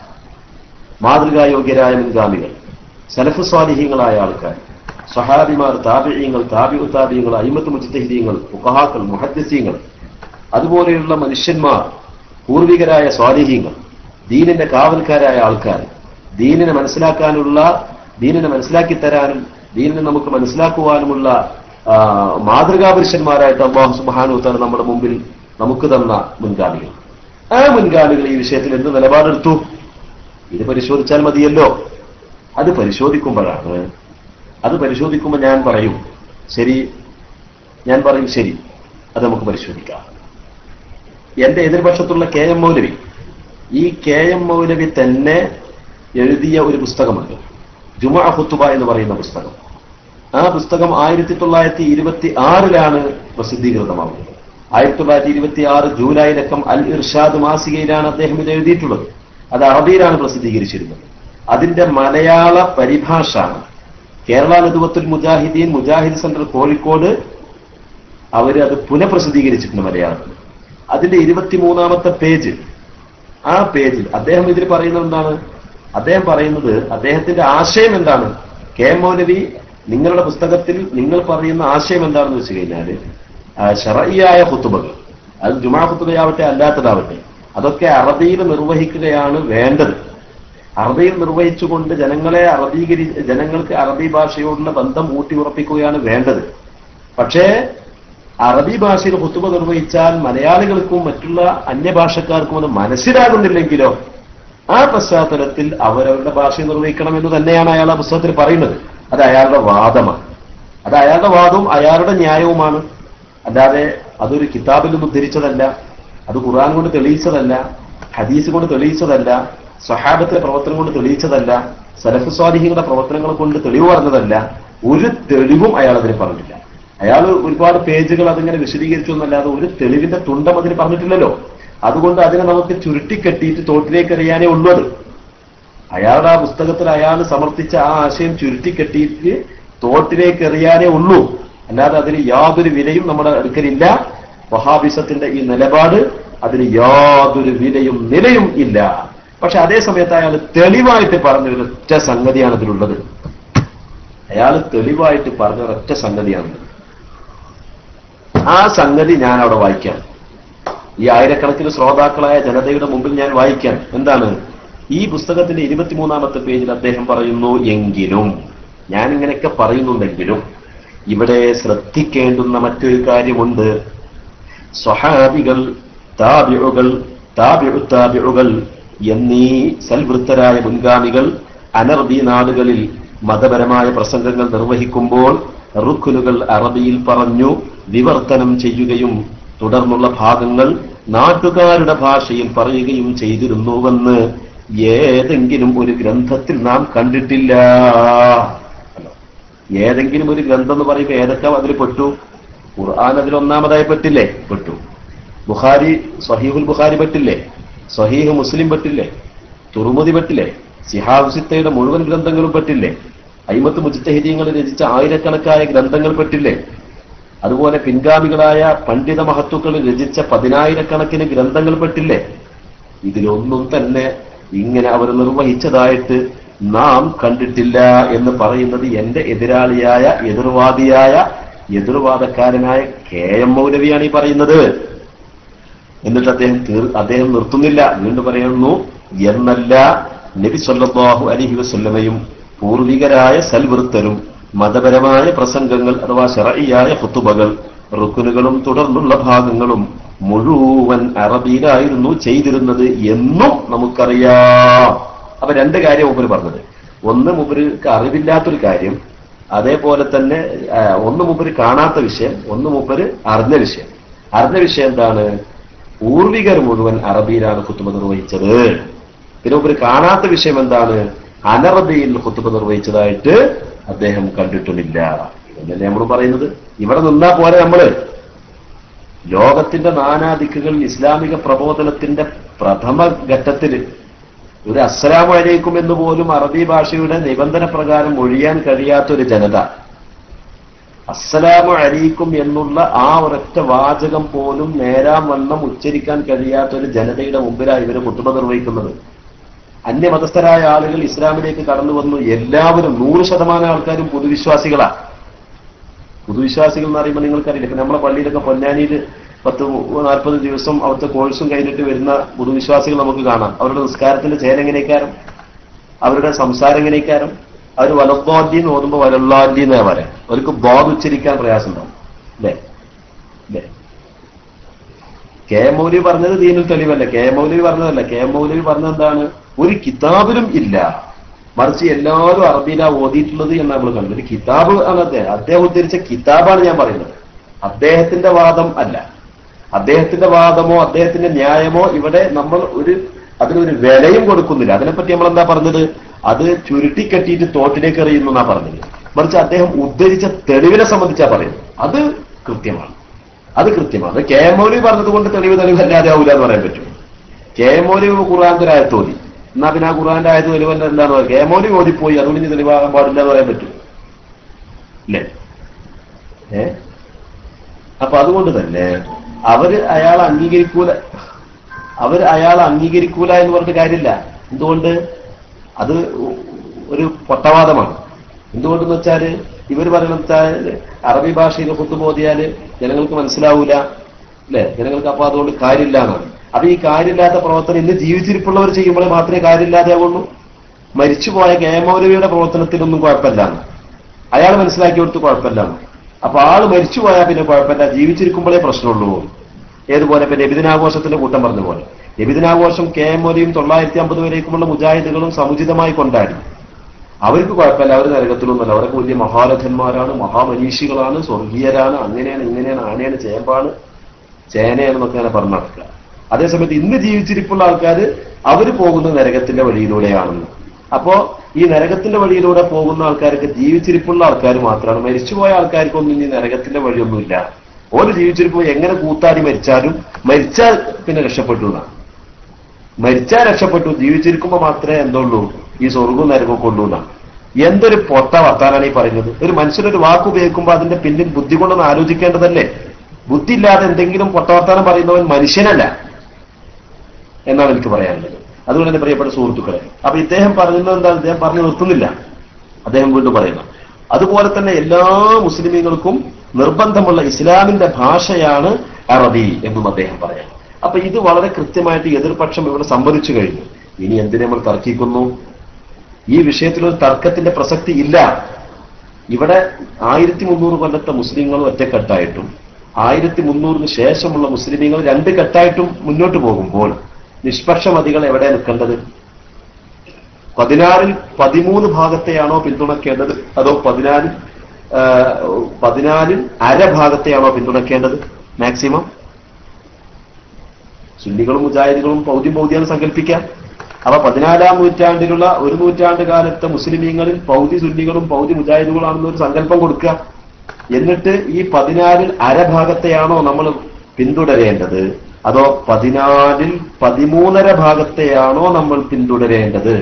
മാതൃകായോഗ്യരായ മുൻഗാമികൾ സലഫ് സ്വാലിഹ്യങ്ങളായ ആൾക്കാർ സഹാബിമാർ താപിഴയങ്ങൾ താബിഉ താപിയങ്ങൾ അയിമത്ത് മുജ്തഹിദീങ്ങൾ ഉഖഹാക്കൾ മുഹദ്ദിസീങ്ങൾ അതുപോലെയുള്ള മനുഷ്യന്മാർ പൂർവികരായ സ്വാലിഹ്യങ്ങൾ ദീനിന്റെ കാവൽക്കാരായ ആൾക്കാർ ദീനിനെ മനസ്സിലാക്കാനുള്ള ദീനിനെ മനസ്സിലാക്കി തരാനും ദീനിനെ നമുക്ക് മനസ്സിലാക്കുവാനുമുള്ള ആ, മാതൃകാ പുരുഷന്മാരായിട്ട് അള്ളാഹു സുബാനുത്താൻ നമ്മുടെ മുമ്പിൽ നമുക്ക് തന്ന മുൻഗാമികൾ ആ മുൻഗാമികൾ ഈ വിഷയത്തിൽ എന്ത് നിലപാടെടുത്തു ഇത് പരിശോധിച്ചാൽ മതിയല്ലോ അത് പരിശോധിക്കുമ്പോഴാണ് അത് പരിശോധിക്കുമ്പോൾ ഞാൻ പറയും ശരി ഞാൻ പറയും ശരി അത് നമുക്ക് പരിശോധിക്കാം എന്റെ എതിർപക്ഷത്തുള്ള കെ എം മൗലവി ഈ കെ എം മൗലവി തന്നെ എഴുതിയ ഒരു പുസ്തകമുണ്ട് ജുമാ ഹുത്തുബ എന്ന് പറയുന്ന പുസ്തകം ആ പുസ്തകം ആയിരത്തി തൊള്ളായിരത്തി ഇരുപത്തി ആറിലാണ് പ്രസിദ്ധീകൃതമാവുന്നത് ആയിരത്തി തൊള്ളായിരത്തി ഇരുപത്തി ആറ് ജൂലൈ ലക്കം അൽ ഇർഷാദ് മാസികയിലാണ് അദ്ദേഹം ഇത് എഴുതിയിട്ടുള്ളത് അത് അറബിയിലാണ് പ്രസിദ്ധീകരിച്ചിരുന്നത് അതിന്റെ മലയാള പരിഭാഷ കേരള നദുവത്തുൽ മുജാഹിദീൻ മുജാഹിദ് സെന്റർ കോഴിക്കോട് അവര് അത് പുനഃപ്രസിദ്ധീകരിച്ചിട്ടുണ്ട് മലയാളത്തിൽ അതിന്റെ ഇരുപത്തിമൂന്നാമത്തെ പേജ് ആ പേജിൽ അദ്ദേഹം ഇതിൽ പറയുന്നത് എന്താണ് അദ്ദേഹം പറയുന്നത് അദ്ദേഹത്തിന്റെ ആശയം എന്താണ് കെ എം മൗലവി നിങ്ങളുടെ പുസ്തകത്തിൽ നിങ്ങൾ പറയുന്ന ആശയം എന്താണെന്ന് വെച്ച് കഴിഞ്ഞാല് ആ, ശറഈയായ കുത്തുബകൾ അത് ജുമാ കുത്തുബയാവട്ടെ അല്ലാത്തതാവട്ടെ അതൊക്കെ അറബിയിൽ നിർവഹിക്കുകയാണ് വേണ്ടത് അറബിയിൽ നിർവഹിച്ചുകൊണ്ട് ജനങ്ങളെ അറബീകരി ജനങ്ങൾക്ക് അറബി ഭാഷയോടുള്ള ബന്ധം ഊട്ടിയുറപ്പിക്കുകയാണ് വേണ്ടത് പക്ഷേ അറബി ഭാഷയിൽ കുത്തുബ നിർവഹിച്ചാൽ മലയാളികൾക്കും മറ്റുള്ള അന്യഭാഷക്കാർക്കും അത് മനസ്സിലാകുന്നില്ലെങ്കിലോ ആ പശ്ചാത്തലത്തിൽ അവരവരുടെ ഭാഷ നിർവഹിക്കണം എന്ന് തന്നെയാണ് അയാൾ ആ പുസ്തകത്തിൽ പറയുന്നത് അത് അയാളുടെ വാദമാണ് അത് അയാളുടെ വാദവും അയാളുടെ ന്യായവുമാണ് അല്ലാതെ അതൊരു കിതാബിൽ നിന്ന് ഉദ്ധരിച്ചതല്ല അത് ഖുർആൻ കൊണ്ട് തെളിയിച്ചതല്ല ഹദീസ് കൊണ്ട് തെളിയിച്ചതല്ല സ്വഹാബത്തിലെ പ്രവർത്തനം കൊണ്ട് തെളിയിച്ചതല്ല സലഫ് സ്വാലിഹികളുടെ പ്രവർത്തനങ്ങൾ കൊണ്ട് തെളിവ് പറഞ്ഞതല്ല ഒരു തെളിവും അയാൾ അതിന് പറഞ്ഞില്ല അയാൾ ഒരുപാട് പേജുകൾ അതിങ്ങനെ വിശദീകരിച്ചു എന്നല്ലാതെ ഒരു തെളിവിന്റെ തുണ്ടം അതിന് പറഞ്ഞിട്ടില്ലല്ലോ അതുകൊണ്ട് അതിനെ നമുക്ക് ചുരുട്ടിക്കെട്ടിയിട്ട് തോട്ടിലേക്ക് എറിയാനേ ഉള്ളൂ അത് അയാളുടെ ആ പുസ്തകത്തിൽ അയാൾ സമർപ്പിച്ച ആ ആശയം ചുരുട്ടിക്കെട്ടിയിട്ട് തോട്ടിലേക്ക് എറിയാനേ ഉള്ളൂ അല്ലാതെ അതിന് യാതൊരു വിലയും നമ്മുടെ അടുക്കലില്ല വഹാബിസത്തിന്റെ ഈ നിലപാട് അതിന് യാതൊരു വിലയും നിലയും ഇല്ല പക്ഷെ അതേ സമയത്ത് അയാൾ തെളിവായിട്ട് പറഞ്ഞ ഒരൊറ്റ സംഗതിയാണ് ഇതിലുള്ളത് അയാൾ തെളിവായിട്ട് പറഞ്ഞ ഒരൊറ്റ സംഗതിയാണ് ആ സംഗതി ഞാൻ അവിടെ വായിക്കാം ഈ ആയിരക്കണക്കിന് ശ്രോതാക്കളായ ജനതയുടെ മുമ്പിൽ ഞാൻ വായിക്കാൻ എന്താണ് ഈ പുസ്തകത്തിന്റെ ഇരുപത്തിമൂന്നാമത്തെ പേജിൽ അദ്ദേഹം പറയുന്നു എങ്കിലും ഞാൻ ഇങ്ങനെയൊക്കെ പറയുന്നുണ്ടെങ്കിലും ഇവിടെ ശ്രദ്ധിക്കേണ്ടുന്ന മറ്റൊരു കാര്യമുണ്ട് സ്വഹാബികൾ താബിഴുകൾ താബിഴു താബിഴുകൾ എന്നീ സൽവൃത്തരായ മുൻഗാമികൾ അനർബി നാടുകളിൽ മതപരമായ പ്രസംഗങ്ങൾ നിർവഹിക്കുമ്പോൾ റുക്കുനുകൾ അറബിയിൽ പറഞ്ഞു വിവർത്തനം ചെയ്യുകയും തുടർന്നുള്ള ഭാഗങ്ങൾ നാട്ടുകാരുടെ ഭാഷയിൽ പറയുകയും ചെയ്തിരുന്നുവെന്ന് ഏതെങ്കിലും ഒരു ഗ്രന്ഥത്തിൽ നാം കണ്ടിട്ടില്ല ഏതെങ്കിലും ഒരു ഗ്രന്ഥം എന്ന് പറയുമ്പോൾ ഏതൊക്കെ അതിൽ പെട്ടു ഖുർആൻ അതിൽ ഒന്നാമതായി പെട്ടില്ലേ പെട്ടു ബുഖാരി സഹീഹുൽ ബുഖാരി പെട്ടില്ലേ സഹീഹ് മുസ്ലിം പെട്ടില്ലേ തുറുമുതി പെട്ടില്ലേ സിഹാബ് സിത്തയുടെ മുഴുവൻ ഗ്രന്ഥങ്ങളും പെട്ടില്ലേ അയിമത്ത് മുജിത്തഹിദീങ്ങൾ രചിച്ച ആയിരക്കണക്കായ ഗ്രന്ഥങ്ങൾ പെട്ടില്ലേ അതുപോലെ പിൻഗാമികളായ പണ്ഡിത മഹത്തുക്കൾ രചിച്ച പതിനായിരക്കണക്കിന് ഗ്രന്ഥങ്ങൾ പെട്ടില്ലേ ഇതിലൊന്നും തന്നെ ഇങ്ങനെ അവർ നിർവഹിച്ചതായിട്ട് നാം കണ്ടിട്ടില്ല എന്ന് പറയുന്നത് എന്റെ എതിരാളിയായ എതിർവാദിയായ എതിർവാദക്കാരനായ കെ എം മൗലവിയാണ് ഈ പറയുന്നത് എന്നിട്ട് അദ്ദേഹം തീർ അദ്ദേഹം നിർത്തുന്നില്ല വീണ്ടും പറയുന്നു എന്നല്ല നബി സല്ലല്ലാഹു അലൈഹി വസല്ലമയും പൂർവികരായ സൽവൃത്തരും മതപരമായ പ്രസംഗങ്ങൾ അഥവാ ശറഇയായ ഹുത്തുബകൾ റുക്കുനുകളും തുടർന്നുള്ള ഭാഗങ്ങളും മുഴുവൻ അറബിയിലായിരുന്നു ചെയ്തിരുന്നത് എന്നും നമുക്കറിയാം അപ്പൊ രണ്ട് കാര്യം മൂപ്പര് പറഞ്ഞത് ഒന്ന് മൂപ്പർക്ക് അറിവില്ലാത്തൊരു കാര്യം അതേപോലെ തന്നെ ആ, ഒന്ന് മൂപ്പര് കാണാത്ത വിഷയം ഒന്ന് മൂപ്പര് അറിഞ്ഞ വിഷയം അറിഞ്ഞ വിഷയം എന്താണ് പൂർവികർ മുഴുവൻ അറബിയിലാണ് കുത്തുബ നിർവഹിച്ചത് പിന്നെ മൂപ്പര് കാണാത്ത വിഷയം എന്താണ് അനറബിയിൽ കുത്തുബ നിർവഹിച്ചതായിട്ട് അദ്ദേഹം കണ്ടിട്ടുമില്ല ഇതല്ലേ നമ്മൾ പറയുന്നത് ഇവിടെ നിന്നാ പോരെ നമ്മള് ലോകത്തിന്റെ നാനാദിക്കുകളിൽ ഇസ്ലാമിക പ്രബോധനത്തിന്റെ പ്രഥമ ഘട്ടത്തിൽ ഒരു അസ്സലാമു അലൈക്കും എന്ന് പോലും അറബി ഭാഷയുടെ നിബന്ധന പ്രകാരം ഒഴിയാൻ കഴിയാത്ത ഒരു ജനത അസ്സലാമു അലൈക്കും എന്നുള്ള ആ ഒരൊറ്റ വാചകം പോലും നേരാം വണ്ണം ഉച്ചരിക്കാൻ കഴിയാത്ത ഒരു ജനതയുടെ മുമ്പിലാണ് ഇവര് കുത്തുബ നിർവഹിക്കുന്നത് അന്യമതസ്ഥരായ ആളുകൾ ഇസ്ലാമിലേക്ക് കടന്നു വന്നു എല്ലാവരും നൂറ് ശതമാനം ആൾക്കാരും പൊതുവിശ്വാസികളാ പൊതുവിശ്വാസികൾ എന്ന് പറയുമ്പോൾ നിങ്ങൾക്കറിയില്ല ഇപ്പൊ നമ്മളെ പള്ളിയിലൊക്കെ പൊന്നാനിയിൽ പത്ത് നാൽപ്പത് ദിവസം അവിടുത്തെ കോഴ്സും കഴിഞ്ഞിട്ട് വരുന്ന പൊതുവിശ്വാസികൾ നമുക്ക് കാണാം അവരുടെ നിസ്കാരത്തിന്റെ ചേരെങ്ങനെയൊക്കാരും അവരുടെ സംസാരം എങ്ങനെയൊക്കാരും അവർ വലത്തോല്ലി എന്ന് ഓതുമ്പോൾ വലല്ലാല്ലി എന്നാ പറയാം അവർക്ക് ബോധ ഉച്ചരിക്കാൻ പ്രയാസം ഉണ്ടാവും അല്ലേ അല്ലേ കെ എം മൗലവി പറഞ്ഞത് ദീനിൽ തെളിവല്ല കെ എം മൗലവി പറഞ്ഞതല്ല കെ എം മൗലവി പറഞ്ഞത് എന്താണ് ഒരു കിതാബിലും ഇല്ല മറിച്ച് എല്ലാവരും അറബിയിലാ ഓതിയിട്ടുള്ളത് എന്ന് നമ്മൾ കണ്ടു ഒരു കിതാബ് ആണ് അദ്ദേഹം അദ്ദേഹം ഉദ്ധരിച്ച കിതാബാണ് ഞാൻ പറയുന്നത് അദ്ദേഹത്തിന്റെ വാദം അല്ല അദ്ദേഹത്തിന്റെ വാദമോ അദ്ദേഹത്തിന്റെ ന്യായമോ ഇവിടെ നമ്മൾ ഒരു അതിനൊരു വിലയും കൊടുക്കുന്നില്ല അതിനെപ്പറ്റി നമ്മൾ എന്താ പറഞ്ഞത് അത് ചുരുട്ടിക്കെട്ടിയിട്ട് തോട്ടിലേക്ക് എറിയുന്നു എന്നാ പറഞ്ഞത് മറിച്ച് അദ്ദേഹം ഉദ്ധരിച്ച തെളിവിനെ സംബന്ധിച്ചാ പറയുന്നത് അത് കൃത്യമാണ് അത് കൃത്യമാണ് അത് കെ എം മൗലവി പറഞ്ഞത് കൊണ്ട് തെളിവ് തെളിവല്ലാതെ ആവൂല എന്ന് പറയാൻ പറ്റും കെ എം മൗലവി ഖുർആന്റെ ഒരു ആയത്ത് ഓതി എന്നാ പിന്നെ ആ ഖുർആന്റെ ആയത്ത് തെളിവല്ല എന്താന്ന് പറയാം കെ എം മൗലവി ഓതിപ്പോയി അതുകൊണ്ട് ഇനി തെളിവാകാൻ പാടില്ല എന്ന് പറയാൻ പറ്റും അല്ലേ ഏ അപ്പൊ അതുകൊണ്ട് തന്നെ അവര് അയാളെ അംഗീകരിക്കൂല അവർ അയാളെ അംഗീകരിക്കൂല എന്ന് പറഞ്ഞിട്ട് കാര്യമില്ല എന്തുകൊണ്ട് അത് ഒരു പൊട്ടവാദമാണ് എന്തുകൊണ്ടെന്ന് വെച്ചാല് ഇവർ പറയുന്നത് വെച്ചാല് അറബി ഭാഷയിൽ കുത്തുബോധിയാല് ജനങ്ങൾക്ക് മനസ്സിലാവൂല അല്ലെ ജനങ്ങൾക്ക് അപ്പൊ അതുകൊണ്ട് കാര്യമില്ല എന്നാണ് അപ്പൊ ഈ കാര്യമില്ലാത്ത പ്രവർത്തനം ഇന്ന് ജീവിച്ചിരിപ്പുള്ളവർ ചെയ്യുമ്പോഴേ മാത്രമേ കാര്യമില്ലാതെ ആവുള്ളൂ മരിച്ചുപോയ കെ എം മൗലവിയുടെ പ്രവർത്തനത്തിലൊന്നും കുഴപ്പമില്ല അയാൾ മനസ്സിലാക്കി കൊടുത്ത് കുഴപ്പമില്ല അപ്പൊ ആള് മരിച്ചുപോയാൽ പിന്നെ കുഴപ്പമില്ല ജീവിച്ചിരിക്കുമ്പോഴേ പ്രശ്നമുള്ളൂ ഏതുപോലെ ഇപ്പൊ നബിദിനാഘോഷത്തിന്റെ കൂട്ടം പറഞ്ഞ പോലെ നബിദിനാഘോഷം കെ എം മൗലിയും തൊള്ളായിരത്തി അമ്പത് വരേക്കുമുള്ള മുജാഹിദുകളും സമുചിതമായി കൊണ്ടാടി അവർക്ക് കുഴപ്പമില്ല അവർ നരകത്തിലൊന്നുമല്ല അവരൊക്കെ വലിയ മഹാരഥന്മാരാണ് മഹാമനീഷികളാണ് സ്വർഗീയരാണ് അങ്ങനെയാണ് ഇങ്ങനെയാണ് ആനയാണ് ചേമ്പാണ് ചേനയാണെന്നൊക്കെ അങ്ങനെ പറഞ്ഞു നടക്കുക അതേസമയത്ത് ഇന്ന് ജീവിച്ചിരിപ്പുള്ള ആൾക്കാർ അവര് പോകുന്നത് നരകത്തിന്റെ വഴിയിലൂടെയാണെന്ന് അപ്പോ ഈ നരകത്തിന്റെ വഴിയിലൂടെ പോകുന്ന ആൾക്കാർക്ക് ജീവിച്ചിരിപ്പുള്ള ആൾക്കാർ മാത്രമാണ് മരിച്ചുപോയ ആൾക്കാർക്കൊന്നും ഇനി നരകത്തിന്റെ വഴിയൊന്നുമില്ല ഓര് ജീവിച്ചിരിപ്പോ എങ്ങനെ കൂത്താടി മരിച്ചാലും മരിച്ചാൽ പിന്നെ രക്ഷപ്പെട്ടു എന്നാണ് മരിച്ചാൽ രക്ഷപ്പെട്ടു ജീവിച്ചിരിക്കുമ്പോ മാത്രമേ എന്തുള്ളൂ ഈ സ്വർഗവും നരകവും കൊണ്ടുവന്നാണ് എന്തൊരു പൊട്ട വർത്താനാണ് ഈ പറയുന്നത് ഒരു മനുഷ്യനൊരു വാക്ക് ഉപയോഗിക്കുമ്പോൾ അതിന്റെ പിന്നിൽ ബുദ്ധി കൊണ്ടൊന്ന് ആലോചിക്കേണ്ടതല്ലേ ബുദ്ധി ഇല്ലാതെ എന്തെങ്കിലും പൊട്ട വർത്താനം പറയുന്നവൻ മനുഷ്യനല്ല എന്നാണ് എനിക്ക് പറയാനുള്ളത് അതുകൊണ്ട് എന്റെ പ്രിയപ്പെട്ട സുഹൃത്തുക്കളെ അപ്പൊ ഇദ്ദേഹം പറയുന്നത് എന്താ ഇദ്ദേഹം പറഞ്ഞു നിർത്തുന്നില്ല അദ്ദേഹം വീണ്ടും പറയുന്നു അതുപോലെ തന്നെ എല്ലാ മുസ്ലിമീങ്ങൾക്കും നിർബന്ധമുള്ള ഇസ്ലാമിന്റെ ഭാഷയാണ് അറബി എന്നും അദ്ദേഹം പറയാം അപ്പൊ ഇത് വളരെ കൃത്യമായിട്ട് എതിർപക്ഷം ഇവിടെ സംവദിച്ചു കഴിഞ്ഞു ഇനി എന്തിനെ നമ്മൾ തർക്കിക്കുന്നു ഈ വിഷയത്തിൽ ഒരു തർക്കത്തിന്റെ പ്രസക്തി ഇല്ല ഇവിടെ ആയിരത്തി മുന്നൂറ് കൊല്ലത്തെ മുസ്ലിങ്ങൾ ഒറ്റക്കെട്ടായിട്ടും ആയിരത്തി മുന്നൂറിന് ശേഷമുള്ള മുസ്ലിമീങ്ങൾ രണ്ട് കെട്ടായിട്ടും മുന്നോട്ട് പോകുമ്പോൾ നിഷ്പക്ഷമതികൾ എവിടെ നിൽക്കേണ്ടത് പതിനാറിൽ പതിമൂന്ന് ഭാഗത്തെയാണോ പിന്തുണക്കേണ്ടത് അതോ പതിനാലിൽ ആ, പതിനാലിൽ അരഭാഗത്തെയാണോ പിന്തുണക്കേണ്ടത് മാക്സിമം സുന്നികളും മുജാഹിദുകളും പൗദ്യം പൗദ്യാണ് സങ്കല്പിക്കാം അപ്പൊ പതിനാലാം നൂറ്റാണ്ടിലുള്ള ഒരു നൂറ്റാണ്ട് കാലത്തെ മുസ്ലിമീങ്ങളിൽ പൗതി സുന്നികളും പൗതി മുജാഹിദുകളാണെന്ന് ഒരു സങ്കല്പം കൊടുക്കുക എന്നിട്ട് ഈ പതിനാലിൽ അരഭാഗത്തെയാണോ നമ്മൾ പിന്തുടരേണ്ടത് അതോ പതിനാലിൽ പതിമൂന്നര ഭാഗത്തെയാണോ നമ്മൾ പിന്തുടരേണ്ടത്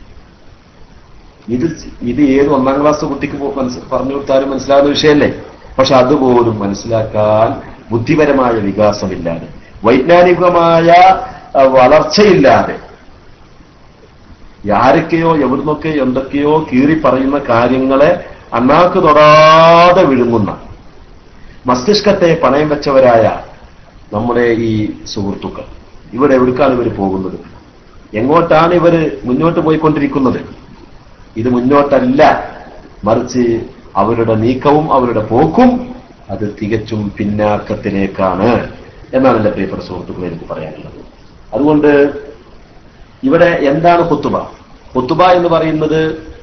ഇത് ഇത് ഏത് ഒന്നാം ക്ലാസ് കുട്ടിക്ക് പോ- മനസ്സ് പറഞ്ഞു കൊടുത്താലും മനസ്സിലാവുന്ന വിഷയമല്ലേ പക്ഷെ അതുപോലും മനസ്സിലാക്കാൻ ബുദ്ധിപരമായ വികാസമില്ലാതെ വൈജ്ഞാനികമായ അഹ്, വളർച്ചയില്ലാതെ ആരൊക്കെയോ എവിടുന്നൊക്കെ എന്തൊക്കെയോ കീറി പറയുന്ന കാര്യങ്ങളെ അണ്ണാക്ക് തൊടാതെ വിഴുങ്ങുന്ന മസ്തിഷ്കത്തെ പണയം വെച്ചവരായ നമ്മുടെ ഈ സുഹൃത്തുക്കൾ ഇവിടെ എവിടേക്കാണ് ഇവർ പോകുന്നത് എങ്ങോട്ടാണ് ഇവർ മുന്നോട്ട് പോയിക്കൊണ്ടിരിക്കുന്നത് ഇത് മുന്നോട്ടല്ല മറിച്ച് അവരുടെ നീക്കവും അവരുടെ പോക്കും അത് തികച്ചും പിന്നാക്കത്തിലേക്കാണ് എന്നാണ് എന്റെ പ്രിയപ്പെട്ട സുഹൃത്തുക്കളെ എനിക്ക് പറയാനുള്ളത് അതുകൊണ്ട് ഇവിടെ എന്താണ് കുത്തുബ കുത്തുബ എന്ന് പറയുന്നത്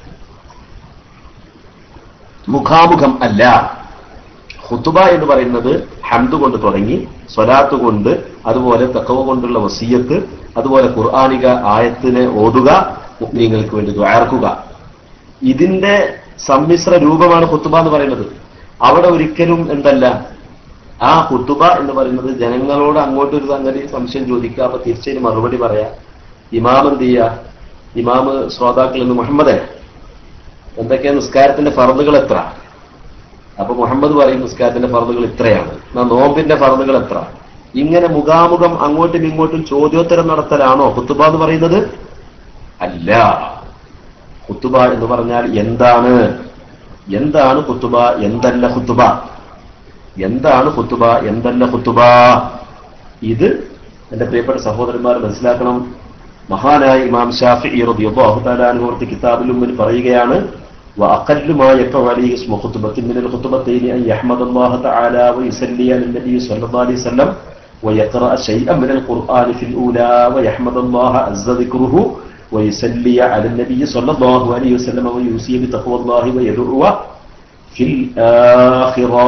മുഖാമുഖം അല്ല ഹുത്തുബ എന്ന് പറയുന്നത് ഹംദ് കൊണ്ട് തുടങ്ങി സ്വലാത്ത് കൊണ്ട് അതുപോലെ തക്കവ കൊണ്ടുള്ള വസീയത്ത് അതുപോലെ ഖുർആാനിക ആയത്തിനെ ഓതുക മുസ്ലിങ്ങൾക്ക് വേണ്ടി ദ്വാർക്കുക ഇതിന്റെ സമ്മിശ്ര രൂപമാണ് ഹുത്തുബ എന്ന് പറയുന്നത് അവിടെ ഒരിക്കലും എന്തല്ല ആ ഹുത്തുബ എന്ന് പറയുന്നത് ജനങ്ങളോട് അങ്ങോട്ടൊരു സംഗതി സംശയം ചോദിക്കുക അപ്പൊ തീർച്ചയായും മറുപടി പറയാ ഇമാം എന്ത് ചെയ്യുക ഇമാമ് ശ്രോതാക്കൾ എന്ന് മുഹമ്മദ് എന്തൊക്കെയാ നിസ്കാരത്തിന്റെ ഫറദുകൾ എത്ര അപ്പൊ മുഹമ്മദ് പറയും നിസ്കാരത്തിന്റെ ഫറദുകൾ ഇത്രയാണ് എന്നാ നോമ്പിന്റെ ഫറദുകൾ എത്ര ഇങ്ങനെ മുഖാമുഖം അങ്ങോട്ടും ഇങ്ങോട്ടും ചോദ്യോത്തരം നടത്തലാണോ കുത്തുബ എന്ന് പറയുന്നത് അല്ല കുത്തുബ എന്ന് പറഞ്ഞാൽ എന്താണ് എന്താണ് കുത്തുബ എന്തല്ല കുത്തുബ എന്താണ് കുത്തുബ എന്തല്ല കുത്തുബ ഇത് എന്റെ പ്രിയപ്പെട്ട സഹോദരന്മാർ മനസ്സിലാക്കണം മഹാനായ ഇമാം ഷാഫി റളിയല്ലാഹു തആല അൻഹു കിതാബിൽ മുമ്പിൽ പറയുകയാണ് وأقل ما يقع عليه اسم خطبة من الخطبتين أن يحمد الله تعالى ويسلي على النبي صلى الله عليه وسلم ويقرأ شيئا من القرآن في الأولى ويحمد الله عز ذكره ويسلي على النبي صلى الله عليه وسلم ويوصي بتقوى الله ويدعو في الآخرة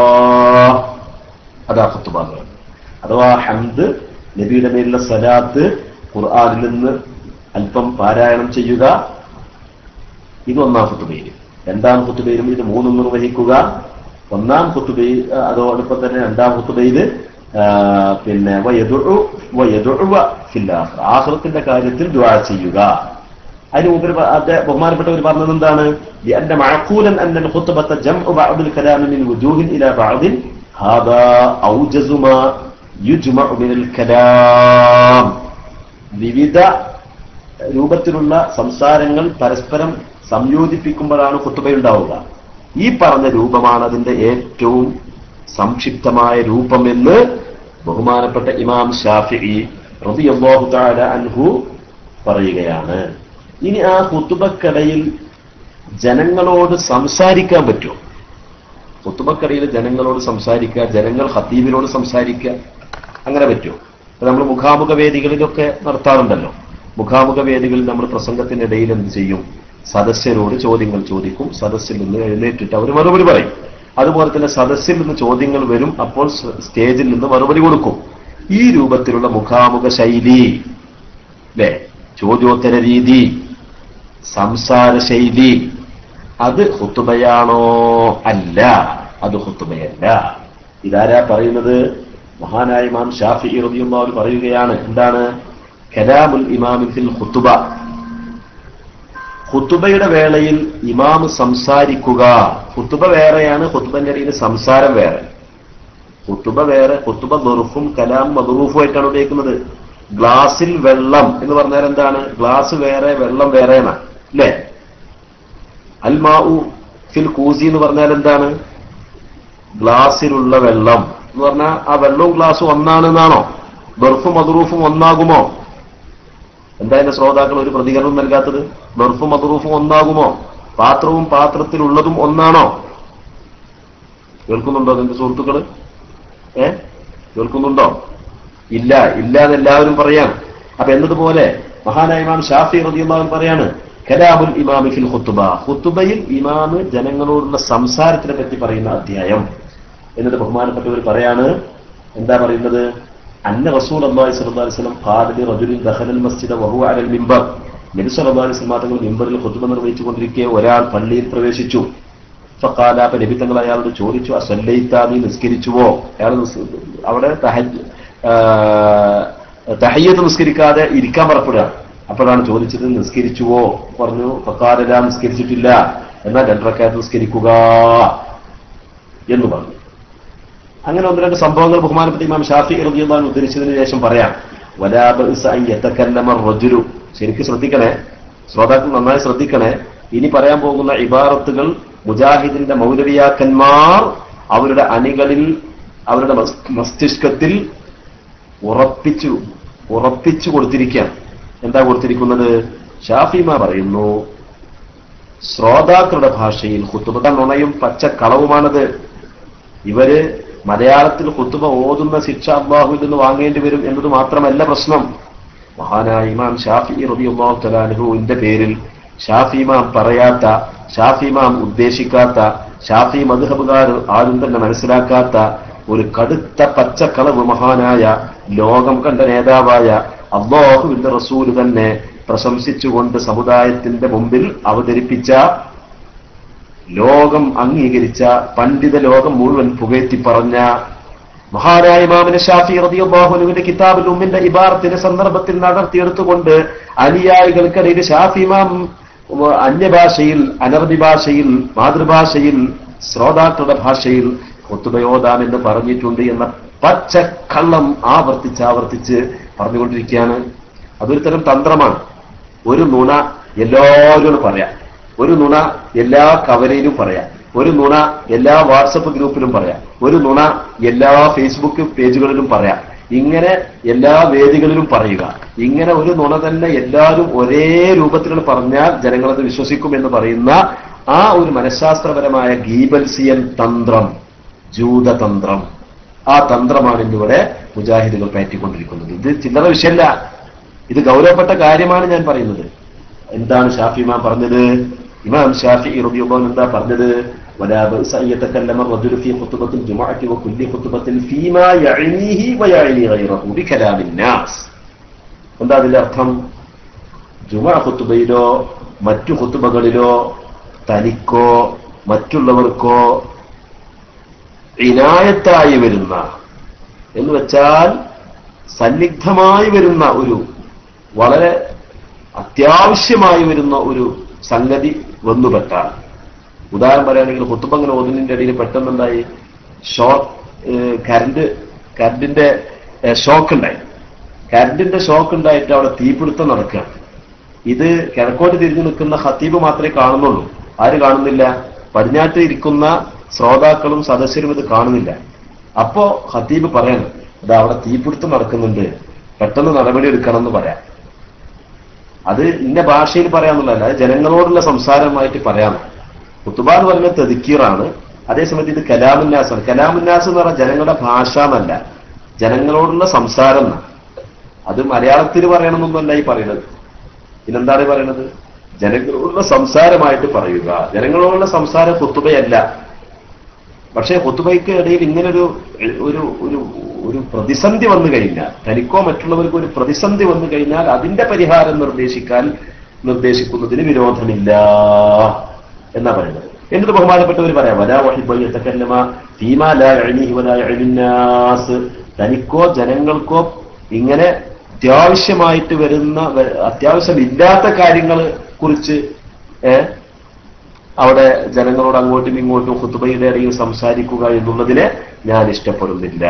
അതാ ഖുത്തുബ എന്ന് പറയുന്നത് അഥവാ ഹംദ് നബിയുടെ മേലുള്ള സലാത്ത് ഖുർആനിൽ നിന്ന് അല്പം പാരായണം ചെയ്യുക ഇത് ഒന്നാം ഖുത്തുബയിൽ രണ്ടാം ഖുത്തുബയിലും ഇത് മൂന്നും നിർവഹിക്കുക ഒന്നാം ഖുത്തുബയിൽ ആ, അതോടൊപ്പം തന്നെ രണ്ടാം ഖുത്തുബയിൽ ആ, പിന്നെ വയദുഉ വയദുഉവ ഫിൽ ആഖിറ. ആഖിറത്തിന്റെ കാര്യത്തിൽ ദുആ ചെയ്യുക അതിന് മുമ്പിൽ പ- അദ്ദേഹം ബഹുമാനപ്പെട്ടവർ പറഞ്ഞത് എന്താണ് لأن معقولا أن الخطبة جمع بعض الكلام من وجوه إلى بعض هذا أوجز ما يجمع من الكلام വിവിധ രൂപത്തിലുള്ള സംസാരങ്ങൾ പരസ്പരം സംയോജിപ്പിക്കുമ്പോഴാണ് കുത്തുബയുണ്ടാവുക ഈ പറഞ്ഞ രൂപമാണ് അതിന്റെ ഏറ്റവും സംക്ഷിപ്തമായ രൂപമെന്ന് ബഹുമാനപ്പെട്ട ഇമാം ഷാഫി റളിയല്ലാഹു തആല അൻഹു പറയുകയാണ് ഇനി ആ കുത്തുബക്കടയിൽ ജനങ്ങളോട് സംസാരിക്കാൻ പറ്റുമോ കുത്തുബക്കടയിൽ ജനങ്ങളോട് സംസാരിക്കുക ജനങ്ങൾ ഹത്തീബിനോട് സംസാരിക്കുക അങ്ങനെ പറ്റുമോ ഇപ്പൊ നമ്മൾ മുഖാമുഖ വേദികളിലൊക്കെ നടത്താറുണ്ടല്ലോ മുഖാമുഖ വേദികളിൽ നമ്മൾ പ്രസംഗത്തിനിടയിൽ എന്ത് ചെയ്യും സദസ്യരോട് ചോദ്യങ്ങൾ ചോദിക്കും സദസ്സിൽ നിന്ന് എഴുന്നേറ്റിട്ട് അവർ മറുപടി പറയും അതുപോലെ തന്നെ സദസ്സിൽ നിന്ന് ചോദ്യങ്ങൾ വരും അപ്പോൾ സ് സ്റ്റേജിൽ നിന്ന് മറുപടി കൊടുക്കും ഈ രൂപത്തിലുള്ള മുഖാമുഖ ശൈലി അല്ലെ ചോദ്യോത്തര രീതി സംസാര ശൈലി അത് ഹുത്തുബയാണോ അല്ല അത് ഹുത്തുബയല്ല ഇതാരാ പറയുന്നത് മഹാനായ ഇമാം ഷാഫി റളിയല്ലാഹു അൻഹു പറയുകയാണ് എന്താണ് കലാമുൽ ഇമാമിൻ ഫിൽ ഖുതുബ ഖുതുബയുടെ വേളയിൽ ഇമാം സംസാരിക്കുക ഖുതുബ വേറെയാണ് ഖുതുബന്റെ ഇടയിൽ സംസാരം വേറെ ഖുതുബ വേറെ ഖുതുബ ദുർഫും കലാം മദ്റൂഫും ആയിട്ടാണ് ഉപയോഗിക്കുന്നത് ഗ്ലാസിൽ വെള്ളം എന്ന് പറഞ്ഞാൽ എന്താണ് ഗ്ലാസ് വേറെ വെള്ളം വേറെയാണ് അല്ലേ അൽമാഉ ഫിൽ കൂസി എന്ന് പറഞ്ഞാൽ എന്താണ് ഗ്ലാസ്സിലുള്ള വെള്ളം എന്ന് പറഞ്ഞാൽ ആ വെള്ളവും ഗ്ലാസും ഒന്നാണെന്നാണോ ബർഫും മദ്റൂഫും ഒന്നാകുമോ എന്താ എന്റെ ശ്രോതാക്കൾ ഒരു പ്രതികരണം നൽകാത്തത് ബർഫും മദ്റൂഫും ഒന്നാകുമോ പാത്രവും പാത്രത്തിലുള്ളതും ഒന്നാണോ കേൾക്കുന്നുണ്ടോ നിന്റെ സുഹൃത്തുക്കള് ഏ കേൾക്കുന്നുണ്ടോ ഇല്ല ഇല്ല എന്ന് എല്ലാവരും പറയാം അപ്പൊ എന്നതുപോലെ മഹാനായ ഇമാം ഷാഫി റളിയല്ലാഹു അൻഹു പറയാണ് കലാമുൽ ഇമാമി ഫിൽ ഖുത്തുബ ഖുത്തുബയിൽ ഇമാമ് ജനങ്ങളോടുള്ള സംസാരത്തിനെ പറ്റി പറയുന്ന അധ്യായം എന്നിട്ട് ബഹുമാനപ്പെട്ടവർ പറയാണ് എന്താ പറയുന്നത് അന്ന റസൂൽ അള്ളാഹി സ്വല്ലല്ലാഹു അലൈഹി വസല്ലം ഖാല ലി റജുലിൻ ദഖലൽ മസ്ജിദ വഹുവ അലൽ മിമ്പർ നബി സല്ലല്ലാഹു അലൈഹി വസല്ലം തങ്ങൾ മിമ്പറിൽ ഖുത്ബ നിർവഹിച്ചുകൊണ്ടിരിക്കെ ഒരാൾ പള്ളിയിൽ പ്രവേശിച്ചു ഫഖാല അപ്പൊ നബി തങ്ങൾ അയാളോട് ചോദിച്ചു അസല്ലൈത്ത നീ നിസ്കരിച്ചുവോ അയാൾ നിസ്- അവിടെ തഹജ് തഹയ്യത്ത് നിസ്കരിക്കാതെ ഇരിക്കാൻ പുറപ്പെടുക അപ്പോഴാണ് ചോദിച്ചത് നിസ്കരിച്ചുവോ പറഞ്ഞു ഫക്കാലല്ല നിസ്കരിച്ചിട്ടില്ല എന്നാൽ രണ്ടരക്കാലത്ത് നിസ്കരിക്കുക എന്ന് പറഞ്ഞു അങ്ങനെ ഒന്ന് രണ്ട് സംഭവങ്ങൾ ബഹുമാനപ്പെട്ട ഇമാം ഷാഫി റബിയുള്ളാൻ ഉദ്ധരിച്ചതിന് ശേഷം പറയാം വലാബുലു ശരിക്കും ശ്രദ്ധിക്കണേ ശ്രോതാക്കൾ നന്നായി ശ്രദ്ധിക്കണേ ഇനി പറയാൻ പോകുന്ന ഇബാറത്തുകൾ മുജാഹിദിന്റെ മൗലവിയാക്കന്മാർ അവരുടെ അണികളിൽ അവരുടെ മസ്- മസ്തിഷ്കത്തിൽ ഉറപ്പിച്ചു ഉറപ്പിച്ചു കൊടുത്തിരിക്കുകയാണ് എന്താ കൊടുത്തിരിക്കുന്നത് ഷാഫിമ പറയുന്നു ശ്രോതാക്കളുടെ ഭാഷയിൽ ഹുത്തുബ നുണയും പച്ച കളവുമാണത് ഇവര് മലയാളത്തിൽ കുത്തുബ ഓതുന്ന ശിക്ഷ അള്ളാഹുവിൽ നിന്ന് വാങ്ങേണ്ടി വരും എന്നത് മാത്രമല്ല പ്രശ്നം മഹാനായ ഇമാം ഷാഫി റബിയുള്ളാഹു തലാനുഹുവിന്റെ പേരിൽ ഷാഫി ഇമാം പറയാത്ത ഷാഫി ഇമാം ഉദ്ദേശിക്കാത്ത ഷാഫി മധുഹബുകാർ ആരും തന്നെ മനസ്സിലാക്കാത്ത ഒരു കടുത്ത പച്ചക്കളവ് മഹാനായ ലോകം കണ്ട നേതാവായ അള്ളാഹുവിന്റെ റസൂല് തന്നെ പ്രശംസിച്ചുകൊണ്ട് സമുദായത്തിന്റെ മുമ്പിൽ അവതരിപ്പിച്ച ലോകം അംഗീകരിച്ച പണ്ഡിത ലോകം മുഴുവൻ പുകഴ്ത്തി പറഞ്ഞ മഹാനായ ഇമാമിന് ഷാഫി റതിയുള്ളാഹുനുവിന്റെ കിതാബിൽ ഉമ്മിന്റെ ഇബാറത്തിന്റെ സന്ദർഭത്തിൽ നടത്തിയെടുത്തുകൊണ്ട് അനുയായികൾക്കിടയിൽ ഷാഫി ഇമാം ഉം, അന്യഭാഷയിൽ അനർബി ഭാഷയിൽ മാതൃഭാഷയിൽ ശ്രോതാക്കളുടെ ഭാഷയിൽ ഒത്തുബയോദാമെന്ന് പറഞ്ഞിട്ടുണ്ട് എന്ന പച്ചക്കള്ളം ആവർത്തിച്ച് ആവർത്തിച്ച് പറഞ്ഞുകൊണ്ടിരിക്കുകയാണ് അതൊരു തരം തന്ത്രമാണ് ഒരു നുണ എല്ലാവരോടും പറയാം ഒരു നുണ എല്ലാ കവലയിലും പറയാം ഒരു നുണ എല്ലാ വാട്സപ്പ് ഗ്രൂപ്പിലും പറയാം ഒരു നുണ എല്ലാ ഫേസ്ബുക്ക് പേജുകളിലും പറയാം ഇങ്ങനെ എല്ലാ വേദികളിലും പറയുക ഇങ്ങനെ ഒരു നുണ തന്നെ എല്ലാവരും ഒരേ രൂപത്തിൽ പറഞ്ഞാൽ ജനങ്ങളത് വിശ്വസിക്കും എന്ന് പറയുന്ന ആ ഒരു മനഃശാസ്ത്രപരമായ ഗീബൽസിയൻ തന്ത്രം ജൂതതന്ത്രം ആ തന്ത്രമാണ് ഇന്നിവിടെ മുജാഹിദുകൾ പയറ്റിക്കൊണ്ടിരിക്കുന്നത് ഇത് ചില്ലറ വിഷയമല്ല ഇത് ഗൗരവപ്പെട്ട കാര്യമാണ് ഞാൻ പറയുന്നത് എന്താണ് ഷാഫി ഇമാം പറഞ്ഞത് ഇമാം ഷാഫി റബിയുള്ളാഹു എന്താ പറഞ്ഞത് ولا بأس أن يتكلم الرجل في خطبة الجمعة وكل خطبة فيما يعنيه ويعني غيره بكلام الناس എന്താ അതിന്റെ അർത്ഥം ജുമ ഖുത്തുബയിലോ മറ്റു ഖുത്തുബകളിലോ തനിക്കോ മറ്റുള്ളവർക്കോ ഇനായത്തായി വരുന്ന എന്ന് വെച്ചാൽ സന്നിഗ്ധമായി വരുന്ന ഒരു വളരെ അത്യാവശ്യമായി വരുന്ന ഒരു സംഗതി വന്നുപെട്ടാൽ ഉദാഹരണം പറയുകയാണെങ്കിൽ കുത്തുമ്പങ്ങനെ ഒന്നിന്റെ ഇടയിൽ പെട്ടെന്നുണ്ടായി ഷോക്ക് കരണ്ട് കരണ്ടിന്റെ ഷോക്ക് ഉണ്ടായി കരണ്ടിന്റെ ഷോക്ക് ഉണ്ടായിട്ട് അവിടെ തീപിടുത്തം നടക്കുകയാണ് ഇത് കിഴക്കോട്ട് തിരിഞ്ഞു നിൽക്കുന്ന ഹത്തീബ് മാത്രമേ കാണുന്നുള്ളൂ ആര് കാണുന്നില്ല പടിഞ്ഞാറ്റ് ഇരിക്കുന്ന ശ്രോതാക്കളും സദസ്യരും ഇത് കാണുന്നില്ല അപ്പോ ഹത്തീബ് പറയണം അത് അവിടെ തീപിടുത്തം നടക്കുന്നുണ്ട് പെട്ടെന്ന് നടപടി എടുക്കണം എന്ന് പറയാം അത് ഇന്ന ഭാഷയിൽ പറയാന്നുള്ളതല്ല അത് ജനങ്ങളോടുള്ള സംസാരമായിട്ട് പറയാം കുത്തുബ എന്ന് പറയുന്നത് തെതുക്കീറാണ് അതേസമയത്ത് ഇത് കലാമുന്നാസാണ് കലാമുന്നാസ് എന്ന് പറഞ്ഞാൽ ജനങ്ങളുടെ ഭാഷ എന്നല്ല ജനങ്ങളോടുള്ള സംസാരം എന്നാണ് അത് മലയാളത്തിൽ പറയണമെന്നൊന്നല്ല ഈ പറയുന്നത് പിന്നെന്താണ് ഈ പറയുന്നത് ജനങ്ങളോടുള്ള സംസാരമായിട്ട് പറയുക ജനങ്ങളോടുള്ള സംസാരം കുത്തുബയല്ല പക്ഷേ കുത്തുബയ്ക്ക് ഇടയിൽ ഇങ്ങനൊരു ഒരു ഒരു ഒരു പ്രതിസന്ധി വന്നു കഴിഞ്ഞാൽ തനിക്കോ മറ്റുള്ളവർക്കോ ഒരു പ്രതിസന്ധി വന്നു കഴിഞ്ഞാൽ അതിന്റെ പരിഹാരം നിർദ്ദേശിക്കാൻ നിർദ്ദേശിക്കുന്നതിന് വിരോധമില്ല എന്നാ പറയുന്നത് എന്നിട്ട് ബഹുമാനപ്പെട്ടവർ പറയാം വലാ വഹിബയ്യത്തക്കല്ലമ ഫീമാ ലാ യഅ്നീഹി വലാ യഅ്നിന്നാസ് തനിക്കോ ജനങ്ങൾക്കോ ഇങ്ങനെ അത്യാവശ്യമായിട്ട് വരുന്ന വ- അത്യാവശ്യമില്ലാത്ത കാര്യങ്ങൾ കുറിച്ച് ഏഹ് അവിടെ ജനങ്ങളോട് അങ്ങോട്ടും ഇങ്ങോട്ടും ഹുത്തുബയുടെ ഇടയിൽ സംസാരിക്കുക എന്നുള്ളതിനെ ഞാൻ ഇഷ്ടപ്പെടുന്നില്ല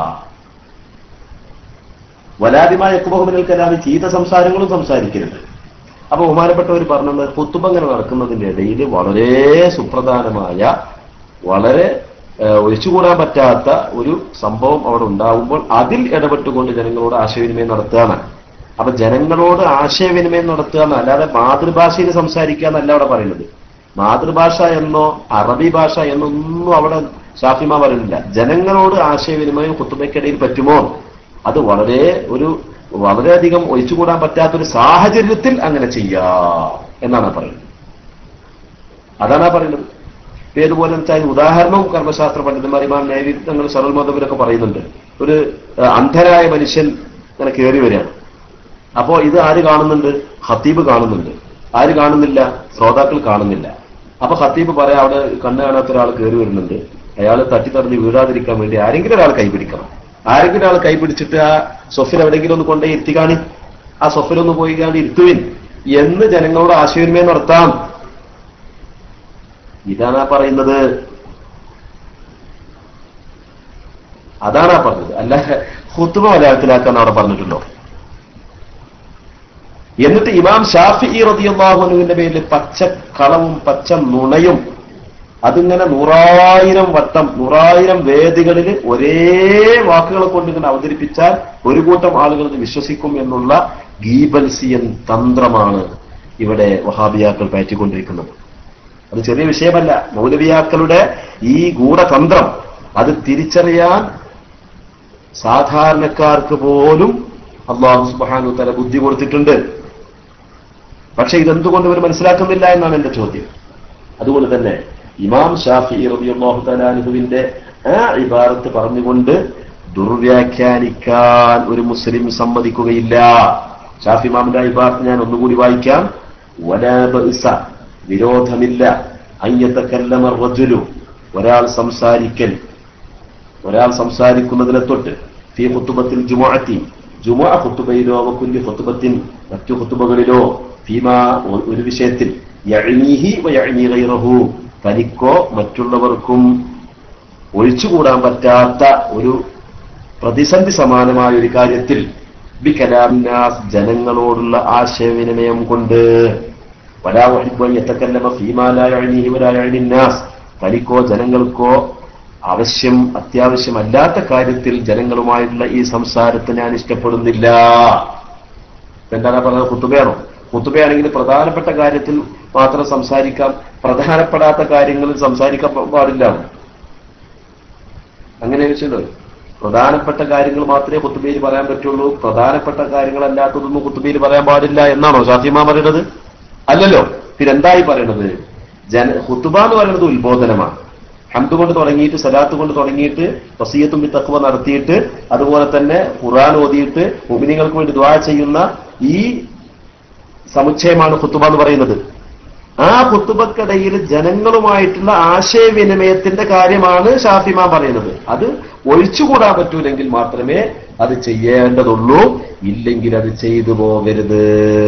വലാദിമായ യക്കുബഹുബിനൽ കലാമി ചീത്ത സംസാരങ്ങളും സംസാരിക്കരുത് അപ്പൊ ബഹുമാനപ്പെട്ടവർ പറഞ്ഞത് ഹുത്തുബ ഇങ്ങനെ നടക്കുന്നതിന്റെ ഇടയിൽ വളരെ സുപ്രധാനമായ വളരെ ഏഹ്, ഒഴിച്ചുകൂടാൻ പറ്റാത്ത ഒരു സംഭവം അവിടെ ഉണ്ടാവുമ്പോൾ അതിൽ ഇടപെട്ടുകൊണ്ട് ജനങ്ങളോട് ആശയവിനിമയം നടത്തുകയാണ് അപ്പൊ ജനങ്ങളോട് ആശയവിനിമയം നടത്തുക എന്ന് അല്ലാതെ മാതൃഭാഷയിൽ സംസാരിക്കുക എന്നല്ല അവിടെ പറയുന്നത് മാതൃഭാഷ എന്നോ അറബി ഭാഷ എന്നൊന്നും അവിടെ ഷാഫിമ പറയുന്നില്ല ജനങ്ങളോട് ആശയവിനിമയം കുത്തുബയ്ക്കിടയിൽ പറ്റുമോ അത് വളരെ ഒരു വളരെയധികം ഒഴിച്ചുകൂടാൻ പറ്റാത്തൊരു സാഹചര്യത്തിൽ അങ്ങനെ ചെയ്യാം എന്നാണ് പറയുന്നത് അതാണ് ആ പറയുന്നത് ഇപ്പൊ ഏതുപോലെ വെച്ചാൽ ഉദാഹരണവും കർമ്മശാസ്ത്ര പണ്ഡിതന്മാർ ഇമാം നൈവിധങ്ങൾ സറൽ മതവരൊക്കെ പറയുന്നുണ്ട് ഒരു ഏഹ്, അന്ധരായ മനുഷ്യൻ ഇങ്ങനെ കയറി വരികയാണ് അപ്പോ ഇത് ആര് കാണുന്നുണ്ട് ഹത്തീബ് കാണുന്നുണ്ട് ആര് കാണുന്നില്ല ശ്രോതാക്കൾ കാണുന്നില്ല അപ്പൊ ഹത്തീബ് പറയാം അവിടെ കണ്ണ് കാണാത്ത ഒരാൾ കയറി വരുന്നുണ്ട് അയാൾ തട്ടിത്തടഞ്ഞ് വീഴാതിരിക്കാൻ വേണ്ടി ആരെങ്കിലും ഒരാൾ കൈപിടിക്കണം ആരെങ്കിലും ഒരാൾ കൈപിടിച്ചിട്ട് ആ സൊഫിൽ എവിടെയെങ്കിലും ഒന്ന് കൊണ്ടേ ഇരുത്തി കാണി ആ സൊഫിലൊന്ന് പോയി കാണി ഇരുത്തുവിൻ എന്ന് ജനങ്ങളോട് ആശയവിനിമയം നടത്താം ഇതാണ് ആ പറയുന്നത് അതാണ് ആ പറഞ്ഞത് അല്ല ഹുത്തുബ മലയാളത്തിലാക്കാൻ അവിടെ പറഞ്ഞിട്ടുണ്ടോ എന്നിട്ട് ഇമാം ഷാഫി റതിയുള്ളാഹുനുവിന്റെ പേരിൽ പച്ച കളവും പച്ച നുണയും അതിങ്ങനെ നൂറായിരം വട്ടം നൂറായിരം വേദികളിൽ ഒരേ വാക്കുകളെ കൊണ്ട് ഇങ്ങനെ അവതരിപ്പിച്ചാൽ ഒരു കൂട്ടം ആളുകൾ ഇത് വിശ്വസിക്കും എന്നുള്ള ഗീബൽസിയൻ തന്ത്രമാണ് ഇവിടെ വഹാബിയാക്കൾ പയറ്റിക്കൊണ്ടിരിക്കുന്നത് അത് ചെറിയ വിഷയമല്ല മൗലവിയാക്കളുടെ ഈ ഗൂഢതന്ത്രം അത് തിരിച്ചറിയാൻ സാധാരണക്കാർക്ക് പോലും അള്ളാഹു സുബാനു തല ബുദ്ധി കൊടുത്തിട്ടുണ്ട് പക്ഷെ ഇതെന്തുകൊണ്ട് ഇവർ മനസ്സിലാക്കുന്നില്ല എന്നാണ് എന്റെ ചോദ്യം അതുകൊണ്ട് തന്നെ ഇമാം ഷാഫി റബിയുള്ളാഹു തലാനുഹുവിന്റെ ആ ഇബാറത്ത് പറഞ്ഞുകൊണ്ട് ദുർവ്യാഖ്യാനിക്കാൻ ഒരു മുസ്ലിം സമ്മതിക്കുകയില്ല ഷാഫി ഇമാമിന്റെ ഇബാറത്ത് ഞാൻ ഒന്നുകൂടി വായിക്കാം വലാ ബഅ്സ വിരോധമില്ല അയ്യത്തക്കല്ലമ റജുലു ഒരാൾ സംസാരിക്കൽ ഒരാൾ സംസാരിക്കുന്നതിനെ തൊട്ട് ഫി ഖുത്തുബത്തിൽ ജുമുഅത്തി ജുമുഅ ഖുത്തുബയിലോ വകുല്ലി ഖുത്തുബത്തിൻ മറ്റു ഖുത്തുബകളിലോ ഫീമാ ഒരു വിഷയത്തിൽ യഅ്നീഹി വയഅ്നീ ഗൈറഹു തനിക്കോ മറ്റുള്ളവർക്കും ഒഴിച്ചുകൂടാൻ പറ്റാത്ത ഒരു പ്രതിസന്ധി സമാനമായ ഒരു കാര്യത്തിൽ ബി കലാമിനാസ് ജനങ്ങളോടുള്ള ആശയവിനിമയം കൊണ്ട് വലാ വഹിബ് യത്തക്കല്ലമ ഫീമാ ലാ യഅ്നീഹി വലാ യഅ്നി നാസ് തനിക്കോ ജനങ്ങൾക്കോ ആവശ്യം അത്യാവശ്യമല്ലാത്ത കാര്യത്തിൽ ജനങ്ങളുമായിട്ടുള്ള ഈ സംസാരത്തെ ഞാൻ ഇഷ്ടപ്പെടുന്നില്ല എന്താണ് പറഞ്ഞത് കുത്തുബയാണോ കുത്തുബയാണെങ്കിൽ പ്രധാനപ്പെട്ട കാര്യത്തിൽ മാത്രം സംസാരിക്കാം പ്രധാനപ്പെടാത്ത കാര്യങ്ങളിൽ സംസാരിക്കാൻ പ- പാടില്ല അങ്ങനെ വെച്ചല്ലോ പ്രധാനപ്പെട്ട കാര്യങ്ങൾ മാത്രമേ കുത്തുബയിൽ പറയാൻ പറ്റുള്ളൂ പ്രധാനപ്പെട്ട കാര്യങ്ങളല്ലാത്തതൊന്നും കുത്തുബയിൽ പറയാൻ പാടില്ല എന്നാണോ ഷാഫിമ പറയുന്നത് അല്ലല്ലോ പിന്നെന്തായി പറയണത് ജന ഹുത്തുബ എന്ന് പറയുന്നത് ഉത്ബോധനമാണ് ഹംദ് കൊണ്ട് തുടങ്ങിയിട്ട് സലാത്ത് കൊണ്ട് തുടങ്ങിയിട്ട് വസീയത്തും ബി തഖ്വ നടത്തിയിട്ട് അതുപോലെ തന്നെ ഖുർആൻ ഓതിയിട്ട് മുഅ്മിനീങ്ങൾക്ക് വേണ്ടി ദുആ ചെയ്യുന്ന ഈ സമുച്ചയമാണ് ഖുത്തുബ എന്ന് പറയുന്നത് ആ ഖുത്തുബക്കിടയിൽ ജനങ്ങളുമായിട്ടുള്ള ആശയവിനിമയത്തിന്റെ കാര്യമാണ് ഷാഫിമ പറയുന്നത് അത് ഒഴിച്ചുകൂടാൻ പറ്റൂലെങ്കിൽ മാത്രമേ അത് ചെയ്യേണ്ടതുള്ളൂ ഇല്ലെങ്കിൽ അത് ചെയ്തു പോകരുത്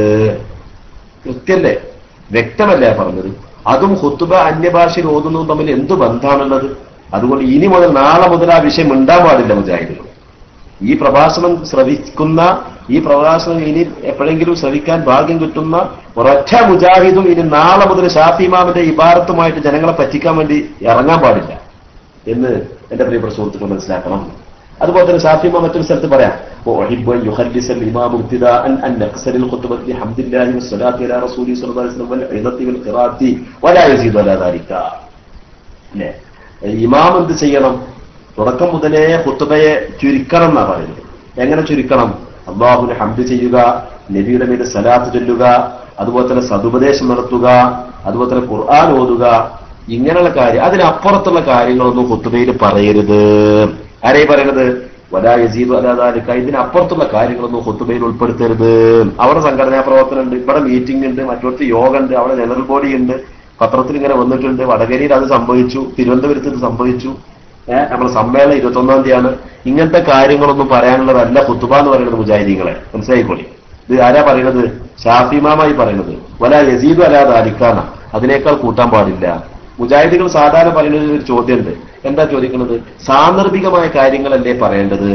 കൃത്യല്ലേ വ്യക്തമല്ലേ പറഞ്ഞത് അതും ഹുത്തുബ അന്യഭാഷയിൽ ഓതുന്നതും തമ്മിൽ എന്ത് ബന്ധാണുള്ളത് അതുകൊണ്ട് ഇനി മുതൽ നാളെ മുതൽ ആ വിഷയം ഉണ്ടാൻ പാടില്ല മുജാഹിദുകൾ ഈ പ്രഭാഷണം ശ്രവിക്കുന്ന ഈ പ്രഭാഷണം ഇനി എപ്പോഴെങ്കിലും ശ്രവിക്കാൻ ഭാഗ്യം കിട്ടുന്ന ഒരൊറ്റ മുജാഹിദും ഇനി നാളെ മുതൽ ഷാഫി ഇമാമിന്റെ ഇബാറത്തുമായിട്ട് ജനങ്ങളെ പറ്റിക്കാൻ വേണ്ടി ഇറങ്ങാൻ പാടില്ല എന്ന് എന്റെ പ്രിയപ്പെട്ട സുഹൃത്തുക്കൾ മനസ്സിലാക്കണം അതുപോലെ തന്നെ ഷാഫി ഇമാം മറ്റൊരു സ്ഥലത്ത് പറയാം وأحب أن يخلص الإمام ابتداء أن نقصر الخطبة بحمد الله والصلاة على رسوله صلى الله عليه وسلم والعظة والقراءة ولا يزيد على ذلك അല്ലേ ഇമാം എന്ത് ചെയ്യണം തുടക്കം മുതലേ ഹുത്തുബയെ ചുരുക്കണം എന്നാ പറയുന്നത് എങ്ങനെ ചുരുക്കണം അള്ളാഹുവിന് ഹംദ് ചെയ്യുക നബിയുടെ മേൽ സലാത്ത് ചൊല്ലുക അതുപോലെ തന്നെ സതുപദേശം നടത്തുക അതുപോലെ തന്നെ ഖുർആൻ ഓതുക ഇങ്ങനെയുള്ള കാര്യം അതിനപ്പുറത്തുള്ള കാര്യങ്ങളൊന്നും ഹുത്തുബയിൽ പറയരുത് ആരെയും പറയണത് വലാ യസീദ് അലാദാലിക്ക ഇതിനപ്പുറത്തുള്ള കാര്യങ്ങളൊന്നും ഹുത്തുബയിൽ ഉൾപ്പെടുത്തരുത് അവിടെ സംഘടനാ പ്രവർത്തനം ഉണ്ട് ഇവിടെ മീറ്റിംഗ് ഉണ്ട് മറ്റൊരുത്ത് യോഗ ഉണ്ട് അവിടെ ജനറൽ ബോഡി ഉണ്ട് പത്രത്തിൽ ഇങ്ങനെ വന്നിട്ടുണ്ട് വടകരയിൽ അത് സംഭവിച്ചു തിരുവനന്തപുരത്ത് ഇത് സംഭവിച്ചു ഏഹ് നമ്മുടെ സമ്മേളനം ഇരുപത്തി ഒന്നാം തീയതിയാണ് ഇങ്ങനത്തെ കാര്യങ്ങളൊന്നും പറയാനുള്ളതല്ല കുത്തുബ എന്ന് പറയുന്നത് മുജാഹിദീങ്ങളെ മനസ്സിലായിക്കോളി ഇത് ആരാ പറയുന്നത് ഷാഫിമാമായി പറയുന്നത് വല യസീദു അലാതെ അലിക്കാന അതിനേക്കാൾ കൂട്ടാൻ പാടില്ല മുജാഹിദികൾ സാധാരണ പറയുന്നത് ഒരു ചോദ്യമുണ്ട് എന്താ ചോദിക്കുന്നത് സാന്ദർഭികമായ കാര്യങ്ങളല്ലേ പറയേണ്ടത്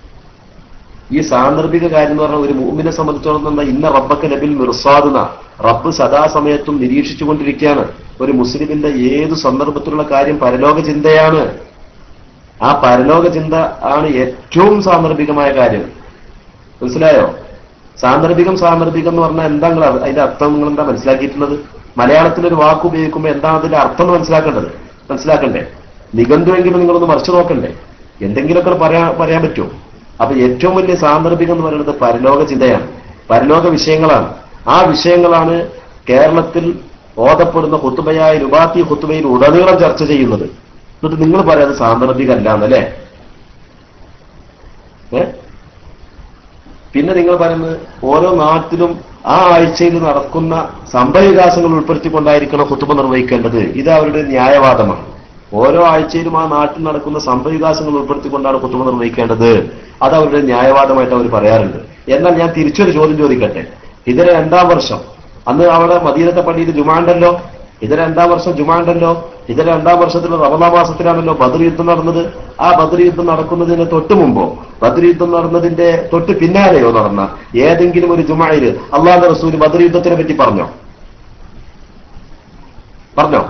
ഈ സാന്ദർഭിക കാര്യം എന്ന് പറഞ്ഞാൽ ഒരു മൂമിനെ സംബന്ധിച്ചിടത്തോളം എന്താ ഇന്ന റബ്ബക്ക നബിൽ മിർസാദുന റബ്ബ് സദാസമയത്തും നിരീക്ഷിച്ചുകൊണ്ടിരിക്കുകയാണ് ഒരു മുസ്ലിമിന്റെ ഏതു സന്ദർഭത്തിലുള്ള കാര്യം പരലോക ചിന്തയാണ് ആ പരലോക ചിന്ത ആണ് ഏറ്റവും സാന്ദർഭികമായ കാര്യം മനസ്സിലായോ സാന്ദർഭികം സാന്ദർഭികം എന്ന് പറഞ്ഞാൽ എന്താ നിങ്ങൾ അറി- അതിന്റെ അർത്ഥം നിങ്ങൾ എന്താ മനസ്സിലാക്കിയിട്ടുള്ളത് മലയാളത്തിൽ ഒരു വാക്ക് ഉപയോഗിക്കുമ്പോൾ എന്താണ് അതിന്റെ അർത്ഥം എന്ന് മനസ്സിലാക്കേണ്ടത് മനസ്സിലാക്കണ്ടേ നിഘണ്ടുവെങ്കിലും നിങ്ങളൊന്ന് മറിച്ചു നോക്കണ്ടേ എന്തെങ്കിലുമൊക്കെ പറയാൻ പറയാൻ പറ്റുമോ അപ്പൊ ഏറ്റവും വലിയ സാന്ദർഭികം എന്ന് പറയുന്നത് പരലോക ചിന്തയാണ് പരലോക വിഷയങ്ങളാണ് ആ വിഷയങ്ങളാണ് കേരളത്തിൽ ഓതപ്പെടുന്ന ഹുത്തുബയായ രുബാത്തി ഹുത്തുബയിൽ ഉടനീളം ചർച്ച ചെയ്യുന്നത് എന്നിട്ട് നിങ്ങൾ പറയാതെ സാന്ദർഭികമല്ല എന്നല്ലേ ഏ പിന്നെ നിങ്ങൾ പറയുന്നത് ഓരോ നാട്ടിലും ആ ആഴ്ചയിൽ നടക്കുന്ന സംഭവവികാസങ്ങൾ ഉൾപ്പെടുത്തിക്കൊണ്ടായിരിക്കണം കുത്തുബ നിർവഹിക്കേണ്ടത് ഇത് അവരുടെ ന്യായവാദമാണ് ഓരോ ആഴ്ചയിലും ആ നാട്ടിൽ നടക്കുന്ന സംഭവവികാസങ്ങൾ ഉൾപ്പെടുത്തിക്കൊണ്ടാണ് കുത്തുബ നിർവഹിക്കേണ്ടത് അത് അവരുടെ ന്യായവാദമായിട്ട് അവർ പറയാറുണ്ട് എന്നാൽ ഞാൻ തിരിച്ചൊരു ചോദ്യം ചോദിക്കട്ടെ ഇതിന് രണ്ടാം വർഷം അന്ന് അവിടെ മദീനത്തെ പള്ളിയിൽ ജുമാണ്ടല്ലോ ഇത് രണ്ടാം വർഷം ജുമാണ്ടല്ലോ ഇതിന്റെ രണ്ടാം വർഷത്തിൽ റമദാ മാസത്തിലാണല്ലോ ബദർ യുദ്ധം നടന്നത് ആ ബദർ യുദ്ധം നടക്കുന്നതിന് തൊട്ട് മുമ്പോ ബദർ യുദ്ധം നടന്നതിന്റെ തൊട്ട് പിന്നാലെയോ നടന്ന ഏതെങ്കിലും ഒരു ജുമായില് അള്ളാഹുന്റെ റസൂല് ബദർ യുദ്ധത്തിനെ പറ്റി പറഞ്ഞോ പറഞ്ഞോ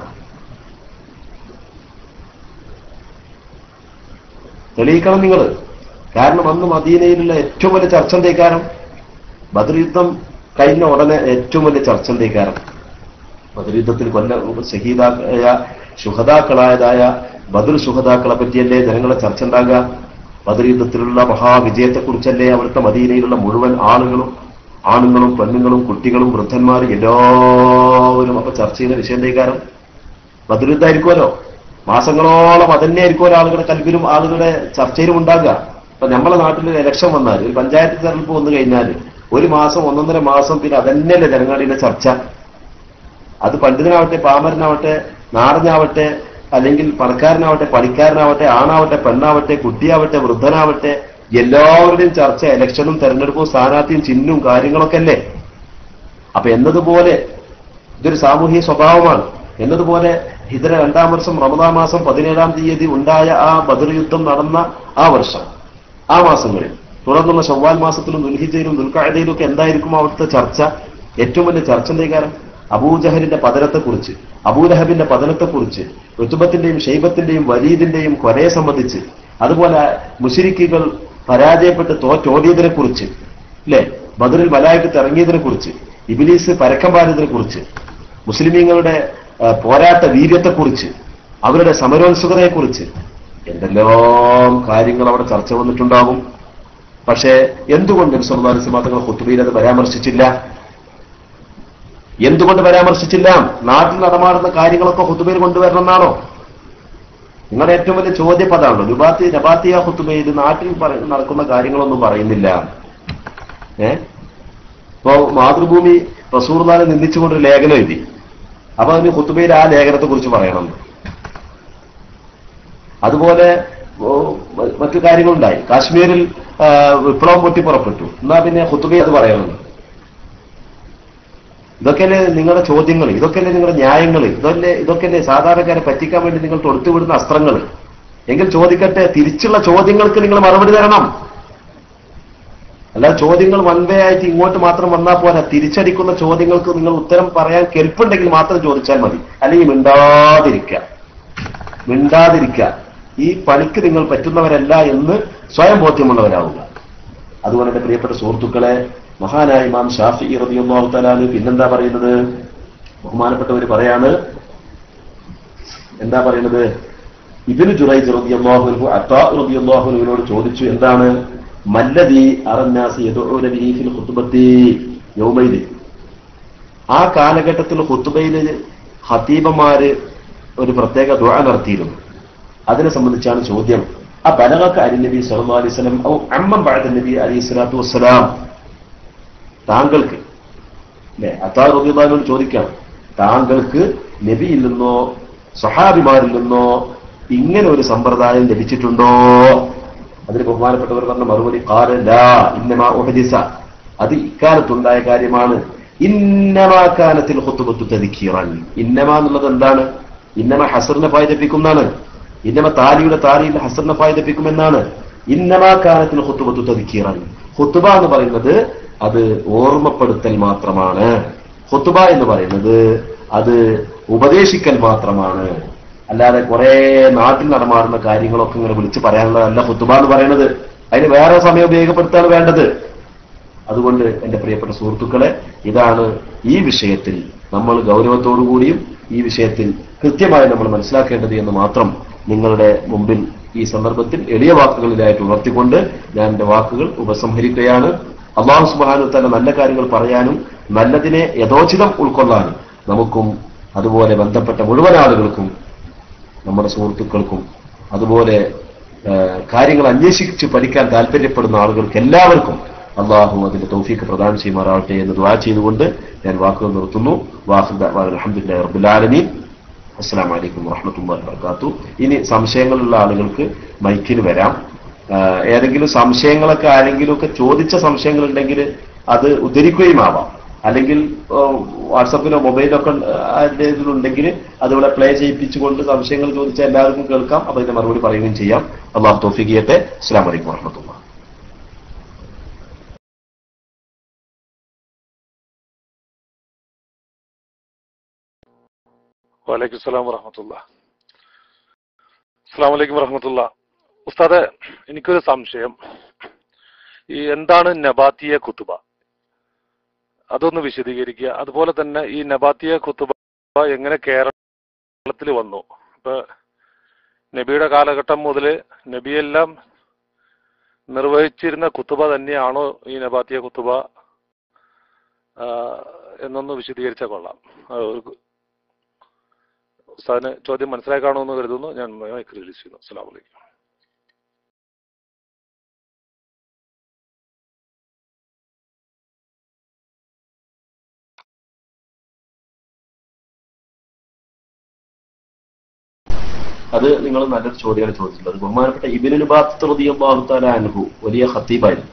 തെളിയിക്കണം നിങ്ങൾ കാരണം അന്ന് മദീനയിലുള്ള ഏറ്റവും വലിയ ചർച്ച എന്തേക്കാരം ബദർ യുദ്ധം കഴിഞ്ഞ ഉടനെ ഏറ്റവും വലിയ ചർച്ച എന്തേക്കാരം ബദർ യുദ്ധത്തിൽ കൊല്ല ഷഹീദായ ശുഹതാക്കളായതായ ബദർ ശുഹതാക്കളെ പറ്റിയല്ലേ ജനങ്ങളെ ചർച്ച ഉണ്ടാകുക ബദർ യുദ്ധത്തിലുള്ള മഹാവിജയത്തെക്കുറിച്ചല്ലേ അവിടുത്തെ മദീനയിലുള്ള മുഴുവൻ ആളുകളും ആണുങ്ങളും പെണ്ണുങ്ങളും കുട്ടികളും വൃദ്ധന്മാരും എല്ലാവരും അപ്പൊ ചർച്ച ചെയ്യുന്ന വിഷയം എന്തേക്കാരം ബദർ യുദ്ധമായിരിക്കുമല്ലോ മാസങ്ങളോളം അതന്നെ ആയിരിക്കും ആളുകളുടെ കൽവിലും ആളുകളുടെ ചർച്ചയിലും ഉണ്ടാകുക ഇപ്പൊ നമ്മളെ നാട്ടിൽ ഒരു ഇലക്ഷൻ വന്നാൽ ഒരു പഞ്ചായത്ത് തെരഞ്ഞെടുപ്പ് വന്നു കഴിഞ്ഞാൽ ഒരു മാസം ഒന്നൊന്നര മാസം പിന്നെ അതന്നെയല്ലേ ജനങ്ങളുടെ ചർച്ച അത് പണ്ഡിതനാവട്ടെ പാമരനാവട്ടെ നാടനാവട്ടെ അല്ലെങ്കിൽ പണക്കാരനാവട്ടെ പണിക്കാരനാവട്ടെ ആണാവട്ടെ പെണ്ണാവട്ടെ കുട്ടിയാവട്ടെ വൃദ്ധനാവട്ടെ എല്ലാവരുടെയും ചർച്ച ഇലക്ഷനും തെരഞ്ഞെടുപ്പും സ്ഥാനാർത്ഥിയും ചിഹ്നവും കാര്യങ്ങളൊക്കെ അല്ലേ അപ്പൊ എന്നതുപോലെ ഇതൊരു സാമൂഹിക സ്വഭാവമാണ് എന്നതുപോലെ ഹിതര രണ്ടാം വർഷം റമദാ മാസം പതിനേഴാം തീയതി ഉണ്ടായ ആ ബദർ യുദ്ധം നടന്ന ആ വർഷം ആ മാസങ്ങളിൽ തുടർന്നുള്ള ഷവ്വാൽ മാസത്തിലും ദുൽഹിജയിലും ദുൽഖായതയിലും ഒക്കെ എന്തായിരിക്കും അവിടുത്തെ ചർച്ച ഏറ്റവും വലിയ ചർച്ച എന്തേക്കാരം അബൂജഹലിന്റെ പതനത്തെക്കുറിച്ച് അബൂലഹബിന്റെ പതനത്തെക്കുറിച്ച് ഋതുബത്തിന്റെയും ഷെയ്ബത്തിന്റെയും വലീദിന്റെയും കൊലയെ സംബന്ധിച്ച് അതുപോലെ മുഷിരിക്കുകൾ പരാജയപ്പെട്ട് തോറ്റോടിയതിനെ കുറിച്ച് അല്ലെ ബദറിൽ മലായക്കത്ത് ഇറങ്ങിയതിനെ കുറിച്ച് ഇബിലീസ് പരക്കം പാടിയതിനെ കുറിച്ച് മുസ്ലിമീങ്ങളുടെ ആ, പോരാട്ട വീര്യത്തെക്കുറിച്ച് അവരുടെ സമരോത്സുകതയെക്കുറിച്ച് എന്തെല്ലാം കാര്യങ്ങൾ അവിടെ ചർച്ച വന്നിട്ടുണ്ടാകും പക്ഷേ എന്തുകൊണ്ട് നബിസ്വല്ലാസ് തങ്ങൾ ഹുത്തുബയിൽ അത് പരാമർശിച്ചില്ല എന്തുകൊണ്ട് പരാമർശിച്ചില്ല നാട്ടിൽ നടമാടുന്ന കാര്യങ്ങളൊക്കെ ഹുത്തുബയിൽ കൊണ്ടുവരണം എന്നാണോ നിങ്ങളുടെ ഏറ്റവും വലിയ ചോദ്യം അതാണല്ലോ നുബാത്തി നബാത്തിയ ഹുത്തുബയിൽ നാട്ടിൽ പറ- നടക്കുന്ന കാര്യങ്ങളൊന്നും പറയുന്നില്ല ഏ ഇപ്പോ മാതൃഭൂമി റസൂർദാനെ നിന്ദിച്ചുകൊണ്ടൊരു ലേഖനം എഴുതി അപ്പൊ അതിന് ഹുത്തുബയിൽ ആ ലേഖനത്തെ കുറിച്ച് പറയണം അതുപോലെ ഓ, മ- മറ്റു കാര്യങ്ങളുണ്ടായി കാശ്മീരിൽ ആ, വിപ്ലവം പൊട്ടി പുറപ്പെട്ടു എന്നാ പിന്നെ ഹുത്തുബയിൽ അത് പറയണം ഇതൊക്കെയല്ലേ നിങ്ങളുടെ ചോദ്യങ്ങൾ ഇതൊക്കെയല്ലേ നിങ്ങളുടെ ന്യായങ്ങൾ ഇതല്ലേ ഇതൊക്കെയല്ലേ സാധാരണക്കാരെ പറ്റിക്കാൻ വേണ്ടി നിങ്ങൾ തൊടുത്തുവിടുന്ന അസ്ത്രങ്ങൾ എങ്കിൽ ചോദിക്കട്ടെ തിരിച്ചുള്ള ചോദ്യങ്ങൾക്ക് നിങ്ങൾ മറുപടി തരണം അല്ലാതെ ചോദ്യങ്ങൾ വൺവേ ആയിട്ട് ഇങ്ങോട്ട് മാത്രം വന്നാൽ പോരാ തിരിച്ചടിക്കുന്ന ചോദ്യങ്ങൾക്ക് നിങ്ങൾ ഉത്തരം പറയാൻ കെൽപ്പുണ്ടെങ്കിൽ മാത്രം ചോദിച്ചാൽ മതി അല്ലെങ്കിൽ മിണ്ടാതിരിക്കുക മിണ്ടാതിരിക്കുക ഈ പണിക്ക് നിങ്ങൾ പറ്റുന്നവരല്ല എന്ന് സ്വയം ബോധ്യമുള്ളവരാവുക അതുപോലെ എന്റെ പ്രിയപ്പെട്ട സുഹൃത്തുക്കളെ മഹാനായ ഇമാം ഷാഫി റബിയുള്ളാഹു തലാന് പിന്നെന്താ പറയുന്നത് ബഹുമാനപ്പെട്ടവർ പറയാണ് എന്താ പറയുന്നത് ഇബിന് ജുറൈജ് റബിയുള്ളാഹുനു അത്താ റബിയുള്ളാഹുനുവിനോട് ചോദിച്ചു എന്താണ് മല്ലദി അറന്നാസി യദുഊന ബിഹി ഫിൽ ഖുത്ബത്തി യൗമൈദി ആ കാലഘട്ടത്തിൽ ഖുത്ബയിൽ ഹതീബന്മാര് ഒരു പ്രത്യേക ദുആ നടത്തിയിരുന്നു അതിനെ സംബന്ധിച്ചാണ് ചോദ്യം ആ ബലഗക അലി നബി സല്ലല്ലാഹു അലൈഹി വസല്ലം ഔ അമ്മൻ ബഅദ നബി അലൈഹി സ്വലാത്തു വസ്സലാം താങ്കൾക്ക് അല്ലെ അത്താ റബിയുള്ളാഹിനോട് ചോദിക്കാം താങ്കൾക്ക് നബിയിൽ നിന്നോ സഹാബിമാരിൽ നിന്നോ ഇങ്ങനെ ഒരു സമ്പ്രദായം ലഭിച്ചിട്ടുണ്ടോ അതിന് ബഹുമാനപ്പെട്ടവർ പറഞ്ഞ മറുപടി കാല ലാ ഇന്നമാ ഉഹദിസ അത് ഇക്കാലത്തുണ്ടായ കാര്യമാണ് ഇന്നമാക്കാനത്തിൽ ഹുത്തുബത്തു തദിക്കീറൻ ഇന്നമ എന്നുള്ളത് എന്താണ് ഇന്നമ ഹസറിനെ ഫായതപ്പിക്കുന്നതാണ് ഇന്നമ താലിയുടെ താലിയിൽ ഹസറിനെ ഫായതപ്പിക്കുമെന്നാണ് ഇന്നമാക്കാനത്തിൽ ഹുത്തുബത്തു തദിക്കീറൻ ഹുത്തുബ എന്ന് പറയുന്നത് അത് ഓർമ്മപ്പെടുത്തൽ മാത്രമാണ് ഹുത്തുബ എന്ന് പറയുന്നത് അത് ഉപദേശിക്കൽ മാത്രമാണ് അല്ലാതെ കുറെ നാട്ടിൽ നടമാറുന്ന കാര്യങ്ങളൊക്കെ ഇങ്ങനെ വിളിച്ച് പറയാനുള്ളതല്ല ഹുത്തുബ എന്ന് പറയുന്നത് അതിന് വേറെ സമയം ഉപയോഗപ്പെടുത്താണ് വേണ്ടത് അതുകൊണ്ട് എന്റെ പ്രിയപ്പെട്ട സുഹൃത്തുക്കളെ ഇതാണ് ഈ വിഷയത്തിൽ നമ്മൾ ഗൗരവത്തോടുകൂടിയും ഈ വിഷയത്തിൽ കൃത്യമായി നമ്മൾ മനസ്സിലാക്കേണ്ടത് എന്ന് മാത്രം നിങ്ങളുടെ മുമ്പിൽ ഈ സന്ദർഭത്തിൽ എളിയ വാക്കുകളിലായിട്ട് ഉണർത്തിക്കൊണ്ട് ഞാൻ എന്റെ വാക്കുകൾ ഉപസംഹരിക്കുകയാണ് അള്ളാഹു സുബാനു തന്നെ നല്ല കാര്യങ്ങൾ പറയാനും നല്ലതിനെ യഥോചിതം ഉൾക്കൊള്ളാനും നമുക്കും അതുപോലെ ബന്ധപ്പെട്ട മുഴുവൻ ആളുകൾക്കും നമ്മുടെ സുഹൃത്തുക്കൾക്കും അതുപോലെ ആ, കാര്യങ്ങൾ അന്വേഷിച്ച് പഠിക്കാൻ താല്പര്യപ്പെടുന്ന ആളുകൾക്ക് എല്ലാവർക്കും അള്ളാഹു അതിന്റെ തൗഫീക്ക് പ്രദാനം ചെയ്യുമാറാവട്ടെ എന്ന് ദുആ ചെയ്തുകൊണ്ട് ഞാൻ വാക്കുകൾ നിർത്തുന്നു അലഹമുല്ലാ റബുലാലമീൻ അസ്സാം വലൈക്കും വറഹമത്തുല്ലാ വർക്കാത്തു ഇനി സംശയങ്ങളുള്ള ആളുകൾക്ക് മൈക്കിന് വരാം ആ, ഏതെങ്കിലും സംശയങ്ങളൊക്കെ ആരെങ്കിലും ഒക്കെ ചോദിച്ച സംശയങ്ങളുണ്ടെങ്കിൽ അത് ഉദ്ധരിക്കുകയും ആവാം അല്ലെങ്കിൽ വാട്സപ്പിലോ മൊബൈലോ ഒക്കെ അതിന്റെ ഇതിലുണ്ടെങ്കിൽ അതുപോലെ പ്ലേ ചെയ്യിപ്പിച്ചുകൊണ്ട് സംശയങ്ങൾ ചോദിച്ചാൽ എല്ലാവർക്കും കേൾക്കാം അപ്പൊ അതിന്റെ മറുപടി പറയുകയും ചെയ്യാം അള്ളാഹു തോഫിക്ക് ചെയ്യട്ടെ അസ്സാം വലൈക്കും വാഹമത്തുള്ള വലൈക്കും സ്ലാം വറഹമത്തുള്ള അസ്സാം വലൈക്കും വറഹമത്തുള്ള ഉസ്താദെ എനിക്കൊരു സംശയം ഈ എന്താണ് നബാത്തിയ കുത്തുബ അതൊന്ന് വിശദീകരിക്കുക അതുപോലെ തന്നെ ഈ നബാത്തിയ കുത്തുബ എങ്ങനെ കേരളത്തിൽ വന്നു ഇപ്പൊ നബിയുടെ കാലഘട്ടം മുതൽ നബിയെല്ലാം നിർവഹിച്ചിരുന്ന കുത്തുബ തന്നെയാണോ ഈ നബാത്തിയ കുത്തുബ ആ, എന്നൊന്ന് വിശദീകരിച്ചാൽ കൊള്ളാം ആ, ഒരു ഉസ്താദിന് ചോദ്യം മനസ്സിലായി കാണുമെന്ന് കരുതുന്നു ഞാൻ മൈക്ക് റിലീസ് ചെയ്യുന്നു അസ്സാം വലൈക്കും അത് നിങ്ങൾ നല്ലൊരു ചോദ്യമാണ് ചോദിച്ചിട്ടുള്ളത് ബഹുമാനപ്പെട്ട ഇബിനു ബാത്തുറദിയാഹുത്താല അനുഭു വലിയ ഖത്തീബായിരുന്നു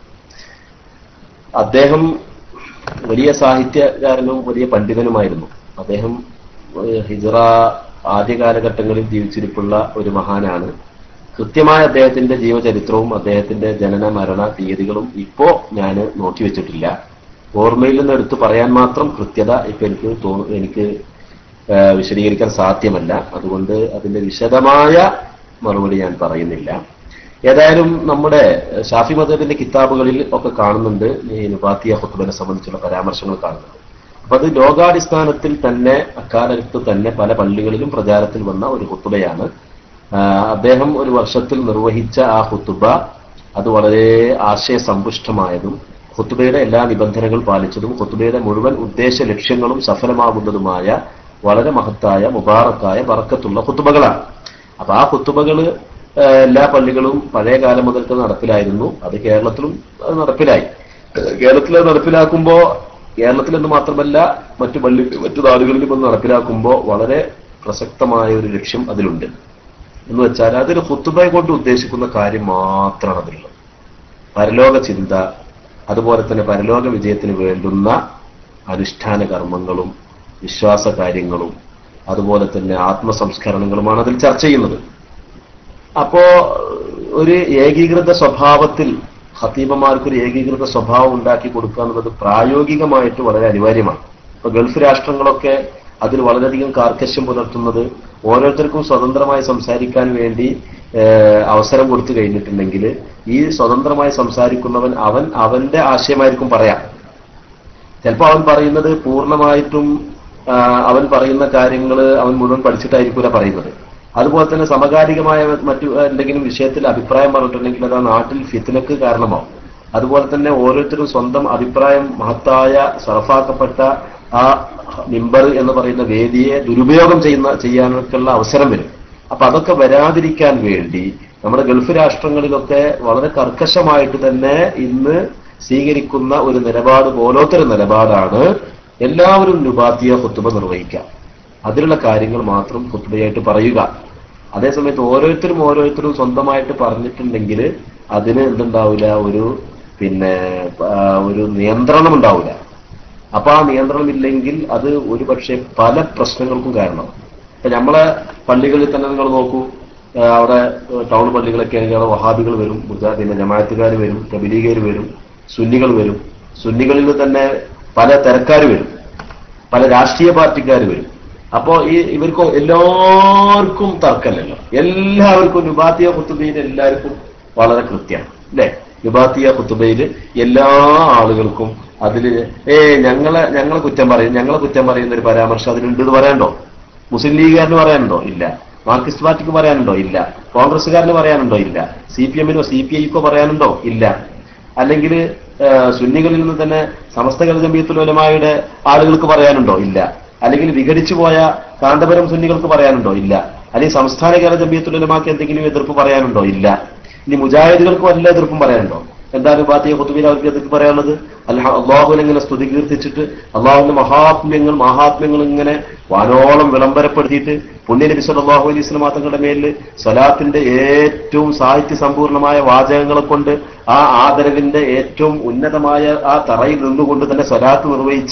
അദ്ദേഹം വലിയ സാഹിത്യകാരനും വലിയ പണ്ഡിതനുമായിരുന്നു അദ്ദേഹം ഏഹ്, ഹിജറ ആദ്യ കാലഘട്ടങ്ങളിൽ ജീവിച്ചിരിപ്പുള്ള ഒരു മഹാനാണ് കൃത്യമായ അദ്ദേഹത്തിന്റെ ജീവചരിത്രവും അദ്ദേഹത്തിന്റെ ജനന മരണ തീയതികളും ഇപ്പോ ഞാൻ നോക്കി വെച്ചിട്ടില്ല ഓർമ്മയിൽ നിന്ന് എടുത്ത് പറയാൻ മാത്രം കൃത്യത ഇപ്പൊ എനിക്ക് തോന്നു എനിക്ക് ആ, വിശദീകരിക്കാൻ സാധ്യമല്ല അതുകൊണ്ട് അതിന്റെ വിശദമായ മറുപടി ഞാൻ പറയുന്നില്ല ഏതായാലും നമ്മുടെ ഷാഫി മദബിന്റെ കിതാബുകളിൽ ഒക്കെ കാണുന്നുണ്ട് ഈ നുബാത്തിയ ഹുത്തുബനെ സംബന്ധിച്ചുള്ള പരാമർശങ്ങൾ കാണുന്നുണ്ട് അപ്പൊ അത് ലോകാടിസ്ഥാനത്തിൽ തന്നെ അക്കാലത്ത് തന്നെ പല പള്ളികളിലും പ്രചാരത്തിൽ വന്ന ഒരു ഹുത്തുബയാണ് ആ, അദ്ദേഹം ഒരു വർഷത്തിൽ നിർവഹിച്ച ആ ഹുത്തുബ അത് വളരെ ആശയസമ്പുഷ്ടമായതും ഹുത്തുബയുടെ എല്ലാ നിബന്ധനകൾ പാലിച്ചതും ഹുത്തുബയുടെ മുഴുവൻ ഉദ്ദേശ ലക്ഷ്യങ്ങളും സഫലമാകുന്നതുമായ വളരെ മഹത്തായ മുബാറക്കായ ബറക്കത്തുള്ള ഹുത്തുബകളാണ് അപ്പൊ ആ ഹുത്തുബകള് ഏഹ്, എല്ലാ പള്ളികളും പഴയ കാലം മുതൽക്ക് നടപ്പിലായിരുന്നു അത് കേരളത്തിലും അത് നടപ്പിലായി ഏഹ്, കേരളത്തിൽ അത് നടപ്പിലാക്കുമ്പോ കേരളത്തിൽ എന്ന് മാത്രമല്ല മറ്റു പള്ളി മറ്റു നാടുകളിലും അത് നടപ്പിലാക്കുമ്പോൾ വളരെ പ്രസക്തമായ ഒരു ലക്ഷ്യം അതിലുണ്ട് എന്ന് വെച്ചാൽ അതിൽ ഹുത്തുബയെ കൊണ്ട് ഉദ്ദേശിക്കുന്ന കാര്യം മാത്രമാണ് അതിലുള്ളത് പരലോക ചിന്ത അതുപോലെ തന്നെ പരലോക വിജയത്തിന് വേണ്ടുന്ന അനുഷ്ഠാന കർമ്മങ്ങളും വിശ്വാസ കാര്യങ്ങളും അതുപോലെ തന്നെ ആത്മസംസ്കരണങ്ങളുമാണ് അതിൽ ചർച്ച ചെയ്യുന്നത് അപ്പോ ഒരു ഏകീകൃത സ്വഭാവത്തിൽ ഹത്തീബന്മാർക്ക് ഒരു ഏകീകൃത സ്വഭാവം ഉണ്ടാക്കി കൊടുക്കുക എന്നുള്ളത് പ്രായോഗികമായിട്ട് വളരെ അനിവാര്യമാണ് ഇപ്പൊ ഗൾഫ് രാഷ്ട്രങ്ങളൊക്കെ അതിൽ വളരെയധികം കാർക്കശ്യം പുലർത്തുന്നത് ഓരോരുത്തർക്കും സ്വതന്ത്രമായി സംസാരിക്കാൻ വേണ്ടി ഏഹ്, അവസരം കൊടുത്തു കഴിഞ്ഞിട്ടുണ്ടെങ്കിൽ ഈ സ്വതന്ത്രമായി സംസാരിക്കുന്നവൻ അവൻ അവന്റെ ആശയമായിരിക്കും പറയാം ചിലപ്പോൾ അവൻ പറയുന്നത് പൂർണ്ണമായിട്ടും ആ, അവൻ പറയുന്ന കാര്യങ്ങൾ അവൻ മുഴുവൻ പഠിച്ചിട്ടായിരിക്കൂല പറയുന്നത് അതുപോലെ തന്നെ സമകാലികമായ മറ്റു എന്തെങ്കിലും വിഷയത്തിൽ അഭിപ്രായം പറഞ്ഞിട്ടുണ്ടെങ്കിൽ അത് ആ നാട്ടിൽ ഫിത്തിനക്ക് കാരണമാവും അതുപോലെ തന്നെ ഓരോരുത്തരും സ്വന്തം അഭിപ്രായം മഹത്തായ സർഫാക്കപ്പെട്ട ആ മിമ്പർ എന്ന് പറയുന്ന വേദിയെ ദുരുപയോഗം ചെയ്യുന്ന ചെയ്യാനൊക്കെയുള്ള അവസരം വരും അപ്പൊ അതൊക്കെ വരാതിരിക്കാൻ വേണ്ടി നമ്മുടെ ഗൾഫ് രാഷ്ട്രങ്ങളിലൊക്കെ വളരെ കർക്കശമായിട്ട് തന്നെ ഇന്ന് സ്വീകരിക്കുന്ന ഒരു നിലപാട് പോലത്തൊരു നിലപാടാണ് എല്ലാവരും നുബാത്തിയ ഹുത്തുബ നിർവഹിക്കുക അതിലുള്ള കാര്യങ്ങൾ മാത്രം ഹുത്തുബയായിട്ട് പറയുക അതേസമയത്ത് ഓരോരുത്തരും ഓരോരുത്തരും സ്വന്തമായിട്ട് പറഞ്ഞിട്ടുണ്ടെങ്കിൽ അതിന് എന്തുണ്ടാവില്ല ഒരു പിന്നെ ആ, ഒരു നിയന്ത്രണം ഉണ്ടാവില്ല അപ്പൊ ആ നിയന്ത്രണം ഇല്ലെങ്കിൽ അത് ഒരു പക്ഷേ പല പ്രശ്നങ്ങൾക്കും കാരണമാവും ഇപ്പൊ നമ്മളെ പള്ളികളിൽ തന്നെ നിങ്ങൾ നോക്കൂ ആ, അവിടെ ടൗൺ പള്ളികളൊക്കെ ആണെങ്കിൽ അവിടെ വഹാബികൾ വരും മുജാ- പിന്നെ ജമാഅത്തുകാർ വരും കബിലീകർ വരും സുന്നികൾ വരും സുന്നികളിൽ തന്നെ പല തിരക്കാർ വരും പല രാഷ്ട്രീയ പാർട്ടിക്കാർ വരും അപ്പോ ഈ ഇവർക്ക് എല്ലാവർക്കും തർക്കമല്ലല്ലോ എല്ലാവർക്കും നുബാത്തിയ കുത്തുബയിൽ എല്ലാവർക്കും വളരെ കൃത്യമാണ് അല്ലെ നുബാത്തിയ കുത്തുബയിൽ എല്ലാ ആളുകൾക്കും അതില് ഏ ഞങ്ങളെ ഞങ്ങളെ കുറ്റം പറയും ഞങ്ങളെ കുറ്റം പറയുന്ന ഒരു പരാമർശം അതിലുണ്ട് എന്ന് പറയാനുണ്ടോ മുസ്ലിം ലീഗുകാരന് പറയാനുണ്ടോ ഇല്ല മാർക്സിസ്റ്റ് പാർട്ടിക്ക് പറയാനുണ്ടോ ഇല്ല കോൺഗ്രസ്സുകാരന് പറയാനുണ്ടോ ഇല്ല സി പി എമ്മിനോ സി പി ഐക്കോ പറയാനുണ്ടോ ഇല്ല അല്ലെങ്കിൽ സുന്നികളിൽ നിന്ന് തന്നെ സമസ്ത ജമീയത്തുലമായുടെ ആളുകൾക്ക് പറയാനുണ്ടോ ഇല്ല അല്ലെങ്കിൽ വിഘടിച്ചു പോയ കാന്തപുരം സുന്നികൾക്ക് പറയാനുണ്ടോ ഇല്ല അല്ലെങ്കിൽ സംസ്ഥാന കേരള ജമീയത്തുലമാക്ക് എന്തെങ്കിലും എതിർപ്പ് പറയാനുണ്ടോ ഇല്ല ഇനി മുജാഹിദുകൾക്ക് വല്ല എതിർപ്പും പറയാനുണ്ടോ എന്താണ് ബാത്തിയ കുത്തുബിൽ അവർക്ക് എതിർപ്പ് പറയാനുള്ളത് അല്ല അള്ളാഹുവിനെ ഇങ്ങനെ സ്തുതി കീർത്തിച്ചിട്ട് അള്ളാഹുവിന്റെ മഹാത്മ്യങ്ങൾ മഹാത്മ്യങ്ങൾ ഇങ്ങനെ വാനോളം വിളംബരപ്പെടുത്തിയിട്ട് പുണ്യനബി സല്ലല്ലാഹു അലൈഹി വസല്ലം തങ്ങളുടെ മേലിൽ സ്വലാത്തിന്റെ ഏറ്റവും സാഹിത്യ സമ്പൂർണമായ വാചകങ്ങളെ കൊണ്ട് ആ ആദരവിന്റെ ഏറ്റവും ഉന്നതമായ ആ തറയിൽ നിന്നുകൊണ്ട് തന്നെ സ്വലാത്ത് നിർവഹിച്ച്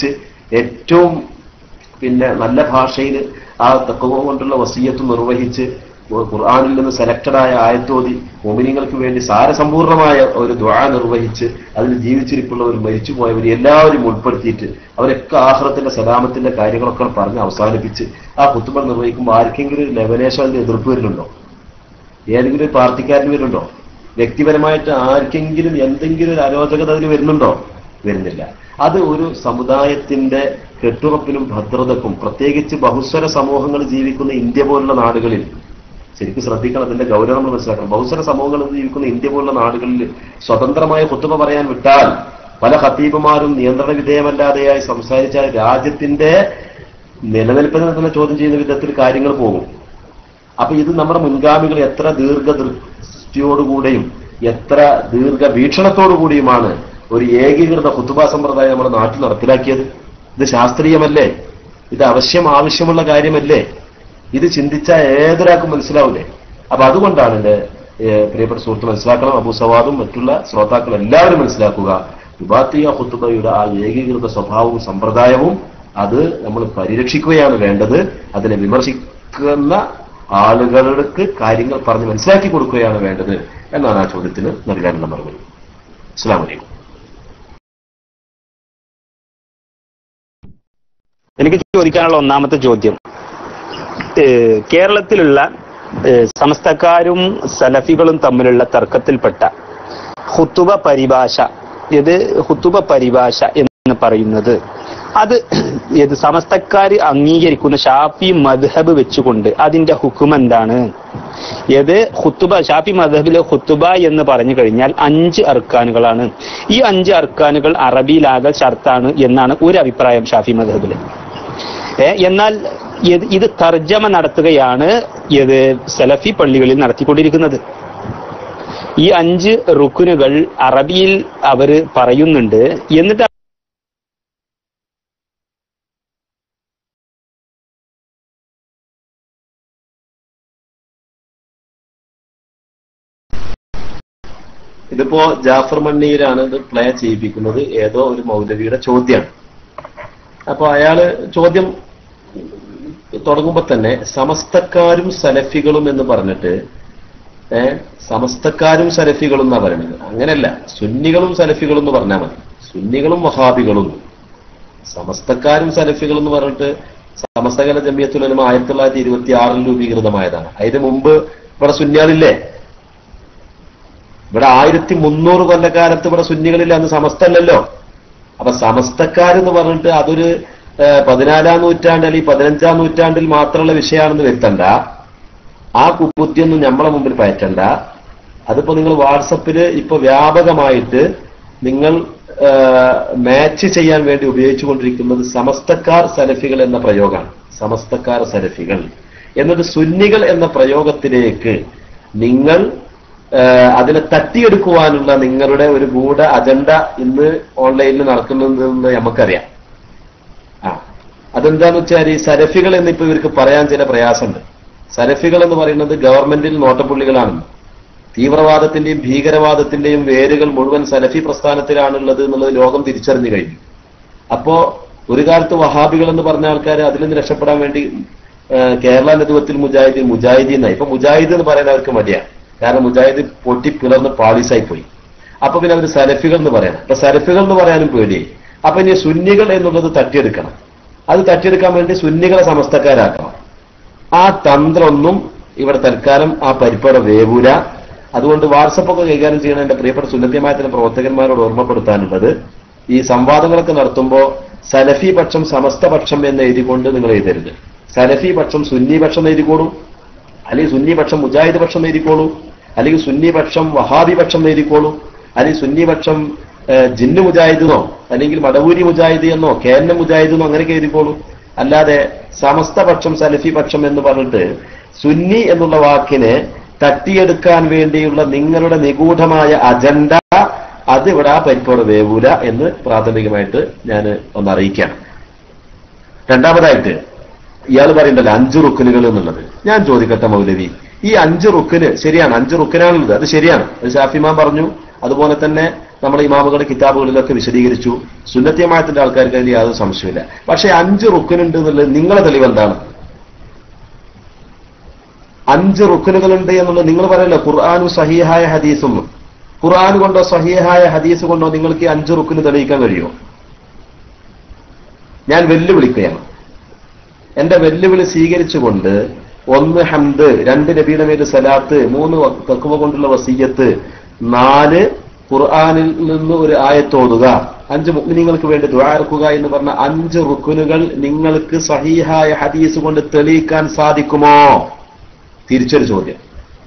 ഏറ്റവും പിന്നെ നല്ല ഭാഷയിൽ ആ തക്കവ കൊണ്ടുള്ള വസീയത്ത് നിർവഹിച്ച് ഖുർആാനിൽ നിന്ന് സെലക്റ്റഡ് ആയ ആയത്തോതി മോമിനിങ്ങൾക്ക് വേണ്ടി സാരസമ്പൂർണമായ ഒരു ദ്വാ നിർവഹിച്ച് അതിൽ ജീവിച്ചിരിപ്പുള്ളവർ മരിച്ചു പോയവർ എല്ലാവരും ഉൾപ്പെടുത്തിയിട്ട് അവരൊക്കെ ആഹ്റത്തിന്റെ സലാമത്തിന്റെ കാര്യങ്ങളൊക്കെ പറഞ്ഞ് അവസാനിപ്പിച്ച് ആ കുത്തുബ നിർവഹിക്കുമ്പോൾ ആർക്കെങ്കിലും ഒരു ലെവലേശം അതിന്റെ എതിർപ്പ് വരുന്നുണ്ടോ ഏതെങ്കിലും ഒരു പാർട്ടിക്കാരന് വരുന്നുണ്ടോ വ്യക്തിപരമായിട്ട് ആർക്കെങ്കിലും എന്തെങ്കിലും ഒരു അരോചകത അതിന് വരുന്നുണ്ടോ വരുന്നില്ല അത് ഒരു സമുദായത്തിന്റെ കെട്ടുറപ്പിനും ഭദ്രതക്കും പ്രത്യേകിച്ച് ബഹുസ്വര സമൂഹങ്ങൾ ജീവിക്കുന്ന ഇന്ത്യ പോലുള്ള നാടുകളിൽ ശരിക്കും ശ്രദ്ധിക്കണം അതിന്റെ ഗൗരവം നമ്മൾ മനസ്സിലാക്കണം ബഹുസ്വര സമൂഹങ്ങളിൽ ജീവിക്കുന്ന ഇന്ത്യ പോലുള്ള നാടുകളിൽ സ്വതന്ത്രമായ കുത്തുബ പറയാൻ വിട്ടാൽ പല ഹത്തീബുമാരും നിയന്ത്രണ വിധേയമല്ലാതെയായി സംസാരിച്ചാൽ രാജ്യത്തിന്റെ നിലനിൽപ്പിനെ തന്നെ ചോദ്യം ചെയ്യുന്ന വിധത്തിൽ കാര്യങ്ങൾ പോകും അപ്പൊ ഇത് നമ്മുടെ മുൻഗാമികൾ എത്ര ദീർഘദൃഷ്ടിയോടുകൂടെയും എത്ര ദീർഘവീക്ഷണത്തോടുകൂടിയുമാണ് ഒരു ഏകീകൃത കുത്തുബ സമ്പ്രദായം നമ്മുടെ നാട്ടിൽ നടപ്പിലാക്കിയത് ഇത് ശാസ്ത്രീയമല്ലേ ഇത് അവശ്യം ആവശ്യമുള്ള കാര്യമല്ലേ ഇത് ചിന്തിച്ച ഏതൊരാൾക്കും മനസ്സിലാവില്ലേ അപ്പൊ അതുകൊണ്ടാണ് എന്റെ ഏഹ്, പ്രിയപ്പെട്ട സുഹൃത്ത് മനസ്സിലാക്കണം അബു സവാദും മറ്റുള്ള ശ്രോതാക്കൾ എല്ലാവരും മനസ്സിലാക്കുക വിഭാത്തിയ ഹുത്തുബയുടെ ആ ഏകീകൃത സ്വഭാവവും സമ്പ്രദായവും അത് നമ്മൾ പരിരക്ഷിക്കുകയാണ് വേണ്ടത് അതിനെ വിമർശിക്കുന്ന ആളുകൾക്ക് കാര്യങ്ങൾ പറഞ്ഞ് മനസ്സിലാക്കി കൊടുക്കുകയാണ് വേണ്ടത് എന്നാണ് ആ ചോദ്യത്തിന് നൽകാനുള്ള മറുപടി അസ്സാം വലൈക്കും എനിക്ക് ചോദിക്കാനുള്ള ഒന്നാമത്തെ ചോദ്യം ഏഹ് കേരളത്തിലുള്ള ഏഹ് സമസ്തക്കാരും സലഫികളും തമ്മിലുള്ള തർക്കത്തിൽപ്പെട്ട ഹുത്തുബ പരിഭാഷ ഇത് ഹുത്തുബ പരിഭാഷ എന്ന് പറയുന്നത് അത് ഇത് സമസ്തക്കാര് അംഗീകരിക്കുന്ന ഷാഫി മദ്ഹബ് വെച്ചുകൊണ്ട് അതിന്റെ ഹുക്കും എന്താണ് ഏത് ഹുത്തുബ ഷാഫി മദ്ഹബിലെ ഹുത്തുബ എന്ന് പറഞ്ഞു കഴിഞ്ഞാൽ അഞ്ച് അർക്കാനുകളാണ് ഈ അഞ്ച് അർക്കാനുകൾ അറബിയിലാകൽ ഷർത്താണ് എന്നാണ് ഒരു അഭിപ്രായം ഷാഫി മദ്ഹബില് ഏ, എന്നാൽ ഇത് ഇത് തർജ്ജമ നടത്തുകയാണ് ഇത് സലഫി പള്ളികളിൽ നടത്തിക്കൊണ്ടിരിക്കുന്നത് ഈ അഞ്ച് റുക്കുനുകൾ അറബിയിൽ അവര് പറയുന്നുണ്ട് എന്നിട്ട് ഇതിപ്പോ ജാഫർ മണ്ണീരാണ് ഇത് പ്ലേ ചെയ്യിപ്പിക്കുന്നത് ഏതോ ഒരു മൗലവിയുടെ ചോദ്യമാണ് അപ്പൊ അയാള് ചോദ്യം തുടങ്ങുമ്പോ തന്നെ സമസ്തക്കാരും സലഫികളും എന്ന് പറഞ്ഞിട്ട് ഏ സമസ്തക്കാരും സലഫികളും എന്നാ പറയുന്നത് അങ്ങനെയല്ല സുന്നികളും സലഫികളും എന്ന് പറഞ്ഞാൽ മതി സുന്നികളും വഹാബികളും സമസ്തക്കാരും സലഫികളും എന്ന് പറഞ്ഞിട്ട് സമസ്തകല ജമിയത്തുലമ ആയിരത്തി തൊള്ളായിരത്തി ഇരുപത്തി ആറിൽ രൂപീകൃതമായതാണ് അതിന് മുമ്പ് ഇവിടെ സുന്നികളില്ലേ ഇവിടെ ആയിരത്തി മുന്നൂറ് കൊല്ലക്കാലത്ത് ഇവിടെ സുന്നികളില്ല അന്ന് സമസ്തല്ലല്ലോ അപ്പൊ സമസ്തക്കാരെന്ന് പറഞ്ഞിട്ട് അതൊരു ഏഹ്, പതിനാലാം നൂറ്റാണ്ട് അല്ലെങ്കിൽ പതിനഞ്ചാം നൂറ്റാണ്ടിൽ മാത്രമുള്ള വിഷയമാണെന്ന് വരുത്തണ്ട ആ കുബുദ്ധിയൊന്നും നമ്മളെ മുമ്പിൽ പയറ്റണ്ട അതിപ്പോ നിങ്ങൾ വാട്സപ്പിൽ ഇപ്പൊ വ്യാപകമായിട്ട് നിങ്ങൾ മാച്ച് ചെയ്യാൻ വേണ്ടി ഉപയോഗിച്ചുകൊണ്ടിരിക്കുന്നത് സമസ്തക്കാർ സലഫികൾ എന്ന പ്രയോഗമാണ് സമസ്തക്കാർ സലഫികൾ എന്നിട്ട് സുന്നികൾ എന്ന പ്രയോഗത്തിലേക്ക് നിങ്ങൾ ഏഹ് അതിനെ തട്ടിയെടുക്കുവാനുള്ള നിങ്ങളുടെ ഒരു ഗൂഢ അജണ്ട ഇന്ന് ഓൺലൈനിൽ നടക്കുന്നുണ്ടെന്ന് നമുക്കറിയാം ആ അതെന്താന്ന് വെച്ചാൽ ഈ സരഫികൾ എന്നിപ്പോ ഇവർക്ക് പറയാൻ ചില പ്രയാസമുണ്ട് സരഫികൾ എന്ന് പറയുന്നത് ഗവൺമെന്റിൽ നോട്ടപ്പുള്ളികളാണ് തീവ്രവാദത്തിന്റെയും ഭീകരവാദത്തിന്റെയും വേരുകൾ മുഴുവൻ സലഫി പ്രസ്ഥാനത്തിലാണുള്ളത് എന്നുള്ളത് ലോകം തിരിച്ചറിഞ്ഞു കഴിഞ്ഞു അപ്പോ ഒരു കാലത്ത് വഹാബികൾ എന്ന് പറഞ്ഞ ആൾക്കാർ അതിൽ നിന്ന് രക്ഷപ്പെടാൻ വേണ്ടി ആ, കേരള നേതൃത്വത്തിൽ മുജാഹിദ് മുജാഹിദി എന്നായി ഇപ്പൊ മുജാഹിദ് എന്ന് പറയാൻ അവർക്ക് മടിയാണ് കാരണം മുജാഹിദ് പൊട്ടി പിളർന്ന് പാളീസായി പോയി അപ്പൊ പിന്നെ അവർ സലഫികൾ എന്ന് പറയണം അപ്പൊ സലഫികൾ എന്ന് പറയാനും പേടിയായി അപ്പൊ ഇനി സുന്നികൾ എന്നുള്ളത് തട്ടിയെടുക്കണം അത് തട്ടിയെടുക്കാൻ വേണ്ടി സുന്നികളെ സമസ്തക്കാരാക്കണം ആ തന്ത്രമൊന്നും ഇവിടെ തൽക്കാലം ആ പരിപ്പട വേവൂല അതുകൊണ്ട് വാട്സപ്പ് ഒക്കെ കൈകാര്യം ചെയ്യുന്ന എന്റെ പ്രിയപ്പെട്ട സുന്നത്യമായത്തിന്റെ പ്രവർത്തകന്മാരോട് ഓർമ്മപ്പെടുത്താനുള്ളത് ഈ സംവാദങ്ങളൊക്കെ നടത്തുമ്പോൾ സലഫി പക്ഷം സമസ്ത പക്ഷം എന്ന് എഴുതിക്കൊണ്ട് നിങ്ങൾ എഴുതരുത് സലഫി പക്ഷം സുന്നി പക്ഷം എന്ന് എഴുതിക്കോളൂ അല്ലെങ്കിൽ സുന്നി പക്ഷം മുജാഹിദ് പക്ഷം എന്ന് എഴുതിക്കോളൂ അല്ലെങ്കിൽ സുന്നി പക്ഷം വഹാബി പക്ഷം എന്ന് എഴുതിക്കോളൂ അല്ലെങ്കിൽ സുന്നി പക്ഷം ഏഹ്, ജിന്നു മുജാഹിദെന്നോ അല്ലെങ്കിൽ മടവൂരി മുജാഹിദ് എന്നോ കേന്ന മുജാഹിദ് എന്നോ അങ്ങനെയൊക്കെ എഴുതിക്കോളൂ അല്ലാതെ സമസ്ത പക്ഷം സലഫി പക്ഷം എന്ന് പറഞ്ഞിട്ട് സുന്നി എന്നുള്ള വാക്കിനെ തട്ടിയെടുക്കാൻ വേണ്ടിയുള്ള നിങ്ങളുടെ നിഗൂഢമായ അജണ്ട അത് ഇവിടെ ആ പരിപ്പോട് വേവൂല എന്ന് പ്രാഥമികമായിട്ട് ഞാൻ ഒന്ന് അറിയിക്കാം രണ്ടാമതായിട്ട് ഇയാൾ പറയുന്നല്ലോ അഞ്ച് റുക്കനുകൾ എന്നുള്ളത് ഞാൻ ചോദിക്കട്ടെ മൗലവി ഈ അഞ്ച് റുക്കിന് ശരിയാണ് അഞ്ച് റുക്കിനാണുള്ളത് അത് ശരിയാണ് അത് ഷാഫിമാൻ പറഞ്ഞു അതുപോലെ തന്നെ നമ്മുടെ ഇമാമുകളുടെ കിതാബുകളിലൊക്കെ വിശദീകരിച്ചു സുന്നത്യമായത്തിന്റെ ആൾക്കാർക്ക് അതിൽ യാതൊരു സംശയമില്ല പക്ഷെ അഞ്ച് റുക്കനുണ്ട് എന്നുള്ളത് നിങ്ങളെ തെളിവ് എന്താണ് അഞ്ച് റുക്കനുകളുണ്ട് എന്നുള്ളത് നിങ്ങൾ പറയല്ലോ ഖുർആാനും സഹിഹായ ഹദീസും ഖുർആൻ കൊണ്ടോ സഹിഹായ ഹദീസ് കൊണ്ടോ നിങ്ങൾക്ക് ഈ അഞ്ച് റുക്കിന് തെളിയിക്കാൻ കഴിയുമോ ഞാൻ വെല്ലുവിളിക്കുകയാണ് എന്റെ വെല്ലുവിളി സ്വീകരിച്ചുകൊണ്ട് ഒന്ന് ഹംദ് രണ്ട് നബിയുടെ മേൽ സലാത്ത് മൂന്ന് തക്കുവ കൊണ്ടുള്ള വസീയത്ത് നാല് ഖുർആാനിൽ നിന്ന് ഒരു ആയത്തോതുക അഞ്ച് മുഗ്നിങ്ങൾക്ക് വേണ്ടി ദ്വാരക്കുക എന്ന് പറഞ്ഞ അഞ്ച് റുക്കുനുകൾ നിങ്ങൾക്ക് സഹീഹായ ഹദീസ് കൊണ്ട് തെളിയിക്കാൻ സാധിക്കുമോ തിരിച്ചൊരു ചോദ്യം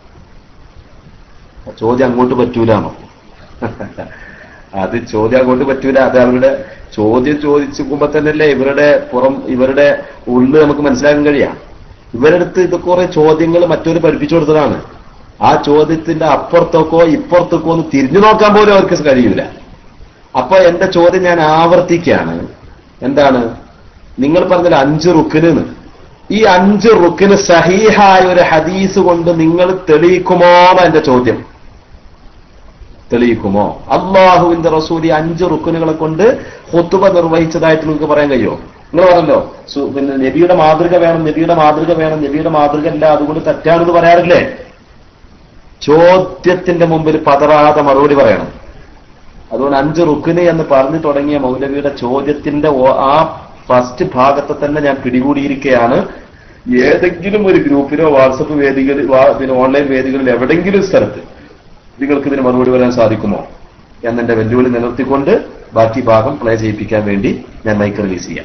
ചോദ്യം അങ്ങോട്ട് പറ്റൂലാണോ അത് ചോദ്യം അങ്ങോട്ട് പറ്റൂല അത് അവരുടെ ചോദ്യം ചോദിച്ചുമ്പോ തന്നെയല്ലേ ഇവരുടെ പുറം ഇവരുടെ ഉള്ളു നമുക്ക് മനസ്സിലാക്കാൻ കഴിയാം ഇവരടുത്ത് ഇത് കുറെ ചോദ്യങ്ങൾ മറ്റൊരു പഠിപ്പിച്ചു കൊടുത്തതാണ് ആ ചോദ്യത്തിന്റെ അപ്പുറത്തേക്കോ ഇപ്പുറത്തേക്കോ ഒന്ന് തിരിഞ്ഞു നോക്കാൻ പോലും അവർക്ക് കഴിയൂല അപ്പൊ എന്റെ ചോദ്യം ഞാൻ ആവർത്തിക്കുകയാണ് എന്താണ് നിങ്ങൾ പറഞ്ഞത് അഞ്ച് റുക്കിന് ഈ അഞ്ച് റുക്കിന് സഹീഹായ ഒരു ഹദീസ് കൊണ്ട് നിങ്ങൾ തെളിയിക്കുമോ എന്നാ എന്റെ ചോദ്യം തെളിയിക്കുമോ അള്ളാഹുവിന്റെ റസൂൽ ഈ അഞ്ച് റുക്കുനുകളെ കൊണ്ട് ഹുത്തുബ നിർവഹിച്ചതായിട്ട് നിങ്ങൾക്ക് പറയാൻ കഴിയുമോ നിങ്ങൾ പറഞ്ഞല്ലോ സു- പിന്നെ നബിയുടെ മാതൃക വേണം നബിയുടെ മാതൃക വേണം നബിയുടെ മാതൃക അല്ല അതുകൊണ്ട് തെറ്റാണെന്ന് പറയാറില്ലേ ചോദ്യത്തിന്റെ മുമ്പിൽ പതറാതെ മറുപടി പറയണം അതുകൊണ്ട് അഞ്ച് റുക്കിന് എന്ന് പറഞ്ഞു തുടങ്ങിയ മൗലവിയുടെ ചോദ്യത്തിന്റെ ഓ- ആ ഫസ്റ്റ് ഭാഗത്തെ തന്നെ ഞാൻ പിടികൂടിയിരിക്കുകയാണ് ഏതെങ്കിലും ഒരു ഗ്രൂപ്പിലോ വാട്സപ്പ് വേദികളിൽ വാ- പിന്നെ ഓൺലൈൻ വേദികളിൽ എവിടെങ്കിലും സ്ഥലത്ത് നിങ്ങൾക്ക് ഇതിന് മറുപടി പറയാൻ സാധിക്കുമോ എന്നെന്റെ വെല്ലുവിളി നിലനിർത്തിക്കൊണ്ട് ബാക്കി ഭാഗം പ്ലേ ചെയ്യിപ്പിക്കാൻ വേണ്ടി ഞാൻ മൈക്ക് റിലീസ് ചെയ്യാം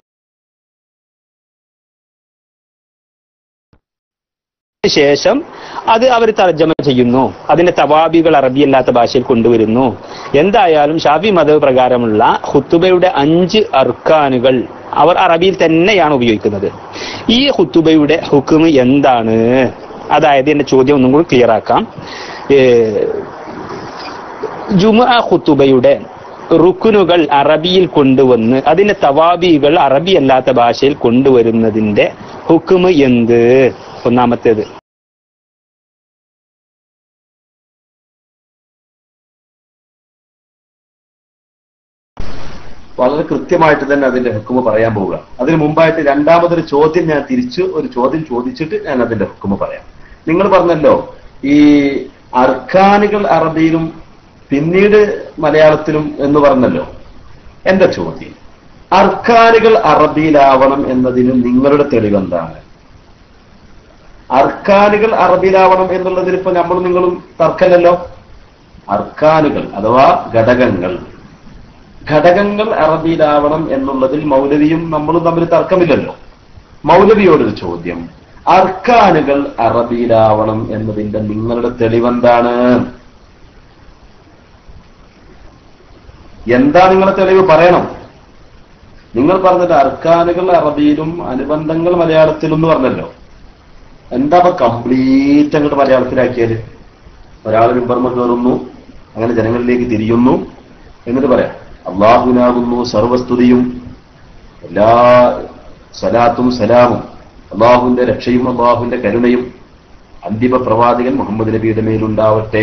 ശേഷം അത് അവർ തർജ്ജമ ചെയ്യുന്നു അതിന്റെ തവാബികൾ അറബിയല്ലാത്ത ഭാഷയിൽ കൊണ്ടുവരുന്നു എന്തായാലും ഷാഫി മതവ് പ്രകാരമുള്ള ഹുത്തുബയുടെ അഞ്ച് അർക്കാനുകൾ അവർ അറബിയിൽ തന്നെയാണ് ഉപയോഗിക്കുന്നത് ഈ ഹുത്തുബയുടെ ഹുക്കും എന്താണ് അതായത് എന്റെ ചോദ്യം ഒന്നും കൂടി ക്ലിയർ ആക്കാം ജുമ ഹുത്തുബയുടെ റുക്കുനുകൾ അറബിയിൽ കൊണ്ടുവന്ന് അതിന്റെ തവാബികൾ അറബി അല്ലാത്ത ഭാഷയിൽ കൊണ്ടുവരുന്നതിന്റെ ഹുക്കുമ് എന്ത് ഒന്നാമത്തേത് വളരെ കൃത്യമായിട്ട് തന്നെ അതിന്റെ ഹുക്കുമ പറയാൻ പോവുക അതിന് മുമ്പായിട്ട് രണ്ടാമതൊരു ചോദ്യം ഞാൻ തിരിച്ച് ഒരു ചോദ്യം ചോദിച്ചിട്ട് ഞാൻ അതിന്റെ ഹുക്കുമ പറയാം നിങ്ങൾ പറഞ്ഞല്ലോ ഈ അർക്കാനുകൾ അറബിയിലും പിന്നീട് മലയാളത്തിലും എന്ന് പറഞ്ഞല്ലോ എന്റെ ചോദ്യം അർക്കാനുകൾ അറബിയിലാവണം എന്നതിന് നിങ്ങളുടെ തെളിവെന്താണ് അർക്കാനുകൾ അറബിയിലാവണം എന്നുള്ളതിന് ഇപ്പൊ നമ്മളും നിങ്ങളും തർക്കമല്ലല്ലോ അർക്കാനുകൾ അഥവാ ഘടകങ്ങൾ ഘടകങ്ങൾ അറബിയിലാവണം എന്നുള്ളതിൽ മൗലവിയും നമ്മളും തമ്മിൽ തർക്കമില്ലല്ലോ മൗലവിയോടൊരു ചോദ്യം അർക്കാനുകൾ അറബിയിലാവണം എന്നതിന്റെ നിങ്ങളുടെ തെളിവെന്താണ് എന്താ നിങ്ങളുടെ തെളിവ് പറയണം നിങ്ങൾ പറഞ്ഞത് അർക്കാനുകൾ അറബിയിലും അനുബന്ധങ്ങൾ മലയാളത്തിലും എന്ന് പറഞ്ഞല്ലോ എന്താ ഇപ്പൊ കംപ്ലീറ്റ് അങ്ങോട്ട് മലയാളത്തിലാക്കിയാല് ഒരാൾ മിമ്പർമ കയറുന്നു അങ്ങനെ ജനങ്ങളിലേക്ക് തിരിയുന്നു എന്നിട്ട് പറയാം അള്ളാഹുവിനാകുന്നു സർവസ്തുതിയും എല്ലാ സലാത്തും സലാമും അള്ളാഹുവിന്റെ രക്ഷയും അള്ളാഹുവിന്റെ കരുണയും അന്തിമ പ്രവാചകൻ മുഹമ്മദ് നബിയുടെ മേലുണ്ടാവട്ടെ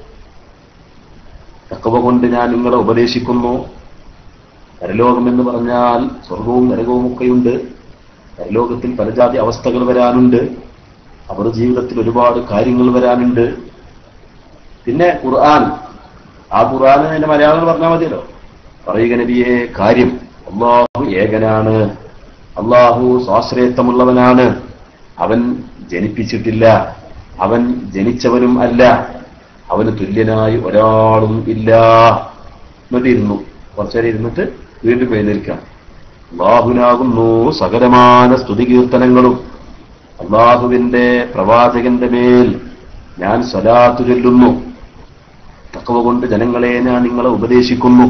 തക്കവ കൊണ്ട് ഞാൻ നിങ്ങളെ ഉപദേശിക്കുന്നു പരലോകം എന്ന് പറഞ്ഞാൽ സ്വർഗവും നരകവും ഒക്കെയുണ്ട് പരലോകത്തിൽ പലജാതി അവസ്ഥകൾ വരാനുണ്ട് അവരുടെ ജീവിതത്തിൽ ഒരുപാട് കാര്യങ്ങൾ വരാനുണ്ട് പിന്നെ ഖുർആൻ ആ ഖുർആൻ അതിന്റെ മലയാളം പറഞ്ഞാൽ മതിയല്ലോ പറയുക നബിയെ കാര്യം അള്ളാഹു ഏകനാണ് അള്ളാഹു സ്വാശ്രയത്വമുള്ളവനാണ് അവൻ ജനിപ്പിച്ചിട്ടില്ല അവൻ ജനിച്ചവനും അല്ല അവന് തുല്യനായി ഒരാളും ഇല്ല എന്നിട്ട് ഇരുന്നു കുറച്ചേരം ഇരുന്നിട്ട് വീണ്ടും എഴുന്നേൽക്കാം അള്ളാഹുനാകുന്നു സകലമാന സ്തുതി കീർത്തനങ്ങളും അള്ളാഹുവിന്റെ പ്രവാചകന്റെ മേൽ ഞാൻ സ്വലാത്തു ചൊല്ലുന്നു തക്കവ കൊണ്ട് ജനങ്ങളെ ഞാൻ നിങ്ങളെ ഉപദേശിക്കുന്നു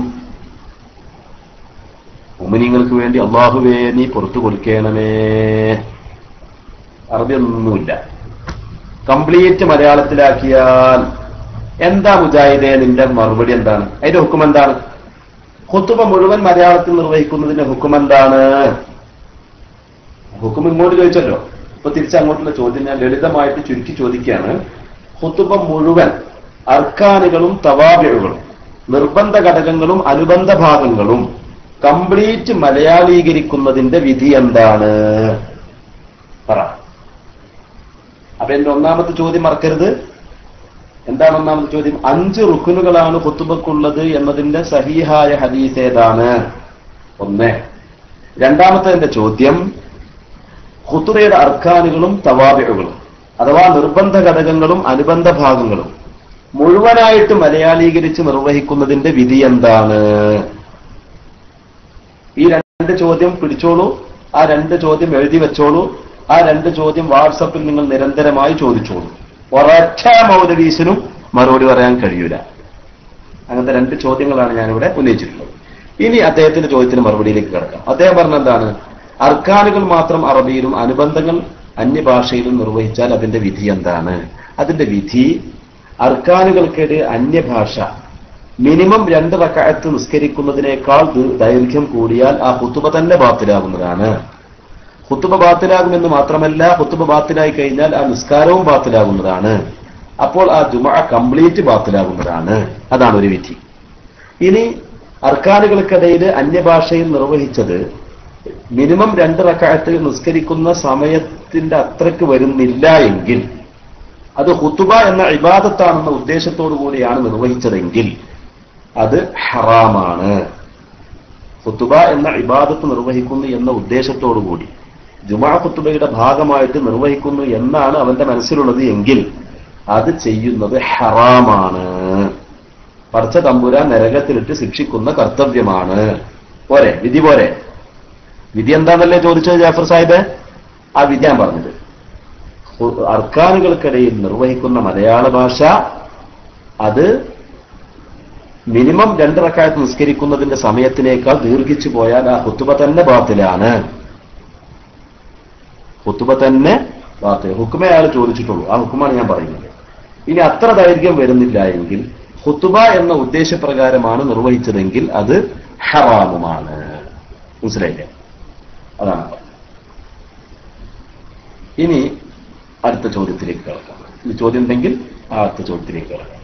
ഉമിനിങ്ങൾക്ക് വേണ്ടി അള്ളാഹുവേ നീ പുറത്തു കൊടുക്കണമേ അറബിയൊന്നുമില്ല കംപ്ലീറ്റ് മലയാളത്തിലാക്കിയാൽ എന്താ മുജാഹിദെ നിന്റെ മറുപടി എന്താണ് അതിന്റെ ഹുക്കും എന്താണ് ഹുത്തുബ മുഴുവൻ മലയാളത്തിൽ നിർവഹിക്കുന്നതിന്റെ ഹുക്കും എന്താണ് ഹുക്കും ഇങ്ങോട്ട് ചോദിച്ചല്ലോ ഇപ്പൊ തിരിച്ചങ്ങോട്ടുള്ള ചോദ്യം ഞാൻ ലളിതമായിട്ട് ചുരുക്കി ചോദിക്കുകയാണ് ഹുത്തുബ മുഴുവൻ അർക്കാനുകളും തവാബിഴുകളും നിർബന്ധ ഘടകങ്ങളും അനുബന്ധ ഭാഗങ്ങളും കംപ്ലീറ്റ് മലയാളീകരിക്കുന്നതിന്റെ വിധി എന്താണ് പറ അപ്പൊ എന്റെ ഒന്നാമത്തെ ചോദ്യം മറക്കരുത് എന്താണ് ഒന്നാമത്തെ ചോദ്യം അഞ്ച് റുക്കുനുകളാണ് കുത്തുബക്കുള്ളത് എന്നതിന്റെ സഹീഹായ ഹദീസ് ഏതാണ് ഒന്ന് രണ്ടാമത്തെ എന്റെ ചോദ്യം ഖുത്തുബയുടെ അർക്കാനുകളും തവാബികളും അഥവാ നിർബന്ധ ഘടകങ്ങളും അനുബന്ധ ഭാഗങ്ങളും മുഴുവനായിട്ട് മലയാളീകരിച്ച് നിർവഹിക്കുന്നതിന്റെ വിധി എന്താണ് ഈ രണ്ട് ചോദ്യം പിടിച്ചോളൂ ആ രണ്ട് ചോദ്യം എഴുതി വെച്ചോളൂ ആ രണ്ട് ചോദ്യം വാട്സപ്പിൽ നിങ്ങൾ നിരന്തരമായി ചോദിച്ചോളൂ ഒരൊറ്റ മൗലവീസിനും മറുപടി പറയാൻ കഴിയൂല അങ്ങനത്തെ രണ്ട് ചോദ്യങ്ങളാണ് ഞാനിവിടെ ഉന്നയിച്ചിട്ടുള്ളത് ഇനി അദ്ദേഹത്തിന്റെ ചോദ്യത്തിന് മറുപടിയിലേക്ക് കിടക്കാം അദ്ദേഹം പറഞ്ഞ എന്താണ് അർക്കാനുകൾ മാത്രം അറബിയിലും അനുബന്ധങ്ങൾ അന്യഭാഷയിലും നിർവഹിച്ചാൽ അതിന്റെ വിധി എന്താണ് അതിന്റെ വിധി അർക്കാനുകൾക്കിടെ അന്യഭാഷ മിനിമം രണ്ട് റക്കായത്ത് നിസ്കരിക്കുന്നതിനേക്കാൾ ദീ- ദൈർഘ്യം കൂടിയാൽ ആ ഹുത്തുബ തന്നെ ബാത്തിലാകുന്നതാണ് ഹുത്തുബ ബാത്തിലാകുമെന്ന് മാത്രമല്ല ഹുത്തുബ ബാത്തിലായി കഴിഞ്ഞാൽ ആ നിസ്കാരവും ബാത്തിലാകുന്നതാണ് അപ്പോൾ ആ ജുമ കംപ്ലീറ്റ് ബാത്തിലാകുന്നതാണ് അതാണ് ഒരു വിധി ഇനി അർക്കാനുകൾക്കിടയിൽ അന്യഭാഷയിൽ നിർവഹിച്ചത് മിനിമം രണ്ട് റക്കായത്ത് നിസ്കരിക്കുന്ന സമയത്തിന്റെ അത്രക്ക് വരുന്നില്ല എങ്കിൽ അത് ഹുത്തുബ എന്ന ഇബാദത്താണെന്ന ഉദ്ദേശത്തോടു കൂടിയാണ് നിർവഹിച്ചതെങ്കിൽ അത് ഹറാമാണ് ഹുത്തുബ എന്ന ഇബാദത്ത് നിർവഹിക്കുന്നു എന്ന ഉദ്ദേശത്തോടു കൂടി ജുമാ ഖുത്തുബയുടെ ഭാഗമായിട്ട് നിർവഹിക്കുന്നു എന്നാണ് അവന്റെ മനസ്സിലുള്ളത് എങ്കിൽ അത് ചെയ്യുന്നത് ഹറാമാണ് പറിച്ച തമ്പുരാൻ നരകത്തിലിട്ട് ശിക്ഷിക്കുന്ന കർത്തവ്യമാണ് പോരെ വിധി പോരെ വിധി എന്താണെന്നല്ലേ ചോദിച്ചത് ജാഫർ സാഹിബ് ആ വിധി ഞാൻ പറഞ്ഞത് ഹു- അർക്കാനുകൾക്കിടയിൽ നിർവഹിക്കുന്ന മലയാള ഭാഷ അത് മിനിമം രണ്ട് റക്കായത്ത് നിസ്കരിക്കുന്നതിന്റെ സമയത്തിനേക്കാൾ ദീർഘിച്ചു പോയാൽ ആ ഹുത്തുബ തന്നെ ബാത്തിലാണ് ഹുത്തുബ തന്നെ ബാത്തിൽ ഹുക്കുമേ അയാൾ ചോദിച്ചിട്ടുള്ളൂ ആ ഹുക്കുമാണ് ഞാൻ പറയുന്നത് ഇനി അത്ര ദൈർഘ്യം വരുന്നില്ല എങ്കിൽ ഹുത്തുബ എന്ന ഉദ്ദേശപ്രകാരമാണ് നിർവഹിച്ചതെങ്കിൽ അത് ഹറാമുമാണ് മനസ്സിലായില്ലേ അതാണ് പറഞ്ഞത്. ഇനി അടുത്ത ചോദ്യത്തിലേക്ക് കിടക്കാം ഈ ചോദ്യം ഉണ്ടെങ്കിൽ ആ അടുത്ത ചോദ്യത്തിലേക്ക് കിടക്കാം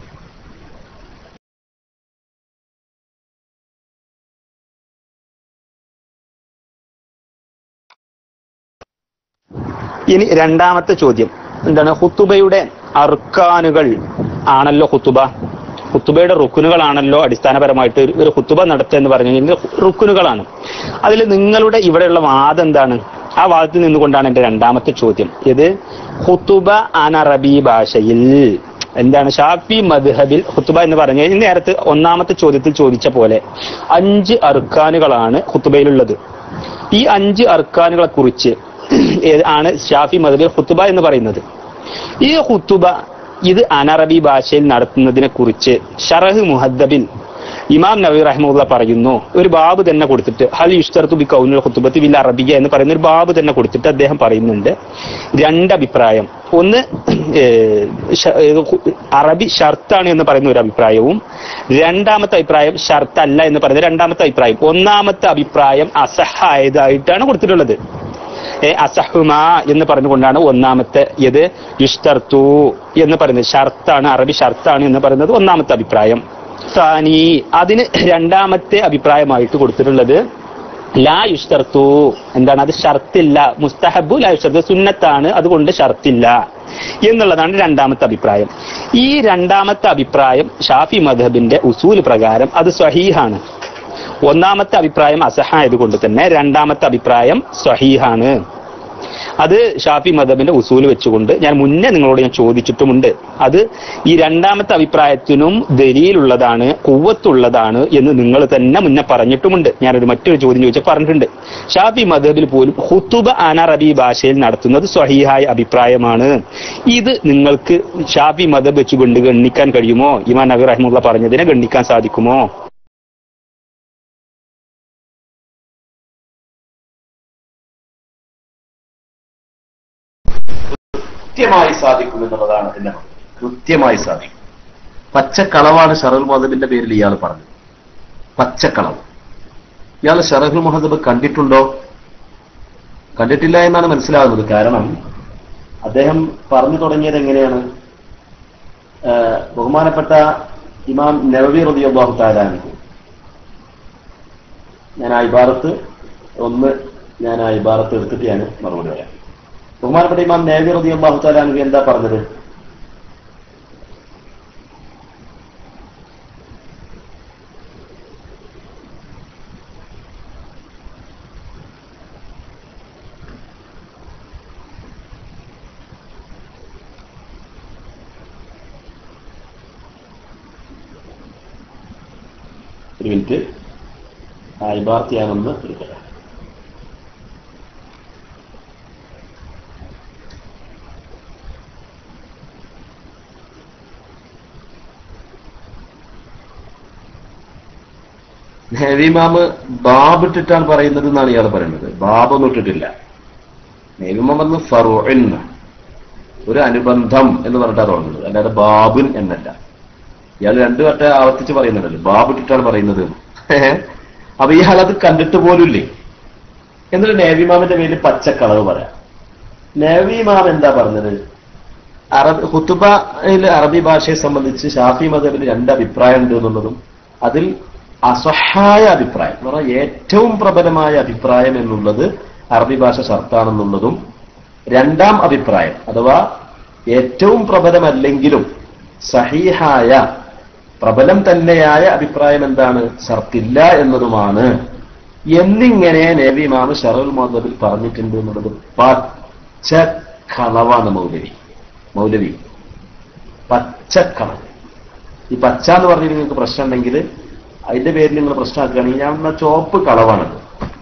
ഇനി രണ്ടാമത്തെ ചോദ്യം എന്താണ് ഹുത്തുബയുടെ അർക്കാനുകൾ ആണല്ലോ ഹുത്തുബ ഹുത്തുബയുടെ റുക്കുനുകളാണല്ലോ അടിസ്ഥാനപരമായിട്ട് ഒരു- ഒരു ഹുത്തുബ നടത്തുക എന്ന് പറഞ്ഞു കഴിഞ്ഞാൽ റുക്കുനുകളാണ് അതിൽ നിങ്ങളുടെ ഇവിടെയുള്ള വാദം എന്താണ് ആ വാദത്തിൽ നിന്നുകൊണ്ടാണ് എന്റെ രണ്ടാമത്തെ ചോദ്യം ഇത് ഹുത്തുബ അനറബി ഭാഷയിൽ എന്താണ് ഷാഫി മദ്ഹബിൽ ഹുത്തുബ എന്ന് പറഞ്ഞു കഴിഞ്ഞാൽ നേരത്തെ ഒന്നാമത്തെ ചോദ്യത്തിൽ ചോദിച്ച പോലെ അഞ്ച് അർക്കാനുകളാണ് ഹുത്തുബയിലുള്ളത് ഈ അഞ്ച് അർക്കാനുകളെ കുറിച്ച് ആണ് ഷാഫി മദ്ഹബിൽ ഹുത്തുബ എന്ന് പറയുന്നത് ഈ ഹുത്തുബ ഇത് അനറബി ഭാഷയിൽ നടത്തുന്നതിനെ കുറിച്ച് ഷറഹ് മുഹദ്ദബിൽ ഇമാം നബി റഹ്മുള്ള പറയുന്നു ഒരു ബാബ് തന്നെ കൊടുത്തിട്ട് ഹൽ യുഷ്തർത്തു ബി കൗനുൽ ഖുത്തുബത്തി ബിൽ അറബിയ എന്ന് പറയുന്ന ഒരു ബാബ് തന്നെ കൊടുത്തിട്ട് അദ്ദേഹം പറയുന്നുണ്ട് രണ്ട് അഭിപ്രായം ഒന്ന് ഏഹ്, ഷ- ഏഹ്, ഹു- അറബി ഷർത്താണ് എന്ന് പറയുന്ന ഒരു അഭിപ്രായവും രണ്ടാമത്തെ അഭിപ്രായം ഷർത്തല്ല എന്ന് പറയുന്ന രണ്ടാമത്തെ അഭിപ്രായം ഒന്നാമത്തെ അഭിപ്രായം അസഹായതായിട്ടാണ് കൊടുത്തിട്ടുള്ളത് ഏ, അസഹുമ എന്ന് പറഞ്ഞുകൊണ്ടാണ് ഒന്നാമത്തെ ഇത് യുഷ്തർത്തു എന്ന് പറയുന്നത് ഷർത്താണ് അറബി ഷർത്താണ് എന്ന് പറയുന്നത് ഒന്നാമത്തെ അഭിപ്രായം സാനി അതിന് രണ്ടാമത്തെ അഭിപ്രായമായിട്ട് കൊടുത്തിട്ടുള്ളത് ലാ യുഷ്തർത്തു എന്താണ് അത് ഷർത്തില്ല മുസ്തഹബു ലാ യുഷ്തർത്തു സുന്നത്താണ് അതുകൊണ്ട് ഷർത്തില്ല എന്നുള്ളതാണ് രണ്ടാമത്തെ അഭിപ്രായം ഈ രണ്ടാമത്തെ അഭിപ്രായം ഷാഫി മധബിന്റെ ഉസൂൽ പ്രകാരം അത് സ്വഹീഹാണ് ഒന്നാമത്തെ അഭിപ്രായം അസഹായതുകൊണ്ട് തന്നെ രണ്ടാമത്തെ അഭിപ്രായം സ്വഹീഹാണ് അത് ഷാഫി മദബിന്റെ ഉസൂല് വെച്ചുകൊണ്ട് ഞാൻ മുന്നേ നിങ്ങളോട് ഞാൻ ചോദിച്ചിട്ടുമുണ്ട് അത് ഈ രണ്ടാമത്തെ അഭിപ്രായത്തിനും ദരിയിലുള്ളതാണ് കുവ്വത്തുള്ളതാണ് എന്ന് നിങ്ങൾ തന്നെ മുന്നേ പറഞ്ഞിട്ടുമുണ്ട് ഞാനൊരു മറ്റൊരു ചോദ്യം ചോദിച്ചാൽ പറഞ്ഞിട്ടുണ്ട് ഷാഫി മദബിൽ പോലും ഹുത്തുബ അനറബി ഭാഷയിൽ നടത്തുന്നത് സ്വഹീഹായ അഭിപ്രായമാണ് ഇത് നിങ്ങൾക്ക് ഷാഫി മദബ് വെച്ചുകൊണ്ട് ഗണ്ണിക്കാൻ കഴിയുമോ ഇമാൻ നബി റഹ്മുള്ള പറഞ്ഞതിനെ ഗണ്ണിക്കാൻ സാധിക്കുമോ കൃത്യമായി സാധിക്കും എന്നുള്ളതാണ് അതിന്റെ മതം. കൃത്യമായി സാധിക്കും പച്ചക്കളവാണ് ഷറൽ മുഹദബിന്റെ പേരിൽ ഇയാൾ പറഞ്ഞത് പച്ചക്കളവ് ഇയാൾ ഷറഹുൽ മുഹദബ് കണ്ടിട്ടുണ്ടോ കണ്ടിട്ടില്ല എന്നാണ് മനസ്സിലാകുന്നത് കാരണം അദ്ദേഹം പറഞ്ഞു തുടങ്ങിയത് എങ്ങനെയാണ് ആ, ബഹുമാനപ്പെട്ട ഇമാം നവവി റളിയല്ലാഹു തആല അൻഹു ഞാൻ ആ ഇബാറത്ത് ഒന്ന് ഞാൻ ആ ഇബാറത്ത് എടുത്തിട്ട് ഞാൻ മറുപടി പറയാം ബഹുമാനപ്പെട്ട ഇമാം നവവി റളിയല്ലാഹു തആല അൻഹു എന്താ പറഞ്ഞത് ഒരു മിനിറ്റ് ആ ഇബാർത്ത് ഞാനൊന്ന് എടുക്കട്ടെ നേവിമാമ് ബാബ് ഇട്ടിട്ടാണ് പറയുന്നത് എന്നാണ് ഇയാൾ പറയുന്നത് ബാബ് ഒന്നും ഇട്ടിട്ടില്ല നേവിമാം എന്ന് ഫറുഇൻ ഒരു അനുബന്ധം എന്ന് പറഞ്ഞിട്ടാണ് തുടങ്ങുന്നത് അല്ലാതെ ബാബുൻ എന്നല്ല ഇയാൾ രണ്ടു വട്ട ആവർത്തിച്ച് പറയുന്നുണ്ടല്ലോ ബാബ് ഇട്ടിട്ടാണ് പറയുന്നത് അപ്പൊ ഇയാൾ അത് കണ്ടിട്ട് പോലുമില്ലേ എന്നിട്ട് നേവിമാമിന്റെ പേരിൽ പച്ചക്കളവ് പറയാം നേവിമാം എന്താ പറഞ്ഞത് അറബി ഹുത്തുബയിൽ അറബി ഭാഷയെ സംബന്ധിച്ച് ഷാഫി മദബിൽ രണ്ട് അഭിപ്രായം ഉണ്ട് എന്നുള്ളതും അതിൽ അസഹായ അഭിപ്രായം എന്ന് പറഞ്ഞാൽ ഏറ്റവും പ്രബലമായ അഭിപ്രായം എന്നുള്ളത് അറബി ഭാഷ ഷർത്താണെന്നുള്ളതും രണ്ടാം അഭിപ്രായം അഥവാ ഏറ്റവും പ്രബലമല്ലെങ്കിലും സഹീഹായ പ്രബലം തന്നെയായ അഭിപ്രായം എന്താണ് ഷർത്തില്ല എന്നതുമാണ് എന്നിങ്ങനെ നബി ഇമാമ് ഷറൽ മദബിൽ പറഞ്ഞിട്ടുണ്ട് എന്നുള്ളത് പച്ച കളവാണ് മൗലവി മൗലവി പച്ചക്കളവ് ഈ പച്ച എന്ന് പറഞ്ഞിട്ട് നിങ്ങൾക്ക് പ്രശ്നം ഉണ്ടെങ്കിൽ അതിന്റെ പേരിൽ നിങ്ങൾ പ്രശ്നമാക്കുകയാണെങ്കിൽ ഞാൻ എന്നാ ചോപ്പ് കളവാണത്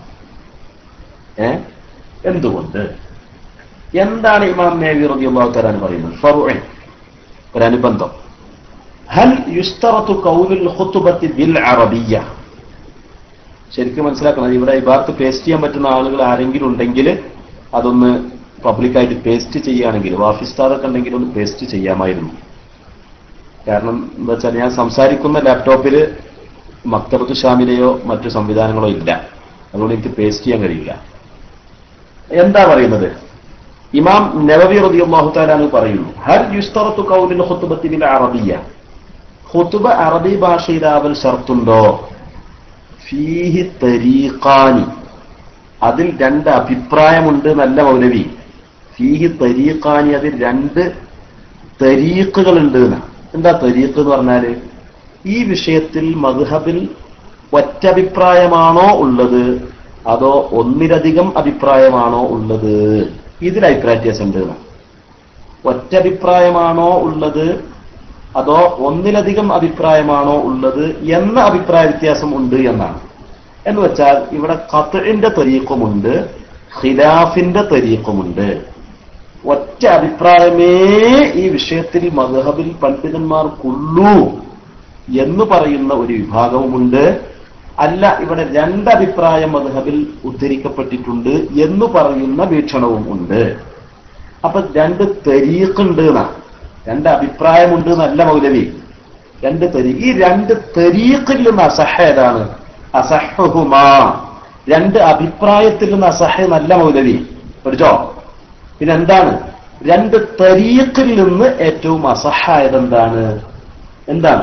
ഏ എന്തുകൊണ്ട് എന്താണ് ഇമാം നേവി റബിയുള്ളാഹു തരാൻ പറയുന്നത് ഫറുഇൻ ഒരു അനുബന്ധം ഹൽ യുസ്തറത്തു കൗലുൽ ഖുതുബത്തി ബിൽ അറബിയ്യ ശരിക്കും മനസ്സിലാക്കണം ഇവിടെ ഇബാർത്ത് പേസ്റ്റ് ചെയ്യാൻ പറ്റുന്ന ആളുകൾ ആരെങ്കിലും ഉണ്ടെങ്കിൽ അതൊന്ന് പബ്ലിക്കായിട്ട് പേസ്റ്റ് ചെയ്യുകയാണെങ്കിൽ വാഫിസ്റ്റാറൊക്കെ ഉണ്ടെങ്കിൽ ഒന്ന് പേസ്റ്റ് ചെയ്യാമായിരുന്നു കാരണം എന്താ വെച്ചാൽ ഞാൻ സംസാരിക്കുന്ന ലാപ്ടോപ്പിൽ മക്തബത്ത് ഷാമിലെയോ മറ്റു സംവിധാനങ്ങളോ ഇല്ല അതുകൊണ്ട് എനിക്ക് പേസ്റ്റ് ചെയ്യാൻ കഴിയില്ല എന്താ പറയുന്നത് ഇമാം നവവി റളിയല്ലാഹു തആല പറയുന്നു ഹൽ യുസ്തറത്തു ഖൗലിൽ ഖുത്ബത്തി ബിൽ അറബിയ്യ ഖുത്ബ അറബി ഭാഷയിലാവൽ ഷർത്തുണ്ടോ ഫീഹി തരീഖാനി അതിൽ രണ്ട് അഭിപ്രായമുണ്ട് നല്ല മൗലവി ഫീഹി തരീഖാനി അതിൽ രണ്ട് തരീഖുകളുണ്ട് എന്ന് എന്താ തരീഖ് എന്ന് പറഞ്ഞാല് ഈ വിഷയത്തിൽ മദ്ഹബിൽ ഒറ്റഭിപ്രായമാണോ ഉള്ളത് അതോ ഒന്നിലധികം അഭിപ്രായമാണോ ഉള്ളത് ഇതിൽ അഭിപ്രായ വ്യത്യാസമുണ്ട് എന്ന്. ഒറ്റഭിപ്രായമാണോ ഉള്ളത് അതോ ഒന്നിലധികം അഭിപ്രായമാണോ ഉള്ളത് എന്ന അഭിപ്രായ വ്യത്യാസം ഉണ്ട് എന്നാണ് എന്ന് വെച്ചാൽ ഇവിടെ ഖത്ഇന്റെ തരീഖുമുണ്ട് ഖിലാഫിന്റെ തരീഖുമുണ്ട് ഒറ്റ അഭിപ്രായമേ ഈ വിഷയത്തിൽ മദ്ഹബിൽ പണ്ഡിതന്മാർക്കുള്ളൂ എന്ന് പറയുന്ന ഒരു വിഭാഗവുമുണ്ട് അല്ല ഇവിടെ രണ്ട് അഭിപ്രായം മദ്ഹബിൽ ഉദ്ധരിക്കപ്പെട്ടിട്ടുണ്ട് എന്ന് പറയുന്ന വീക്ഷണവും ഉണ്ട് അപ്പൊ രണ്ട് തെരീഖുണ്ട് എന്നാ രണ്ട് അഭിപ്രായമുണ്ട് എന്നല്ല മൗലവി രണ്ട് തെരീ ഈ രണ്ട് തെരീഖിൽ നിന്ന് അസഹ ഏതാണ് അസഹുമാ രണ്ട് അഭിപ്രായത്തിൽ നിന്ന് അസഹ നല്ല മൗലവി പഠിച്ചോ പിന്നെ എന്താണ് രണ്ട് തരീഖിൽ നിന്ന് ഏറ്റവും അസഹായത് എന്താണ് എന്താണ്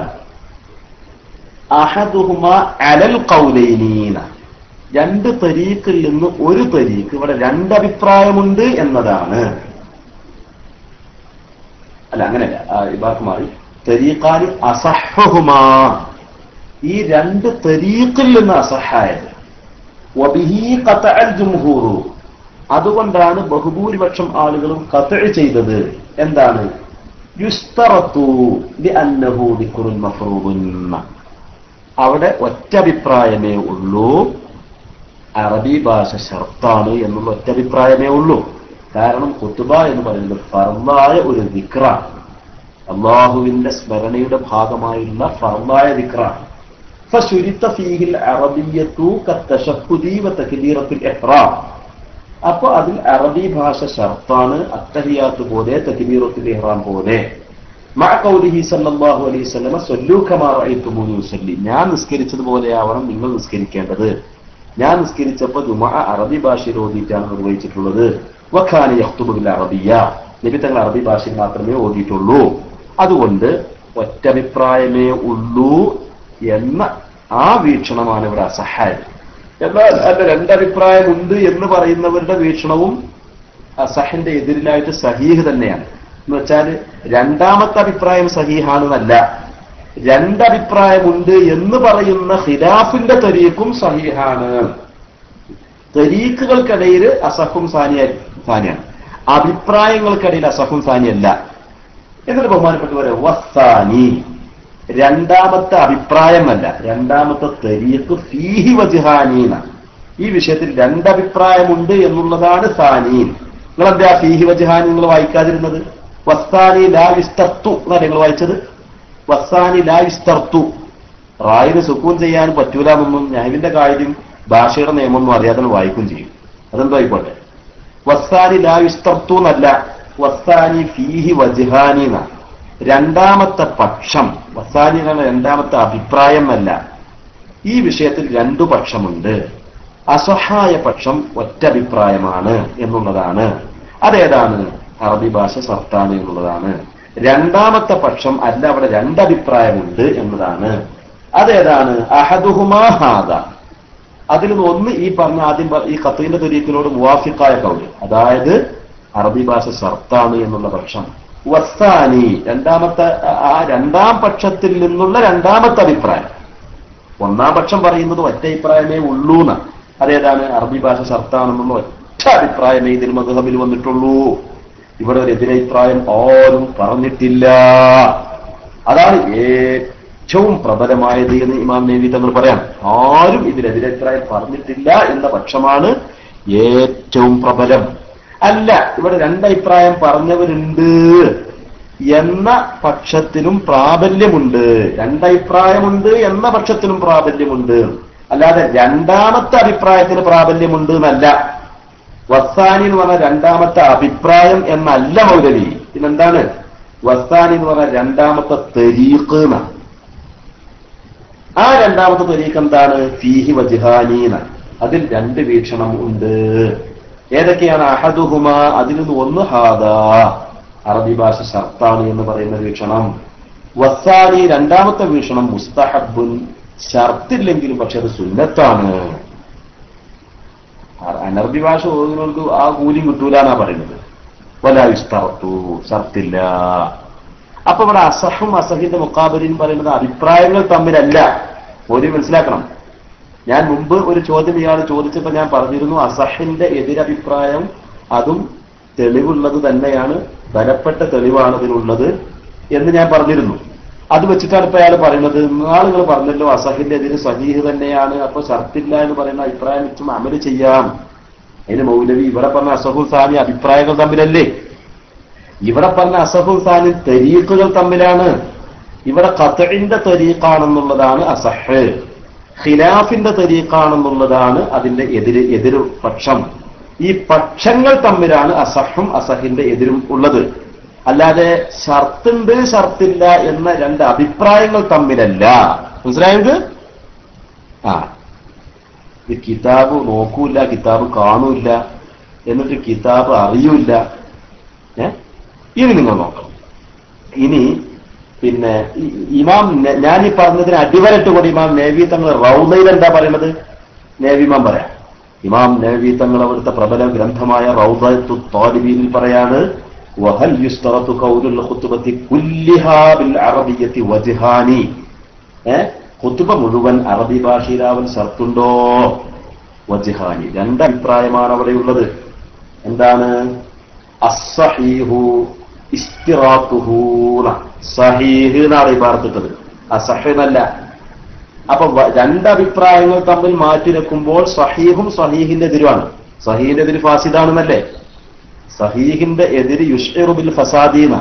അഹദുഹുമ അലൽ കൗലൈനീന രണ്ട് തരീഖിൽ നിന്ന് ഒരു തരീഖ് ഇവിടെ രണ്ട് അഭിപ്രായമുണ്ട് എന്നതാണ് അല്ല അങ്ങനെയല്ല ആ ഇബാർക്ക് മാറി തരീഖാനി അസഹുമാ ഈ രണ്ട് തരീഖിൽ നിന്ന് അസഹായത് വബിഹി ഖതഅൽ ജുംഹൂറു അതുകൊണ്ടാണ് ബഹുഭൂരിപക്ഷം ആളുകളും കത്ത് ചെയ്തത് എന്താണ് യുസ്തറത്തു ലിഅന്നഹു ദിക്റുൽ മഫ്റൂദുൻ അവിടെ ഒറ്റ അഭിപ്രായമേ ഉള്ളൂ അറബി ഭാഷ ഷർത്താണ് എന്നുള്ള ഒറ്റ അഭിപ്രായമേ ഉള്ളൂ കാരണം കുത്തുബ എന്ന് പറയുന്നത് ഫർദായ ഒരു ദിക്റാണ് അള്ളാഹുവിന്റെ സ്മരണയുടെ ഭാഗമായുള്ള ഫർദായ ദിക്റാണ് ഫശുരിത്ത ഫീഹിൽ അറബിയത്തു കത്തശഹുദി വ തക്ബീറത്തുൽ ഇഹ്റാം അപ്പൊ അതിൽ അറബി ഭാഷ ഷർത്താണ് അത്തഹിയാത്ത് പോലെ തക്ബീറത്തുൽ ഇഹ്റാം പോലെ മഅ ഖൗലിഹി സല്ലല്ലാഹു അലൈഹി വസല്ലമ സല്ലൂ കമാ റഅയ്തുമൂനി യുസല്ലി ഞാൻ നിസ്കരിച്ചതുപോലെയാവണം നിങ്ങൾ നിസ്കരിക്കേണ്ടത് ഞാൻ നിസ്കരിച്ചപ്പോൾ ജുമഅ അറബി ഭാഷയിൽ ഓതിയിട്ടാണ് നിർവഹിച്ചിട്ടുള്ളത് വഖാന യഖ്തുബു ബിൽ അറബിയ നബി തങ്ങൾ അറബി ഭാഷയിൽ മാത്രമേ ഓതിയിട്ടുള്ളൂ അതുകൊണ്ട് ഒറ്റഭിപ്രായമേ ഉള്ളൂ എന്ന ആ വീക്ഷണമാണ് ഇവിടെ അസഹായത് എന്നാൽ അല്ല രണ്ടഭിപ്രായമുണ്ട് എന്ന് പറയുന്നവരുടെ വീക്ഷണവും അസഹിന്റെ എതിരിലായിട്ട് സഹീഹ് തന്നെയാണ് എന്ന് വെച്ചാൽ രണ്ടാമത്തെ അഭിപ്രായം സഹീഹാണെന്നല്ല രണ്ടഭിപ്രായമുണ്ട് എന്ന് പറയുന്ന ഖിലാഫിന്റെ തരീഖും സഹീഹാണ് തരീഖുകൾക്കിടയിൽ അസഹും സാനിയ സാനിയാണ് അഭിപ്രായങ്ങൾക്കിടയിൽ അസഹും സാനിയല്ല എന്നിട്ട് ബഹുമാനപ്പെട്ടവരെ വസ്താനി രണ്ടാമത്തെ അഭിപ്രായമല്ല രണ്ടാമത്തെ തരീഖ് ഫീഹി വജിഹാനീന ഈ വിഷയത്തിൽ രണ്ടഭിപ്രായമുണ്ട് എന്നുള്ളതാണ് സാനീൻ നിങ്ങൾ എന്താ ഫീഹി വജിഹാനി നിങ്ങൾ വായിക്കാതിരുന്നത് വസ്താനി ലാ വിസ്തർത്തു എന്നാണ് നിങ്ങൾ വായിച്ചത് വസ്താനി ലാ വിസ്തർത്തു റായിന് സുക്കൂൻ ചെയ്യാൻ പറ്റൂല എന്നൊന്നും ഞാനിന്റെ കാര്യം ഭാഷയുടെ നിയമമൊന്നും അറിയാതെ വായിക്കും ചെയ്യും അതെന്തോ ആയിക്കോട്ടെ വസ്താനി ലാ വിസ്തർത്തു എന്നല്ല വസ്താനി ഫീഹി വജിഹാനി എന്നാണ് രണ്ടാമത്തെ പക്ഷം വസാനി എന്ന രണ്ടാമത്തെ അഭിപ്രായം അല്ല ഈ വിഷയത്തിൽ രണ്ടു പക്ഷമുണ്ട് അസഹായ പക്ഷം ഒറ്റ അഭിപ്രായമാണ് എന്നുള്ളതാണ് അതേതാണ് അറബി ഭാഷ സർത്താൻ എന്നുള്ളതാണ് രണ്ടാമത്തെ പക്ഷം അല്ല അവിടെ രണ്ടഭിപ്രായമുണ്ട് എന്നതാണ് അതേതാണ് അഹദുഹുമാഹാദ അതിൽ നിന്ന് ഒന്ന് ഈ പറഞ്ഞ ആദ്യം പ- ഈ കത്തീന്റെ തുരീക്കിനോട് മുവാഫിക്കായ കൗല് അതായത് അറബി ഭാഷ സർത്താന് എന്നുള്ള പക്ഷം വസ്താനി രണ്ടാമത്തെ ആ- ആ രണ്ടാം പക്ഷത്തിൽ നിന്നുള്ള രണ്ടാമത്തെ അഭിപ്രായം ഒന്നാം പക്ഷം പറയുന്നത് ഒറ്റ അഭിപ്രായമേ ഉള്ളൂ എന്ന് അതേതാണ് അറബി ഭാഷ സർത്താണെന്നുള്ള ഒറ്റ അഭിപ്രായമേ ഇതിൽ മധുഹബിൽ വന്നിട്ടുള്ളൂ ഇവിടെ ഒരു എതിരഭിപ്രായം ആരും പറഞ്ഞിട്ടില്ല അതാണ് ഏറ്റവും പ്രബലമായത് എന്ന് ഇമാം നേവി തങ്ങൾ പറയാം ആരും ഇതിലെതിരഭിപ്രായം പറഞ്ഞിട്ടില്ല എന്ന പക്ഷമാണ് ഏറ്റവും പ്രബലം അല്ല ഇവിടെ രണ്ടഭിപ്രായം പറഞ്ഞവരുണ്ട് എന്ന പക്ഷത്തിനും പ്രാബല്യമുണ്ട് രണ്ടഭിപ്രായമുണ്ട് എന്ന പക്ഷത്തിനും പ്രാബല്യമുണ്ട് അല്ലാതെ രണ്ടാമത്തെ അഭിപ്രായത്തിന് പ്രാബല്യമുണ്ട് എന്നല്ല വസ്താനി എന്ന് പറഞ്ഞ രണ്ടാമത്തെ അഭിപ്രായം എന്നല്ല മൗലവി പിന്നെന്താണ് വസ്താനി എന്ന് പറഞ്ഞ രണ്ടാമത്തെ തെരീഖ് എന്നാണ് ആ രണ്ടാമത്തെ തെരീഖ് എന്താണ് ഫീഹി വജിഹാനീന അതിൽ രണ്ട് വീക്ഷണം ഉണ്ട് ഏതൊക്കെയാണ് അഹദുഹുമ അതിൽ നിന്ന് ഒന്ന് ഹാദ അറബി ഭാഷ ഷർത്താണ് എന്ന് പറയുന്ന വീക്ഷണം വസ്സാനി രണ്ടാമത്തെ വീക്ഷണം മുസ്തഹബുൻ ഷർത്തില്ലെങ്കിലും പക്ഷെ അത് സുന്നത്താണ് അ- അനർബി ഭാഷ ഓതുന്നവർക്ക് ആ കൂലിയും കിട്ടൂല എന്നാ പറയുന്നത് വല ഇസ്തറത്തു ഷർത്തില്ല അപ്പൊ ഇവിടെ അസഹും അസഹിന്റെ മുക്കാബലിയും പറയുന്നത് അഭിപ്രായങ്ങൾ തമ്മിലല്ല ഒരു മനസ്സിലാക്കണം ഞാൻ മുമ്പ് ഒരു ചോദ്യം ഇയാൾ ചോദിച്ചപ്പോൾ ഞാൻ പറഞ്ഞിരുന്നു അസഹിന്റെ എതിരഭിപ്രായം അതും തെളിവുള്ളത് തന്നെയാണ് ബലപ്പെട്ട തെളിവാണ് ഇതിനുള്ളത് എന്ന് ഞാൻ പറഞ്ഞിരുന്നു അത് വെച്ചിട്ടാണ് ഇപ്പൊ അയാൾ പറയുന്നത് ആളുകൾ പറഞ്ഞല്ലോ അസഹിന്റെ എതിര് സഹീഹ് തന്നെയാണ് അപ്പൊ ഷർത്തില്ല എന്ന് പറയുന്ന അഭിപ്രായം വെച്ചും അമല് ചെയ്യാം അതിന് മൗലവി ഇവിടെ പറഞ്ഞ അസഹുൽ സാനി അഭിപ്രായങ്ങൾ തമ്മിലല്ലേ ഇവിടെ പറഞ്ഞ അസഹുൽ സാനി തരീഖുകൾ തമ്മിലാണ് ഇവിടെ ഖത്തഇന്റെ തരീഖാണെന്നുള്ളതാണ് അസഹ് ഖിലാഫിന്റെ തരീഖാണെന്നുള്ളതാണ് അതിന്റെ എതിര് എതിര് പക്ഷം ഈ പക്ഷങ്ങൾ തമ്മിലാണ് അസഹും അസഹിന്റെ എതിരും ഉള്ളത് അല്ലാതെ ഷർത്തുണ്ട് ഷർത്തില്ല എന്ന രണ്ട് അഭിപ്രായങ്ങൾ തമ്മിലല്ല മനസ്സിലായത് ആ ഈ കിതാബ് നോക്കൂല കിതാബ് കാണൂല എന്നിട്ട് കിതാബ് അറിയൂല ഏ ഇനി നിങ്ങൾ നോക്കണം ഇനി പിന്നെ ഈ ഇമാം നെ- ഞാൻ ഈ പറഞ്ഞതിന് അടിവരട്ട് കൂടി ഇമാം നേവി തങ്ങൾ റൗദയിൽ എന്താ പറയുന്നത് നേവിമാം പറയാം ഇമാം നേവി തങ്ങൾ അവിടുത്തെ പ്രബല ഗ്രന്ഥമായ റൗദത്തു താലിബീനിൽ പറയാണ് വഹൽ യുസ്തറത്തു ഖൗലുൽ ഖുത്ബത്തി കുല്ലിഹാ ബിൽ അറബിയ്യത്തി വജ്ഹാനി ഏ ഖുത്ബ മുഴുവൻ അറബി ഭാഷയിലാവൻ ഷർത്തുണ്ടോ വജ്ഹാനി രണ്ടഭിപ്രായമാണ് അവിടെയുള്ളത് എന്താണ് അസ്സഹീഹു ഇസ്തിറാത്തുഹു ന. സഹീഹ് എന്നാണ് ഇബാർത്തിട്ടത് അസഹെന്നല്ല അപ്പൊ വ- രണ്ടഭിപ്രായങ്ങൾ തമ്മിൽ മാറ്റി വെക്കുമ്പോൾ സഹീഹും സഹീഹിന്റെ എതിരുമാണ് സഹീഹിന്റെ എതിര് ഫാസിദാണെന്നല്ലേ സഹീഹിന്റെ എതിര് യുഷ്ഇറുബിൽ ഫസാദീന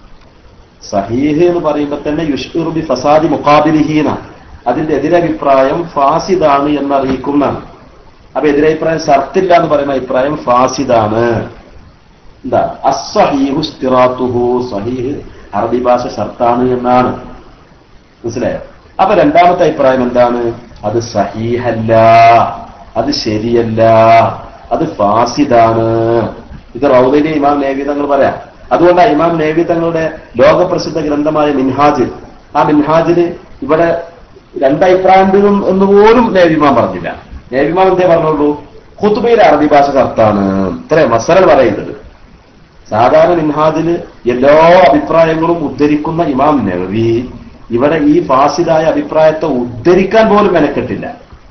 സഹീഹ് എന്ന് പറയുമ്പോൾ തന്നെ യുഷ്ഇറുബി ഫസാദി മുഖാബിലിഹീന അതിന്റെ എതിരഭിപ്രായം ഫാസിദാണ് എന്നറിയിക്കുന്നതാണ് അപ്പൊ എതിരഭിപ്രായം ഷർത്തില്ല എന്ന് പറയുന്ന അഭിപ്രായം ഫാസിദാണ് എന്താ അസ്സഹീഹു ഇസ്തിറാത്തുഹു സഹീഹ് അറബി ഭാഷ ഷർത്താണ് എന്നാണ് മനസ്സിലായോ അപ്പൊ രണ്ടാമത്തെ അഭിപ്രായം എന്താണ് അത് സഹീഹല്ല അത് ശരിയല്ല അത് ഫാസിദാണ് ഇത് റൗദയിലെ ഇമാം നേവി തങ്ങൾ പറയാം അതുകൊണ്ടാണ് ഇമാം നേവി തങ്ങളുടെ ലോകപ്രസിദ്ധ ഗ്രന്ഥമായ മിൻഹാജ് ആ മിൻഹാജിന് ഇവിടെ രണ്ടഭിപ്രായം ഉണ്ട് എന്ന് പോലും നേവിമാൻ പറഞ്ഞില്ല നേവിമാൻ എന്തേ പറഞ്ഞുള്ളൂ ഖുത്തുബയിലെ അറബി ഭാഷ കർത്താണ് ഇത്ര മസല പറയുന്നത് സാധാരണ മിൻഹാജിന് എല്ലാ അഭിപ്രായങ്ങളും ഉദ്ധരിക്കുന്ന ഇമാം നവവി ഇവിടെ ഈ ഫാസിദായ അഭിപ്രായത്തെ ഉദ്ധരിക്കാൻ പോലും മെനക്കെട്ടില്ല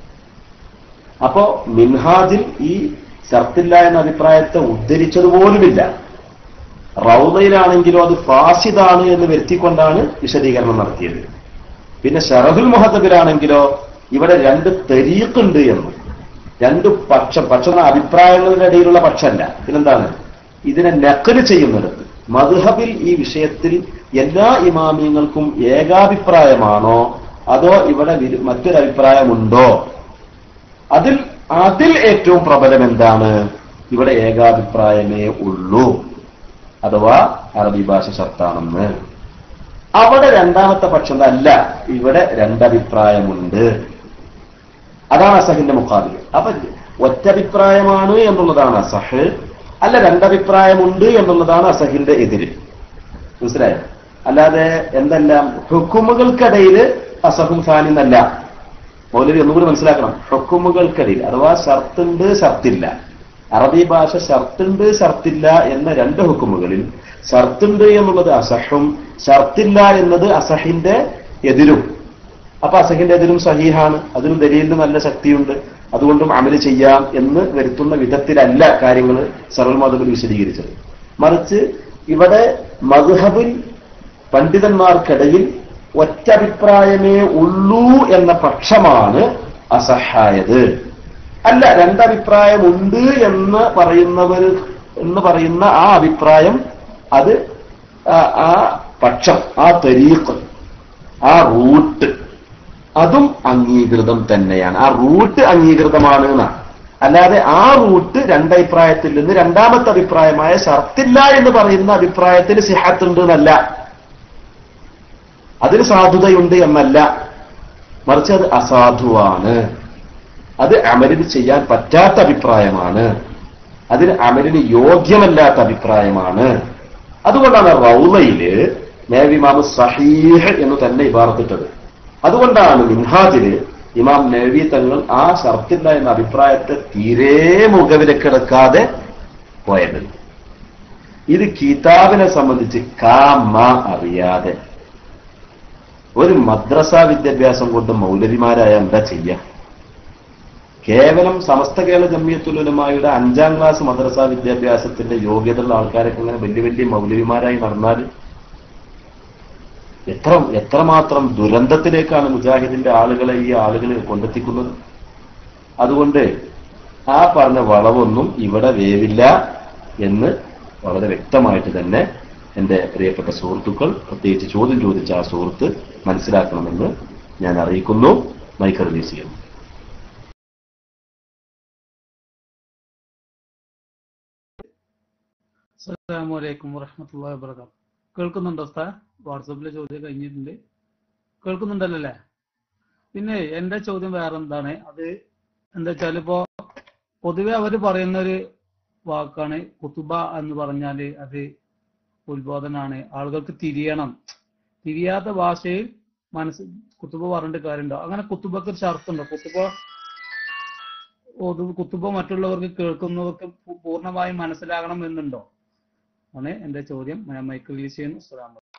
അപ്പോ മിൻഹാജിൽ ഈ ഷർത്തില്ല എന്ന അഭിപ്രായത്തെ ഉദ്ധരിച്ചത് പോലുമില്ല റൗദയിലാണെങ്കിലോ അത് ഫാസിദാണ് എന്ന് വരുത്തിക്കൊണ്ടാണ് വിശദീകരണം നടത്തിയത് പിന്നെ ഷറഫുൽ മുഹത്തബിലാണെങ്കിലോ ഇവിടെ രണ്ട് തെരീക്കുണ്ട് എന്ന് രണ്ട് പക്ഷം പക്ഷം എന്ന അഭിപ്രായങ്ങളുടെ ഇടയിലുള്ള പക്ഷമല്ല പിന്നെന്താണ് ഇതിനെ നക്കല് ചെയ്യുന്നിടത്ത് മധുഹബിൽ ഈ വിഷയത്തിൽ എല്ലാ ഇമാമിയങ്ങൾക്കും ഏകാഭിപ്രായമാണോ അതോ ഇവിടെ വിരു- മറ്റൊരു അഭിപ്രായമുണ്ടോ അതിൽ അതിൽ ഏറ്റവും പ്രബലം എന്താണ് ഇവിടെ ഏകാഭിപ്രായമേ ഉള്ളൂ അഥവാ അറബി ഭാഷ ശർത്താണെന്ന് അവിടെ രണ്ടാമത്തെ പക്ഷം അല്ല ഇവിടെ രണ്ടഭിപ്രായമുണ്ട് അതാണ് അസഹിന്റെ മുഖാബിൽ അപ്പൊ ഒറ്റഭിപ്രായമാണ് എന്നുള്ളതാണ് അസഹ് അല്ല രണ്ടഭിപ്രായമുണ്ട് എന്നുള്ളതാണ് അസഹിന്റെ എതിര് മനസ്സിലായോ അല്ലാതെ എന്തെല്ലാം ഹുക്കുമുകൾക്കിടയിൽ അസഹും സാനിന്നല്ല മൗലവി ഒന്നുകൂടി മനസ്സിലാക്കണം ഹുക്കുമുകൾക്കിടയിൽ അഥവാ ഷർത്തുണ്ട് ഷർത്തില്ല അറബി ഭാഷ ഷർത്തുണ്ട് ഷർത്തില്ല എന്ന രണ്ട് ഹുക്കുമുകളിൽ ഷർത്തുണ്ട് എന്നുള്ളത് അസഹും ഷർത്തില്ല എന്നത് അസഹിന്റെ എതിരും അപ്പൊ അസഹിന്റെ എതിരും സഹീഹാണ് അതിനും ദലീലിന് നല്ല ശക്തിയുണ്ട് അതുകൊണ്ടും അമല് ചെയ്യാം എന്ന് വരുത്തുന്ന വിധത്തിലല്ല കാര്യങ്ങൾ സർവൽ മതത്തിൽ വിശദീകരിച്ചത് മറിച്ച് ഇവിടെ മധുഹബിൽ പണ്ഡിതന്മാർക്കിടയിൽ ഒറ്റഭിപ്രായമേ ഉള്ളൂ എന്ന പക്ഷമാണ് അസഹായത് അല്ല രണ്ടഭിപ്രായമുണ്ട് എന്ന് പറയുന്നവർ എന്ന് പറയുന്ന ആ അഭിപ്രായം അത് ആ- ആ പക്ഷം ആ തെരീഖ് ആ റൂട്ട് അതും അംഗീകൃതം തന്നെയാണ് ആ റൂട്ട് അംഗീകൃതമാണ് എന്നാണ് അല്ലാതെ ആ റൂട്ട് രണ്ടഭിപ്രായത്തിൽ നിന്ന് രണ്ടാമത്തെ അഭിപ്രായമായ ഷർത്തില്ല എന്ന് പറയുന്ന അഭിപ്രായത്തിന് സിഹാത്തുണ്ട് എന്നല്ല അതിന് സാധുതയുണ്ട് എന്നല്ല മറിച്ച് അത് അസാധുവാണ് അത് അമലിന് ചെയ്യാൻ പറ്റാത്ത അഭിപ്രായമാണ് അതിന് അമലിന് യോഗ്യമല്ലാത്ത അഭിപ്രായമാണ് അതുകൊണ്ടാണ് റൗലയില് നേവിമാമ് സഹീഹ് എന്ന് തന്നെ ഇബാർത്തിട്ടത് അതുകൊണ്ടാണ് മിൻഹാജില് ഇമാം നബി തങ്ങൾ ആ ഷർത്തില്ല എന്ന അഭിപ്രായത്തെ തീരെ മുഖവിലക്കെടുക്കാതെ പോയത് ഇത് കിതാബിനെ സംബന്ധിച്ച് കാമ അറിയാതെ ഒരു മദ്രസ വിദ്യാഭ്യാസം കൊണ്ട് മൗലവിമാരായ എന്താ ചെയ്യുക കേവലം സമസ്ത കേരള ജമ്മിയത്തുലമായുടെ അഞ്ചാം ക്ലാസ് മദ്രസ വിദ്യാഭ്യാസത്തിന്റെ യോഗ്യതയുള്ള ആൾക്കാരൊക്കെ ഇങ്ങനെ വലിയ വലിയ മൗലവിമാരായി നടന്നാൽ എത്ര എത്രമാത്രം ദുരന്തത്തിലേക്കാണ് മുജാഹിദിന്റെ ആളുകളെ ഈ ആളുകൾ കൊണ്ടെത്തിക്കുന്നത് അതുകൊണ്ട് ആ പറഞ്ഞ വളവൊന്നും ഇവിടെ വേവില്ല എന്ന് വളരെ വ്യക്തമായിട്ട് തന്നെ എന്റെ പ്രിയപ്പെട്ട സുഹൃത്തുക്കൾ പ്രത്യേകിച്ച് ചോദ്യം ചോദിച്ച ആ സുഹൃത്ത് മനസ്സിലാക്കണമെന്ന് ഞാൻ അറിയിക്കുന്നു മൈക്ക് റിലീസ് ചെയ്യുന്നു അസ്സലാമലൈക്കും വറഹമത്തുള്ള വബർക്കാത്ത് കേൾക്കുന്നുണ്ടോ ഉസ്താ വാട്സപ്പിലെ ചോദ്യം കഴിഞ്ഞിട്ടുണ്ട് കേൾക്കുന്നുണ്ടല്ലോ അല്ലേ പിന്നെ എന്റെ ചോദ്യം വേറെ എന്താണ് അത് എന്താ വെച്ചാൽ ഇപ്പോ പൊതുവെ അവര് പറയുന്ന ഒരു വാക്കാണ് കുത്തുബ എന്ന് പറഞ്ഞാല് അത് ഉത്ബോധനാണ് ആളുകൾക്ക് തിരിയണം തിരിയാത്ത ഭാഷയിൽ മനസ്സ് കുത്തുബ പറഞ്ഞിട്ട് കാര്യമുണ്ടോ അങ്ങനെ കുത്തുബക്ക് ഒരു ഷർത്തുണ്ടോ കുത്തുബ ഓതു കുത്തുബ മറ്റുള്ളവർക്ക് കേൾക്കുന്നവർക്ക് പൂ- പൂർണ്ണമായും മനസ്സിലാകണം എന്നുണ്ടോ ആണ് എന്റെ ചോദ്യം ഞാൻ മൈക്ക് റിലീസ് ചെയ്യുന്നു അസ്സലാമു അലൈക്കും.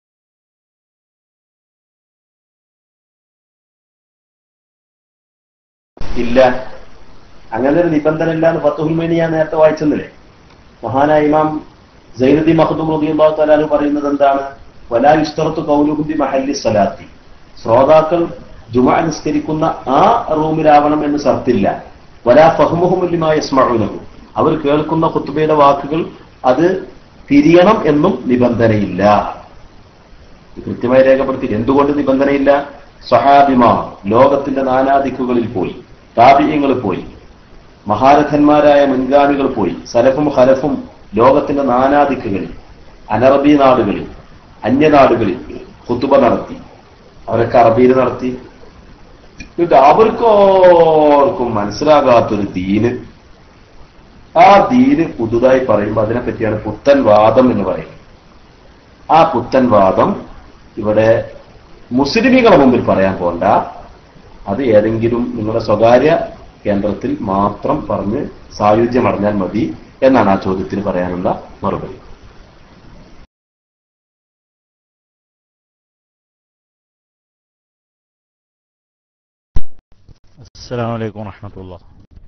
ഇല്ല അങ്ങനെ ഒരു നിബന്ധന ഇല്ല എന്ന് ഫത്തുഹുൽമേനി ഞാൻ നേരത്തെ വായിച്ചെന്നില്ലേ മഹാനായ ഇമാം സൈനുദ്ദി മഹദൂം റബിയുള്ളാഹു തലാലു പറയുന്നത് എന്താണ് വലാ ഇഷ്തറത്തു കൗലുഹുദ്ദി മഹല്ലി സലാത്തി ശ്രോതാക്കൾ ജുമ നിസ്കരിക്കുന്ന ആ റൂമിലാവണം എന്ന് ഷർത്തില്ല വലാ ഫഹ്മുഹുമുല്ലിമായ യസ്മഉനഹു അവർ കേൾക്കുന്ന ഖുത്ബയുടെ വാക്കുകൾ അത് തിരിയണം എന്നും നിബന്ധനയില്ല ഇത് കൃത്യമായി രേഖപ്പെടുത്തി എന്തുകൊണ്ട് നിബന്ധനയില്ല സഹാബിമാർ ലോകത്തിന്റെ നാനാദിക്കുകളിൽ പോയി താപിയങ്ങൾ പോയി മഹാരഥന്മാരായ മുൻഗാമികൾ പോയി സലഫും ഹലഫും ലോകത്തിന്റെ നാനാദിക്കുകളിൽ അനറബി നാടുകളിൽ അന്യനാടുകളിൽ കുത്തുബ നടത്തി അവരൊക്കെ അറബിയിൽ നടത്തി എന്നിട്ട് അവർക്കോർക്കും മനസ്സിലാകാത്തൊരു ദീന് ആ ദീന് പുതുതായി പറയുമ്പോൾ അതിനെപ്പറ്റിയാണ് പുത്തൻ വാദം എന്ന് പറയുന്നത് ആ പുത്തൻ വാദം ഇവിടെ മുസ്ലിമികളെ മുമ്പിൽ പറയാൻ പോണ്ട അത് ഏതെങ്കിലും നിങ്ങളുടെ സ്വകാര്യ കേന്ദ്രത്തിൽ മാത്രം പറഞ്ഞ് സായുധ്യം അടഞ്ഞാൽ മതി എന്നാണ് ആ ചോദ്യത്തിന് പറയാനുള്ള മറുപടി അസ്സാം വലൈക്കും വറഹമത്തുള്ള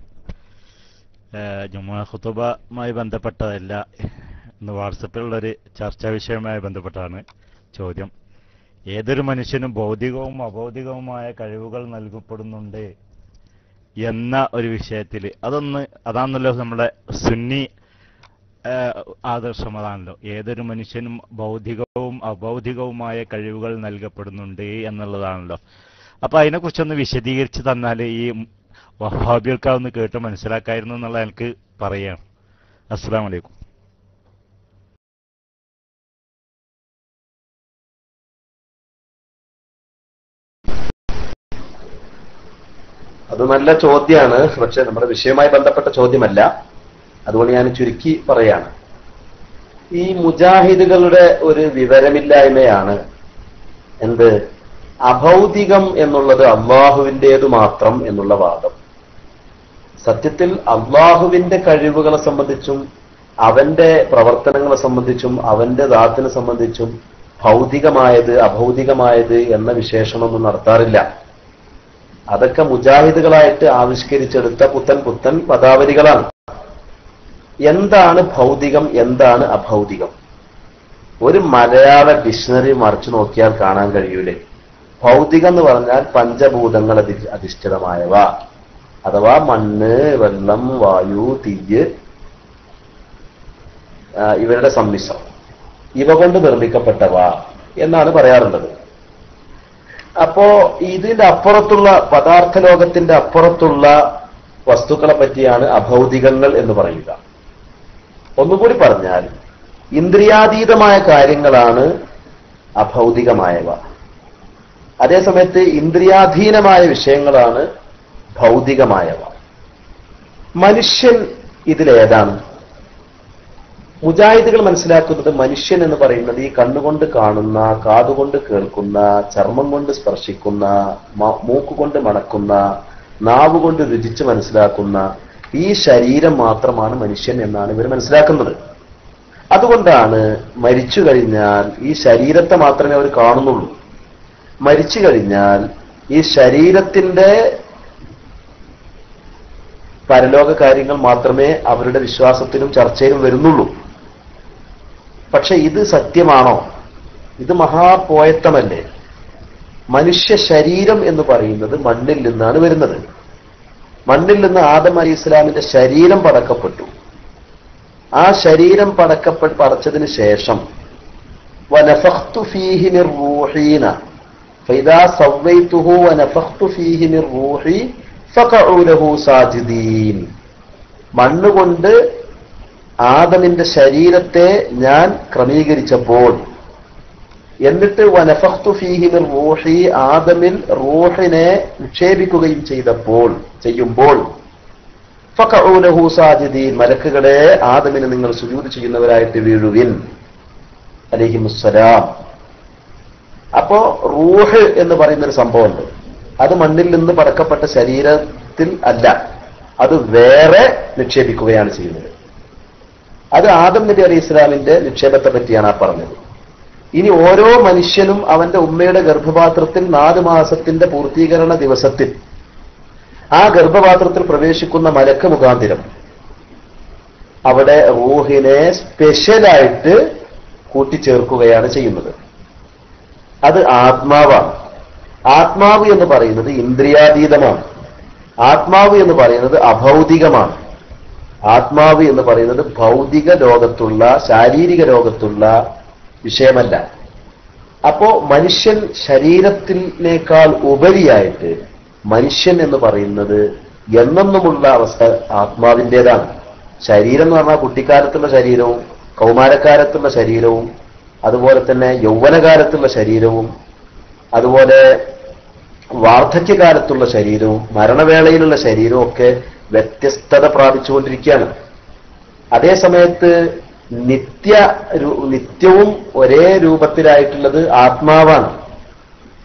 ജുമാ ഖുത്തുബയുമായി ബന്ധപ്പെട്ടതല്ല ഇന്ന് വാട്സപ്പിലുള്ളൊരു ചർച്ചാ വിഷയവുമായി ബന്ധപ്പെട്ടാണ് ചോദ്യം ഏതൊരു മനുഷ്യനും ഭൗതികവും അഭൗതികവുമായ കഴിവുകൾ നൽകപ്പെടുന്നുണ്ട് എന്ന ഒരു വിഷയത്തിൽ അതൊന്ന് അതാണല്ലോ നമ്മുടെ സുന്നി ഏഹ്, ആദർശം അതാണല്ലോ ഏതൊരു മനുഷ്യനും ഭൗതികവും അഭൗതികവുമായ കഴിവുകൾ നൽകപ്പെടുന്നുണ്ട് എന്നുള്ളതാണല്ലോ അപ്പൊ അതിനെക്കുറിച്ചൊന്ന് വിശദീകരിച്ച് തന്നാൽ ഈ വഹാബികൾക്ക് അതൊന്ന് കേട്ട് മനസ്സിലാക്കായിരുന്നു എന്നുള്ള എനിക്ക് പറയാം അസ്സാം വലൈക്കും അത് നല്ല ചോദ്യമാണ് പക്ഷെ നമ്മുടെ വിഷയവുമായി ബന്ധപ്പെട്ട ചോദ്യമല്ല അതുകൊണ്ട് ഞാൻ ചുരുക്കി പറയാണ് ഈ മുജാഹിദുകളുടെ ഒരു വിവരമില്ലായ്മയാണ് എന്ത് അഭൗതികം എന്നുള്ളത് അള്ളാഹുവിൻ്റേതു മാത്രം എന്നുള്ള വാദം സത്യത്തിൽ അള്ളാഹുവിന്റെ കഴിവുകളെ സംബന്ധിച്ചും അവന്റെ പ്രവർത്തനങ്ങളെ സംബന്ധിച്ചും അവന്റെ ദാത്തിനെ സംബന്ധിച്ചും ഭൗതികമായത് അഭൗതികമായത് എന്ന വിശേഷണമൊന്നും നടത്താറില്ല അതൊക്കെ മുജാഹിദുകളായിട്ട് ആവിഷ്കരിച്ചെടുത്ത പുത്തൻ പുത്തൻ പദാവലികളാണ് എന്താണ് ഭൗതികം എന്താണ് അഭൗതികം ഒരു മലയാള ഡിക്ഷണറി മറിച്ചു നോക്കിയാൽ കാണാൻ കഴിയൂലേ ഭൗതികം എന്ന് പറഞ്ഞാൽ പഞ്ചഭൂതങ്ങൾ അധി അധിഷ്ഠിതമായവ അഥവാ മണ്ണ് വെള്ളം വായു തീയ് ആ, ഇവരുടെ സമ്മിശ്രം ഇവ കൊണ്ട് നിർമ്മിക്കപ്പെട്ടവ എന്നാണ് പറയാറുള്ളത് അപ്പോ ഇതിന്റെ അപ്പുറത്തുള്ള പദാർത്ഥ ലോകത്തിന്റെ അപ്പുറത്തുള്ള വസ്തുക്കളെ പറ്റിയാണ് അഭൗതികങ്ങൾ എന്ന് പറയുക ഒന്നുകൂടി പറഞ്ഞാൽ ഇന്ദ്രിയാതീതമായ കാര്യങ്ങളാണ് അഭൗതികമായവ അതേസമയത്ത് ഇന്ദ്രിയാധീനമായ വിഷയങ്ങളാണ് ഭൗതികമായവ മനുഷ്യൻ ഇതിലേതാണ് മുജാഹിദുകൾ മനസ്സിലാക്കുന്നത് മനുഷ്യൻ എന്ന് പറയുന്നത് ഈ കണ്ണുകൊണ്ട് കാണുന്ന കാതുകൊണ്ട് കേൾക്കുന്ന ചർമ്മം കൊണ്ട് സ്പർശിക്കുന്ന മ- മൂക്കുകൊണ്ട് മണക്കുന്ന നാവ് കൊണ്ട് രുചിച്ച് മനസ്സിലാക്കുന്ന ഈ ശരീരം മാത്രമാണ് മനുഷ്യൻ എന്നാണ് ഇവർ മനസ്സിലാക്കുന്നത് അതുകൊണ്ടാണ് മരിച്ചു കഴിഞ്ഞാൽ ഈ ശരീരത്തെ മാത്രമേ അവർ കാണുന്നുള്ളൂ മരിച്ചു കഴിഞ്ഞാൽ ഈ ശരീരത്തിന്റെ പരലോക കാര്യങ്ങൾ മാത്രമേ അവരുടെ വിശ്വാസത്തിലും ചർച്ചയിലും വരുന്നുള്ളൂ പക്ഷെ ഇത് സത്യമാണോ ഇത് മഹാപോയത്തമല്ലേ മനുഷ്യ ശരീരം എന്ന് പറയുന്നത് മണ്ണിൽ നിന്നാണ് വരുന്നത് മണ്ണിൽ നിന്ന് ആദം അലി ഇസ്ലാമിന്റെ ശരീരം പടക്കപ്പെട്ടു ആ ശരീരം പടക്കപ്പെ പടച്ചതിന് ശേഷം وَنَفَخْتُ فِيهِ مِنْ رُوحِينَ فَإِذَا سَوَّيْتُهُ وَنَفَخْتُ فِيهِ مِنْ رُوحِي فَقَعُوا لَهُ سَاجِدِينَ മണ്ണുകൊണ്ട് ആദമിന്റെ ശരീരത്തെ ഞാൻ ക്രമീകരിച്ചപ്പോൾ എന്നിട്ട് വനഫഖ്തു ഫീഹി മിൻ റൂഹി ആദമിൽ റൂഹിനെ നിക്ഷേപിക്കുകയും ചെയ്തപ്പോൾ ചെയ്യുമ്പോൾ ഫഖഉ ലഹു സാജിദീൻ മലക്കുകളെ ആദമിന് നിങ്ങൾ സുജൂദ് ചെയ്യുന്നവരായിട്ട് വീഴുവിൻ അലൈഹിമുസ്സലാം അപ്പോ റൂഹ് എന്ന് പറയുന്ന ഒരു സംഭവമുണ്ട് അത് മണ്ണിൽ നിന്ന് പടക്കപ്പെട്ട ശരീരത്തിൽ അല്ല അത് വേറെ നിക്ഷേപിക്കുകയാണ് ചെയ്യുന്നത് അത് ആദം നബി അലി ഇസ്ലാമിന്റെ നിക്ഷേപത്തെ പറ്റിയാണ് ആ പറഞ്ഞത് ഇനി ഓരോ മനുഷ്യനും അവന്റെ ഉമ്മയുടെ ഗർഭപാത്രത്തിൽ നാല് മാസത്തിന്റെ പൂർത്തീകരണ ദിവസത്തിൽ ആ ഗർഭപാത്രത്തിൽ പ്രവേശിക്കുന്ന മലക്ക് മുഖാന്തിരം അവിടെ റൂഹിനെ സ്പെഷ്യലായിട്ട് കൂട്ടിച്ചേർക്കുകയാണ് ചെയ്യുന്നത് അത് ആത്മാവാണ് ആത്മാവ് എന്ന് പറയുന്നത് ഇന്ദ്രിയാതീതമാണ് ആത്മാവ് എന്ന് പറയുന്നത് അഭൗതികമാണ് ആത്മാവ് എന്ന് പറയുന്നത് ഭൗതിക ലോകത്തുള്ള ശാരീരിക ലോകത്തുള്ള വിഷയമല്ല അപ്പോ മനുഷ്യൻ ശരീരത്തിനേക്കാൾ ഉപരിയായിട്ട് മനുഷ്യൻ എന്ന് പറയുന്നത് എന്നെന്നുമുള്ള അവസ്ഥ ആത്മാവിൻ്റെതാണ് ശരീരം എന്ന് പറഞ്ഞാൽ കുട്ടിക്കാലത്തുള്ള ശരീരവും കൗമാരക്കാലത്തുള്ള ശരീരവും അതുപോലെ തന്നെ യൗവനകാലത്തുള്ള ശരീരവും അതുപോലെ വാർദ്ധക്യകാലത്തുള്ള ശരീരവും മരണവേളയിലുള്ള ശരീരവും ഒക്കെ വ്യത്യസ്തത പ്രാപിച്ചുകൊണ്ടിരിക്കുകയാണ് അതേ സമയത്ത് നിത്യ രൂ- നിത്യവും ഒരേ രൂപത്തിലായിട്ടുള്ളത് ആത്മാവാണ്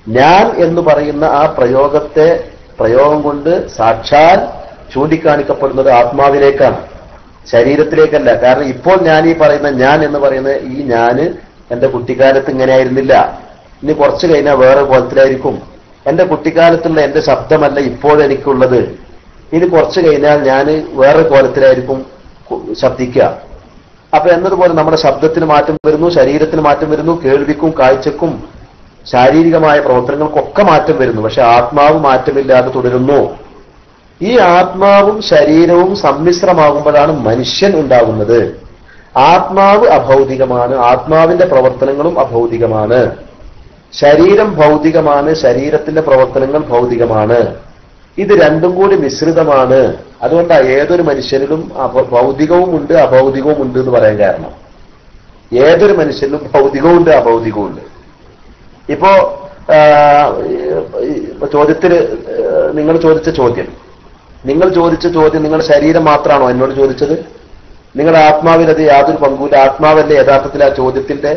ഞാൻ എന്ന് പറയുന്ന ആ പ്രയോഗത്തെ പ്രയോഗം കൊണ്ട് സാക്ഷാൽ ചൂണ്ടിക്കാണിക്കപ്പെടുന്നത് ആത്മാവിലേക്കാണ് ശരീരത്തിലേക്കല്ല കാരണം ഇപ്പോൾ ഞാൻ ഈ പറയുന്ന ഞാൻ എന്ന് പറയുന്ന ഈ ഞാന് എന്റെ കുട്ടിക്കാലത്ത് ഇങ്ങനെ ആയിരുന്നില്ല ഇനി കുറച്ച് കഴിഞ്ഞാൽ വേറെ കോലത്തിലായിരിക്കും എന്റെ കുട്ടിക്കാലത്തുള്ള എന്റെ ശബ്ദമല്ല ഇപ്പോഴെനിക്കുള്ളത് ഇനി കുറച്ച് കഴിഞ്ഞാൽ ഞാൻ വേറെ കോലത്തിലായിരിക്കും കു- ശബ്ദിക്കുക അപ്പൊ എന്നതുപോലെ നമ്മുടെ ശബ്ദത്തിന് മാറ്റം വരുന്നു ശരീരത്തിന് മാറ്റം വരുന്നു കേൾവിക്കും കാഴ്ചക്കും ശാരീരികമായ പ്രവർത്തനങ്ങൾക്കൊക്കെ മാറ്റം വരുന്നു പക്ഷെ ആത്മാവ് മാറ്റമില്ലാതെ തുടരുന്നു ഈ ആത്മാവും ശരീരവും സമ്മിശ്രമാകുമ്പോഴാണ് മനുഷ്യൻ ഉണ്ടാകുന്നത് ആത്മാവ് അഭൗതികമാണ് ആത്മാവിന്റെ പ്രവർത്തനങ്ങളും അഭൗതികമാണ് ശരീരം ഭൗതികമാണ് ശരീരത്തിന്റെ പ്രവർത്തനങ്ങൾ ഭൗതികമാണ് ഇത് രണ്ടും കൂടി മിശ്രിതമാണ് അതുകൊണ്ടാണ് ഏതൊരു മനുഷ്യനിലും അഭ- ഭൗതികവും ഉണ്ട് അഭൗതികവും ഉണ്ട് എന്ന് പറയാൻ കാരണം ഏതൊരു മനുഷ്യനിലും ഭൗതികവും ഉണ്ട് അഭൗതികവും ഉണ്ട് ഇപ്പോ ആ, ഇപ്പൊ ചോദ്യത്തിൽ നിങ്ങൾ ചോദിച്ച ചോദ്യം നിങ്ങൾ ചോദിച്ച ചോദ്യം നിങ്ങളുടെ ശരീരം മാത്രമാണോ എന്നോട് ചോദിച്ചത് നിങ്ങളുടെ ആത്മാവിൽ അത് യാതൊരു പങ്കുമില്ല ആത്മാവല്ലേ യഥാർത്ഥത്തിൽ ആ ചോദ്യത്തിന്റെ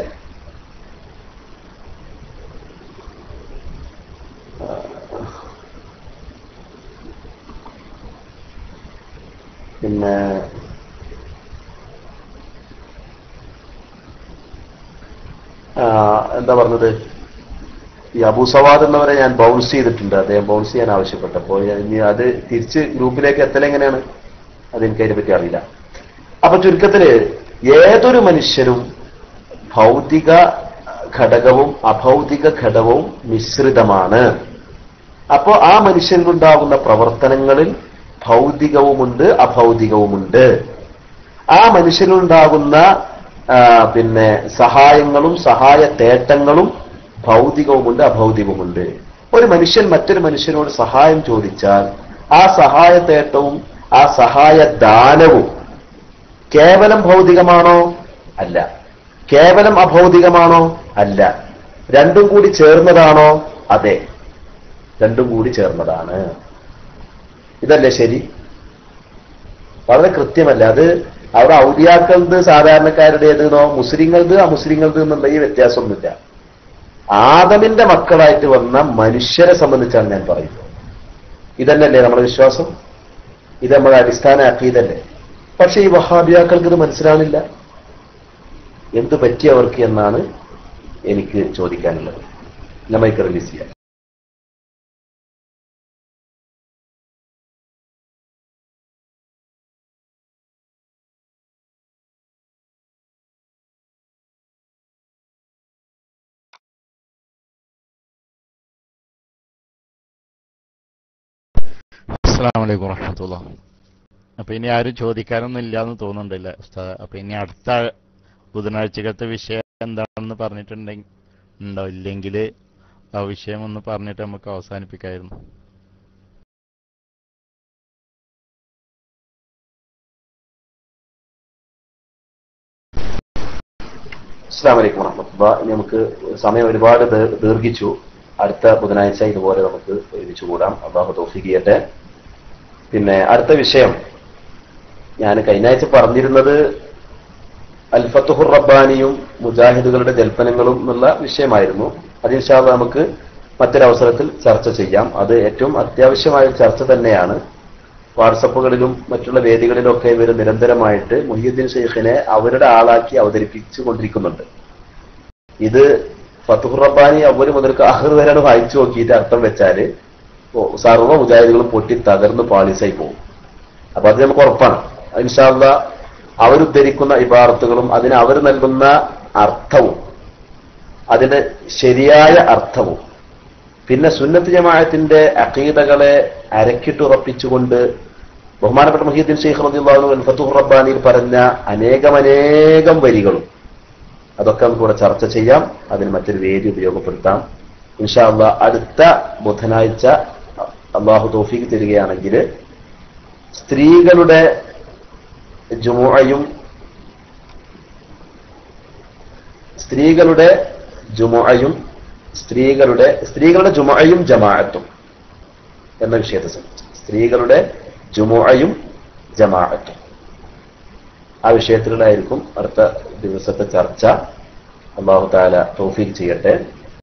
പിന്നെ ആ, എന്താ പറഞ്ഞത് ഈ അബൂസവാദ് എന്നവരെ ഞാൻ ബൗൺസ് ചെയ്തിട്ടുണ്ട് അദ്ദേഹം ബൗൺസ് ചെയ്യാൻ ആവശ്യപ്പെട്ടപ്പോൾ ഇനി അത് തിരിച്ച് ഗ്രൂപ്പിലേക്ക് എത്തലെങ്ങനെയാണ് അതെനിക്ക് അതിനെ പറ്റി അറിയില്ല അപ്പൊ ചുരുക്കത്തില് ഏതൊരു മനുഷ്യനും ഭൗതിക ഘടകവും അഭൗതിക ഘടകവും മിശ്രിതമാണ് അപ്പോ ആ മനുഷ്യനിലുണ്ടാകുന്ന പ്രവർത്തനങ്ങളിൽ ഭൗതികവുമുണ്ട് അഭൗതികവുമുണ്ട് ആ മനുഷ്യനുണ്ടാകുന്ന ആ, പിന്നെ സഹായങ്ങളും സഹായ തേട്ടങ്ങളും ഭൗതികവുമുണ്ട് അഭൗതികവുമുണ്ട് ഒരു മനുഷ്യൻ മറ്റൊരു മനുഷ്യനോട് സഹായം ചോദിച്ചാൽ ആ സഹായ തേട്ടവും ആ സഹായ ദാനവും കേവലം ഭൗതികമാണോ അല്ല കേവലം അഭൗതികമാണോ അല്ല രണ്ടും കൂടി ചേർന്നതാണോ അതെ രണ്ടും കൂടി ചേർന്നതാണ് ഇതല്ലേ ശരി വളരെ കൃത്യമല്ല അത് അവിടെ ഔലിയാക്കളത് സാധാരണക്കാരുടേതെന്നോ മുസ്ലിങ്ങളത് അമുസ്ലിങ്ങളത് എന്നുള്ള ഈ വ്യത്യാസമൊന്നുമില്ല ആദമിന്റെ മക്കളായിട്ട് വന്ന മനുഷ്യരെ സംബന്ധിച്ചാണ് ഞാൻ പറയുന്നത് ഇതന്നല്ലേ നമ്മുടെ വിശ്വാസം ഇത് നമ്മുടെ അടിസ്ഥാന അക്കീതല്ലേ പക്ഷെ ഈ വഹാബിയാക്കൾക്ക് ഇത് മനസ്സിലാവില്ല എന്ത് പറ്റി അവർക്ക് എന്നാണ് എനിക്ക് ചോദിക്കാനുള്ളത് നമ്മൾക്ക് റിലീസ് ചെയ്യാം അസ്സാം വലൈക്കും വറഹമത്തുള്ള അപ്പൊ ഇനി ആരും ചോദിക്കാനൊന്നും ഇല്ലാന്ന് തോന്നുന്നുണ്ടല്ലേ ഉസ്താദ് അപ്പൊ ഇനി അടുത്ത ബുധനാഴ്ചക്കത്തെ വിഷയം എന്താണെന്ന് പറഞ്ഞിട്ടുണ്ടെങ്കിൽ ഉണ്ടോ ഇല്ലെങ്കിൽ ആ വിഷയം ഒന്ന് പറഞ്ഞിട്ട് നമുക്ക് അവസാനിപ്പിക്കായിരുന്നു അസ്സാം വലൈക്കും വറഹമത്തുള്ള ഇനി നമുക്ക് സമയം ഒരുപാട് ദീ- ദീർഘിച്ചു അടുത്ത ബുധനാഴ്ച ഇതുപോലെ നമുക്ക് ഒരുമിച്ച് കൂടാം അള്ളാഹു തൗഫീഖ് ചെയ്യട്ടെ പിന്നെ അടുത്ത വിഷയം ഞാൻ കഴിഞ്ഞ ആഴ്ച പറഞ്ഞിരുന്നത് അൽഫത്തുഹുർ റബ്ബാനിയും മുജാഹിദുകളുടെ ജൽപ്പനങ്ങളും എന്നുള്ള വിഷയമായിരുന്നു അത് ഇൻഷാ അള്ളാ നമുക്ക് മറ്റൊരവസരത്തിൽ ചർച്ച ചെയ്യാം അത് ഏറ്റവും അത്യാവശ്യമായ ഒരു ചർച്ച തന്നെയാണ് വാട്സപ്പുകളിലും മറ്റുള്ള വേദികളിലൊക്കെ ഇവർ നിരന്തരമായിട്ട് മുഹിയുദ്ദീൻ ഷെയ്ഖിനെ അവരുടെ ആളാക്കി അവതരിപ്പിച്ചു കൊണ്ടിരിക്കുന്നുണ്ട് ഇത് ഫത്തുഹുർ റബ്ബാനി അവര് മുതൽക്ക് അഹർ വരെയാണ് വായിച്ചു നോക്കിയിട്ട് അർത്ഥം വെച്ചാല് ഓ, സർവ്വ മുജാഹിദുകളും പൊട്ടി തകർന്ന് പാളിസായി പോകും അപ്പൊ അത് നമുക്ക് ഉറപ്പാണ് ഇൻഷാല്ല അവരുദ്ധരിക്കുന്ന ഇബാറത്തുകളും അതിന് അവർ നൽകുന്ന അർത്ഥവും അതിന്റെ ശരിയായ അർത്ഥവും പിന്നെ സുന്നത്ത് ജമാഅത്തിന്റെ അഖീദകളെ അരക്കിട്ടുറപ്പിച്ചുകൊണ്ട് ബഹുമാനപ്പെട്ട മഹീദ്ദീൻ ഷെയ്ഖ് റദിയുള്ളാഹു ഫത്തുഹ് റബ്ബാനിയിൽ പറഞ്ഞ അനേകമനേകം വരികളും അതൊക്കെ നമുക്ക് ഇവിടെ ചർച്ച ചെയ്യാം അതിന് മറ്റൊരു വേദി ഉപയോഗപ്പെടുത്താം ഇൻഷാ അള്ളാ അടുത്ത ബുധനാഴ്ച അള്ളാഹു തോഫീക്ക് തരികയാണെങ്കിൽ സ്ത്രീകളുടെ ജുമുഅയും സ്ത്രീകളുടെ ജുമുഅയും സ്ത്രീകളുടെ സ്ത്രീകളുടെ ജുമുഅയും ജമാഅത്തും എന്ന വിഷയത്തെ സംബന്ധിച്ച് സ്ത്രീകളുടെ ജുമുഅയും ജമാഅത്തും ആ വിഷയത്തിലുള്ളായിരിക്കും അടുത്ത ദിവസത്തെ ചർച്ച അള്ളാഹു താല തൗഫീഖ് ചെയ്യട്ടെ